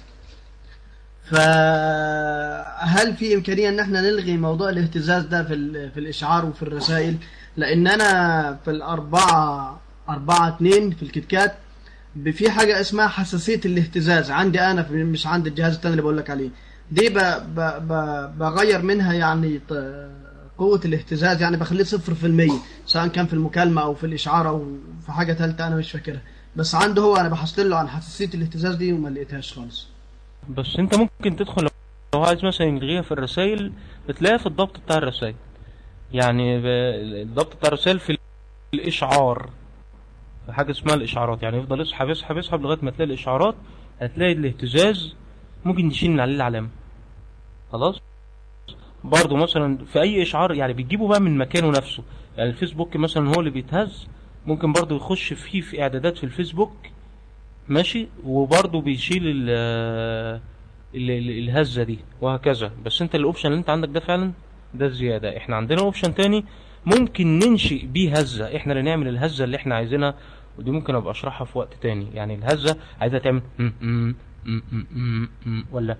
فهل في امكانيه ان احنا نلغي موضوع الاهتزاز ده في ال- في الاشعار وفي الرسائل لان انا في الاربعه أربعة اتنين في الكتكات ب- في حاجة اسمها حساسية الاهتزاز عندي أنا في- مش عند الجهاز التاني اللي بقول لك عليه دي ب... ب... ب... بغير منها يعني ط- قوة الاهتزاز يعني بخليه صفر في المية سواء كان في المكالمة أو في الإشعار أو في حاجة تالتة أنا مش فاكرها بس عنده هو أنا بحصل له عن حساسية الاهتزاز دي وما لقيتهاش خالص بس انت ممكن تدخل لو عايز مثلا يلغيها في الرسائل بتلاقيها في الضبط بتاع الرسائل يعني ب- الضبط بتاع الرسائل في الاشعار في حاجه اسمها الاشعارات يعني يفضل يسحب يسحب يسحب لغايه ما تلاقي الاشعارات هتلاقي الاهتزاز ممكن نشيل من عليه العلامه خلاص برضه مثلا في اي اشعار يعني بتجيبه بقى من مكانه نفسه يعني الفيسبوك مثلا هو اللي بيتهز ممكن برضه يخش فيه في اعدادات في الفيسبوك ماشي وبرضه بيشيل ال ال- ال- الهزه دي وهكذا بس انت الاوبشن اللي انت عندك ده فعلا ده زياده احنا عندنا اوبشن تاني ممكن ننشئ بيه هزه احنا اللي نعمل الهزه اللي احنا عايزينها ودي ممكن ابقى اشرحها في وقت تاني يعني الهزه عايزها تعمل م- م- م- م- م- م- ولا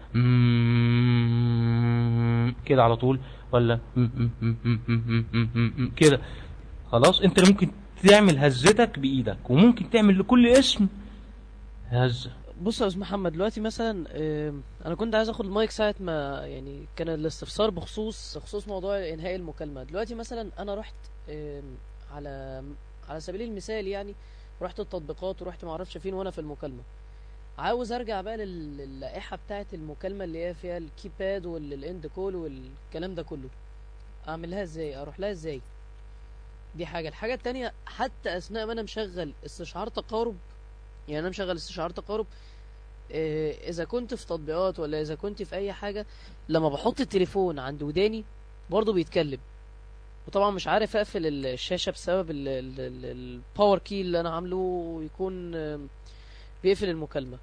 م- كده على طول ولا م- م- م- م- م- م- م- م- كده خلاص انت اللي ممكن تعمل هزتك بايدك وممكن تعمل لكل اسم هزه بص يا استاذ محمد دلوقتي مثلا آم، انا كنت عايز اخد المايك ساعه ما يعني كان الاستفسار بخصوص خصوص موضوع انهاء المكالمه دلوقتي مثلا انا رحت آم، على على سبيل المثال يعني رحت التطبيقات ورحت ما اعرفش فين وانا في المكالمه عاوز ارجع بقى لل- للائحه بتاعه المكالمه اللي هي فيها الكيباد والاند كول والكلام ده كله اعملها ازاي اروح لها ازاي دي حاجه الحاجه التانية حتى اثناء ما انا مشغل استشعار تقارب يعني انا مشغل استشعار تقارب آه، اذا كنت في تطبيقات ولا اذا كنت في اي حاجه لما بحط التليفون عند وداني برضه بيتكلم وطبعا مش عارف اقفل الشاشه بسبب الباور كي اللي انا عامله يكون آه، بيقفل المكالمه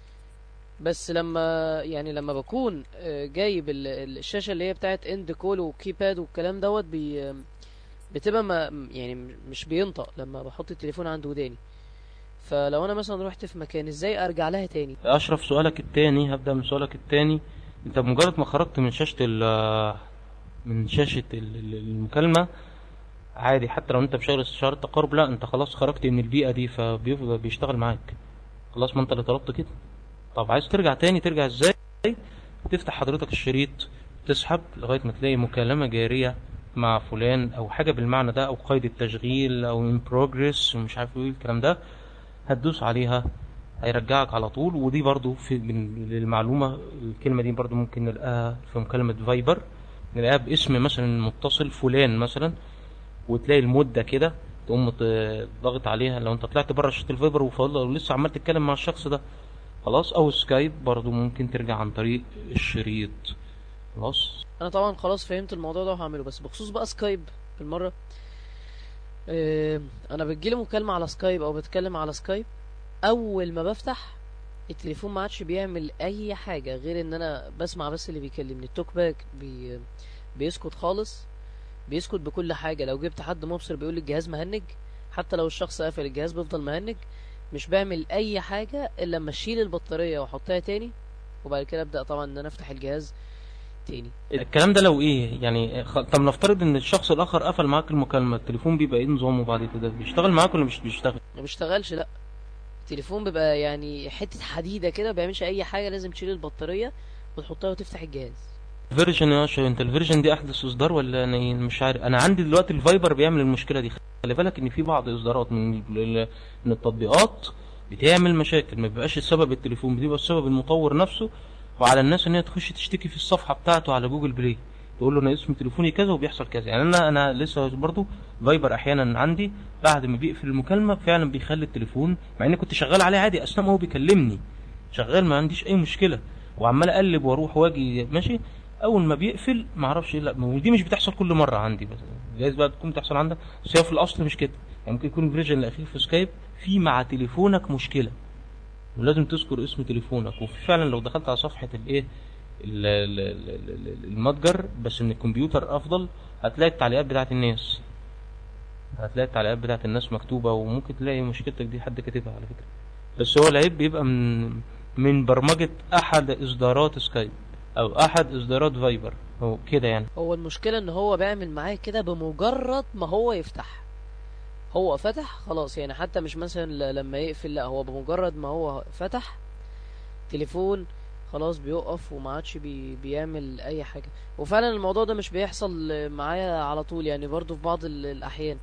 بس لما يعني لما بكون آه، جايب ال- ال- الشاشه اللي هي بتاعت اند كول وكيباد والكلام دوت بي آه، بتبقى ما يعني مش بينطق لما بحط التليفون عند وداني فلو انا مثلا رحت في مكان ازاي ارجع لها تاني اشرف سؤالك التاني هبدأ من سؤالك التاني انت بمجرد ما خرجت من شاشة ال من شاشة ال- ال- المكالمة عادي حتى لو انت مشغل استشارة تقارب لا انت خلاص خرجت من البيئة دي فبيفضل بيشتغل معاك خلاص ما انت اللي طلبت كده طب عايز ترجع تاني ترجع ازاي تفتح حضرتك الشريط تسحب لغاية ما تلاقي مكالمة جارية مع فلان او حاجة بالمعنى ده او قيد التشغيل او in progress ومش عارف ايه الكلام ده هتدوس عليها هيرجعك على طول ودي برضو في من للمعلومة الكلمة دي برضو ممكن نلقاها في مكالمة فايبر نلاقيها باسم مثلا متصل فلان مثلا وتلاقي المدة كده تقوم مت- ضاغط عليها لو انت طلعت بره شاشة الفايبر وفضل ولسه عمال تتكلم مع الشخص ده خلاص او سكايب برضو ممكن ترجع عن طريق الشريط خلاص انا طبعا خلاص فهمت الموضوع ده وهعمله بس بخصوص بقى سكايب بالمره آه، انا بتجيلي مكالمه على سكايب او بتكلم على سكايب اول ما بفتح التليفون ما عادش بيعمل اي حاجه غير ان انا بسمع بس اللي بيكلمني التوك باك بي بيسكت خالص بيسكت بكل حاجه لو جبت حد مبصر بيقول لي الجهاز مهنج حتى لو الشخص قافل الجهاز بيفضل مهنج مش بعمل اي حاجه الا لما اشيل البطاريه واحطها تاني وبعد كده ابدا طبعا ان انا افتح الجهاز تاني الكلام ده لو ايه يعني خ... طب نفترض ان الشخص الاخر قفل معاك المكالمه التليفون بيبقى ايه نظامه بعد كده بيشتغل معاك ولا مش بيشتغل ما بيشتغلش لا التليفون بيبقى يعني حته حديده كده ما بيعملش اي حاجه لازم تشيل البطاريه وتحطها وتفتح الجهاز فيرجن يا شو انت الفيرجن دي احدث اصدار ولا انا إيه؟ مش عارف انا عندي دلوقتي الفايبر بيعمل المشكله دي خلي بالك ان في بعض اصدارات من ال- من التطبيقات بتعمل مشاكل ما بيبقاش السبب التليفون بيبقى السبب المطور نفسه وعلى الناس ان هي تخش تشتكي في الصفحه بتاعته على جوجل بلاي تقول له انا اسم تليفوني كذا وبيحصل كذا يعني انا انا لسه برضو فايبر احيانا عندي بعد ما بيقفل المكالمه فعلا بيخلي التليفون مع اني كنت شغال عليه عادي اثناء ما هو بيكلمني شغال ما عنديش اي مشكله وعمال اقلب واروح واجي ماشي اول ما بيقفل ما اعرفش ايه لا ما هو دي مش بتحصل كل مره عندي بس جايز بقى تكون بتحصل عندك بس هي في الاصل مش كده يعني ممكن يكون الفيرجن الاخير في سكايب في مع تليفونك مشكله ولازم تذكر اسم تليفونك وفي فعلا لو دخلت على صفحه الايه ال- ال- ال- ال- ال- المتجر بس من الكمبيوتر افضل هتلاقي التعليقات بتاعت الناس هتلاقي التعليقات بتاعت الناس مكتوبه وممكن تلاقي مشكلتك دي حد كاتبها على فكره بس هو العيب بيبقى من من برمجه احد اصدارات سكايب او احد اصدارات فايبر هو كده يعني هو المشكله ان هو بيعمل معايا كده بمجرد ما هو يفتح هو فتح خلاص يعني حتى مش مثلا ل- لما يقفل لا هو بمجرد ما هو فتح تليفون خلاص بيقف وما عادش بي بيعمل اي حاجه وفعلا الموضوع ده مش بيحصل معايا على طول يعني برضو في بعض ال- الاحيان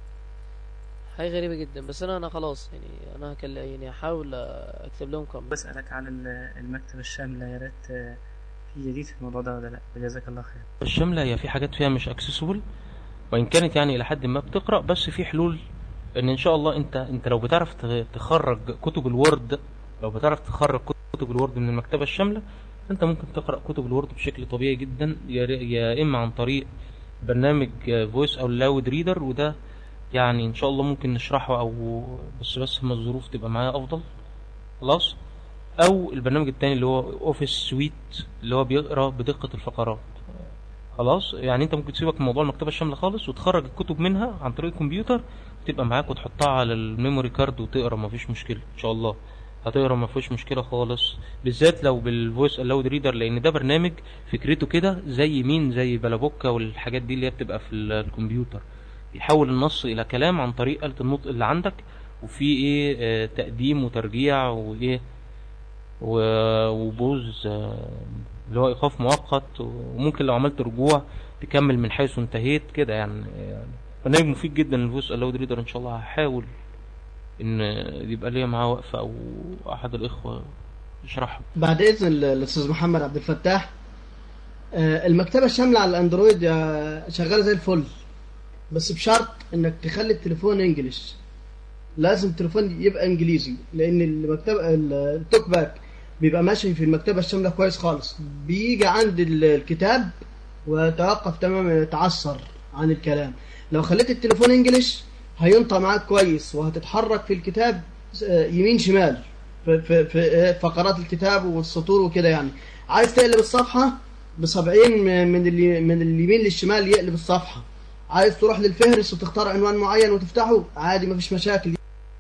حاجه غريبه جدا بس انا انا خلاص يعني انا هكل يعني هحاول اكتب لهم كم بسألك على ال- المكتبة الشاملة يا ريت آه، في جديد في الموضوع ده ولا لا جزاك الله خير الشامله هي في حاجات فيها مش اكسسبل وان كانت يعني الى حد ما بتقرا بس في حلول ان ان شاء الله انت انت لو بتعرف ت- تخرج كتب الوورد لو بتعرف تخرج كتب الوورد من المكتبه الشامله انت ممكن تقرا كتب الوورد بشكل طبيعي جدا يا ر- يا اما عن طريق برنامج فويس او لاود ريدر وده يعني ان شاء الله ممكن نشرحه او بس بس ما الظروف تبقى معايا افضل خلاص او البرنامج التاني اللي هو اوفيس سويت اللي هو بيقرا بدقه الفقرات خلاص يعني انت ممكن تسيبك من موضوع المكتبه الشامله خالص وتخرج الكتب منها عن طريق الكمبيوتر تبقى معاك وتحطها على الميموري كارد وتقرا مفيش مشكله ان شاء الله هتقرا مفيش مشكله خالص بالذات لو بالفويس الاود ريدر لان ده برنامج فكرته كده زي مين زي بلابوكا والحاجات دي اللي هي بتبقى في ال- الكمبيوتر بيحول النص الى كلام عن طريق آلة النطق اللي عندك وفي ايه آه، تقديم وترجيع وايه و- وبوز آه، اللي هو ايقاف مؤقت وممكن لو عملت رجوع تكمل من حيث انتهيت كده يعني يعني برنامج مفيد جدا للفويس الاود ريدر ان شاء الله هحاول ان يبقى ليا معاه وقفه او احد الاخوه يشرحها بعد اذن ال- الاستاذ محمد عبد الفتاح آه، المكتبه الشامله على الاندرويد آه، شغاله زي الفل بس بشرط انك تخلي التليفون انجليش لازم التليفون يبقى انجليزي لان المكتبه ال- التوك باك بيبقى ماشي في المكتبه الشامله كويس خالص بيجي عند ال- الكتاب ويتوقف تماما يتعثر عن الكلام لو خليت التليفون انجليش هينطق معاك كويس وهتتحرك في الكتاب آه، يمين شمال في, في, في آه، فقرات الكتاب والسطور وكده يعني عايز تقلب الصفحه بصبعين من اللي من اليمين للشمال يقلب الصفحه عايز تروح للفهرس وتختار عنوان معين وتفتحه عادي مفيش مشاكل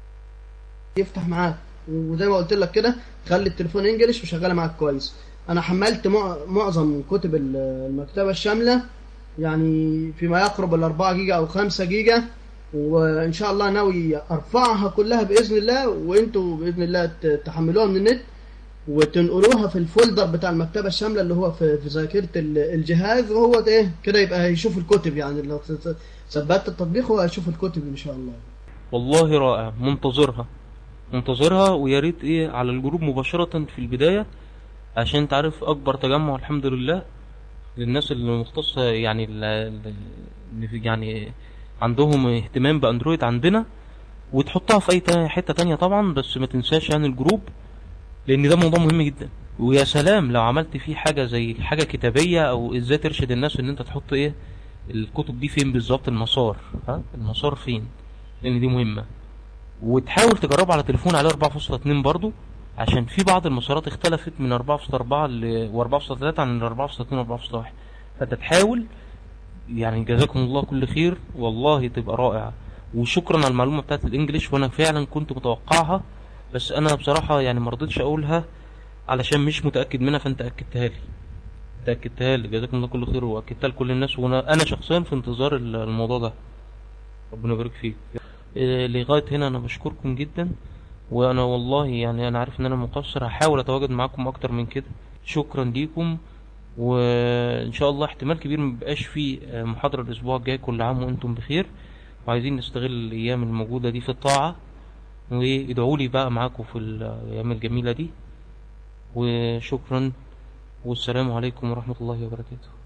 يفتح معاك وزي ما قلت لك كده خلي التليفون انجلش وشغاله معاك كويس انا حملت مع- معظم كتب ال- المكتبه الشامله يعني فيما يقرب ال 4 جيجا او 5 جيجا وان شاء الله ناوي ارفعها كلها باذن الله وانتوا باذن الله ت- تحملوها من النت وتنقلوها في الفولدر بتاع المكتبه الشامله اللي هو في في ذاكره ال- الجهاز وهو ده ايه كده يبقى هيشوف الكتب يعني لو ت- ت- ثبتت التطبيق هو هيشوف الكتب ان شاء الله والله رائع منتظرها منتظرها ويا ريت ايه على الجروب مباشرة في البداية عشان تعرف اكبر تجمع الحمد لله للناس اللي مختصة يعني ال- ال- اللي في- يعني عندهم اهتمام باندرويد عندنا وتحطها في اي تا- حتة تانية طبعا بس ما تنساش يعني الجروب لان ده موضوع مهم جدا ويا سلام لو عملت فيه حاجة زي حاجة كتابية او ازاي ترشد الناس ان انت تحط ايه الكتب دي فين بالظبط المسار ها المسار فين لان دي مهمة وتحاول تجربه على تليفون عليه 4.2 برضو عشان في بعض المسارات اختلفت من 4.4 ل و 4.3 عن 4.2 و 4.1 فانت تحاول يعني جزاكم الله كل خير والله تبقى رائعة وشكرا على المعلومة بتاعت الانجليش وانا فعلا كنت متوقعها بس انا بصراحة يعني مرضتش اقولها علشان مش متأكد منها فانت اكدتها لي تأكدتها لي جزاكم الله كل خير واكدتها لكل الناس وانا انا شخصيا في انتظار ال- الموضوع ده ربنا يبارك فيك إيه، لغاية هنا انا بشكركم جدا وانا والله يعني انا عارف ان انا مقصر هحاول اتواجد معاكم اكتر من كده شكرا ليكم وان شاء الله احتمال كبير مبقاش في آه، محاضرة الاسبوع الجاي كل عام وانتم بخير وعايزين نستغل الايام الموجودة دي في الطاعة وادعوا لي بقى معاكم في الايام الجميلة دي وشكرا والسلام عليكم ورحمة الله وبركاته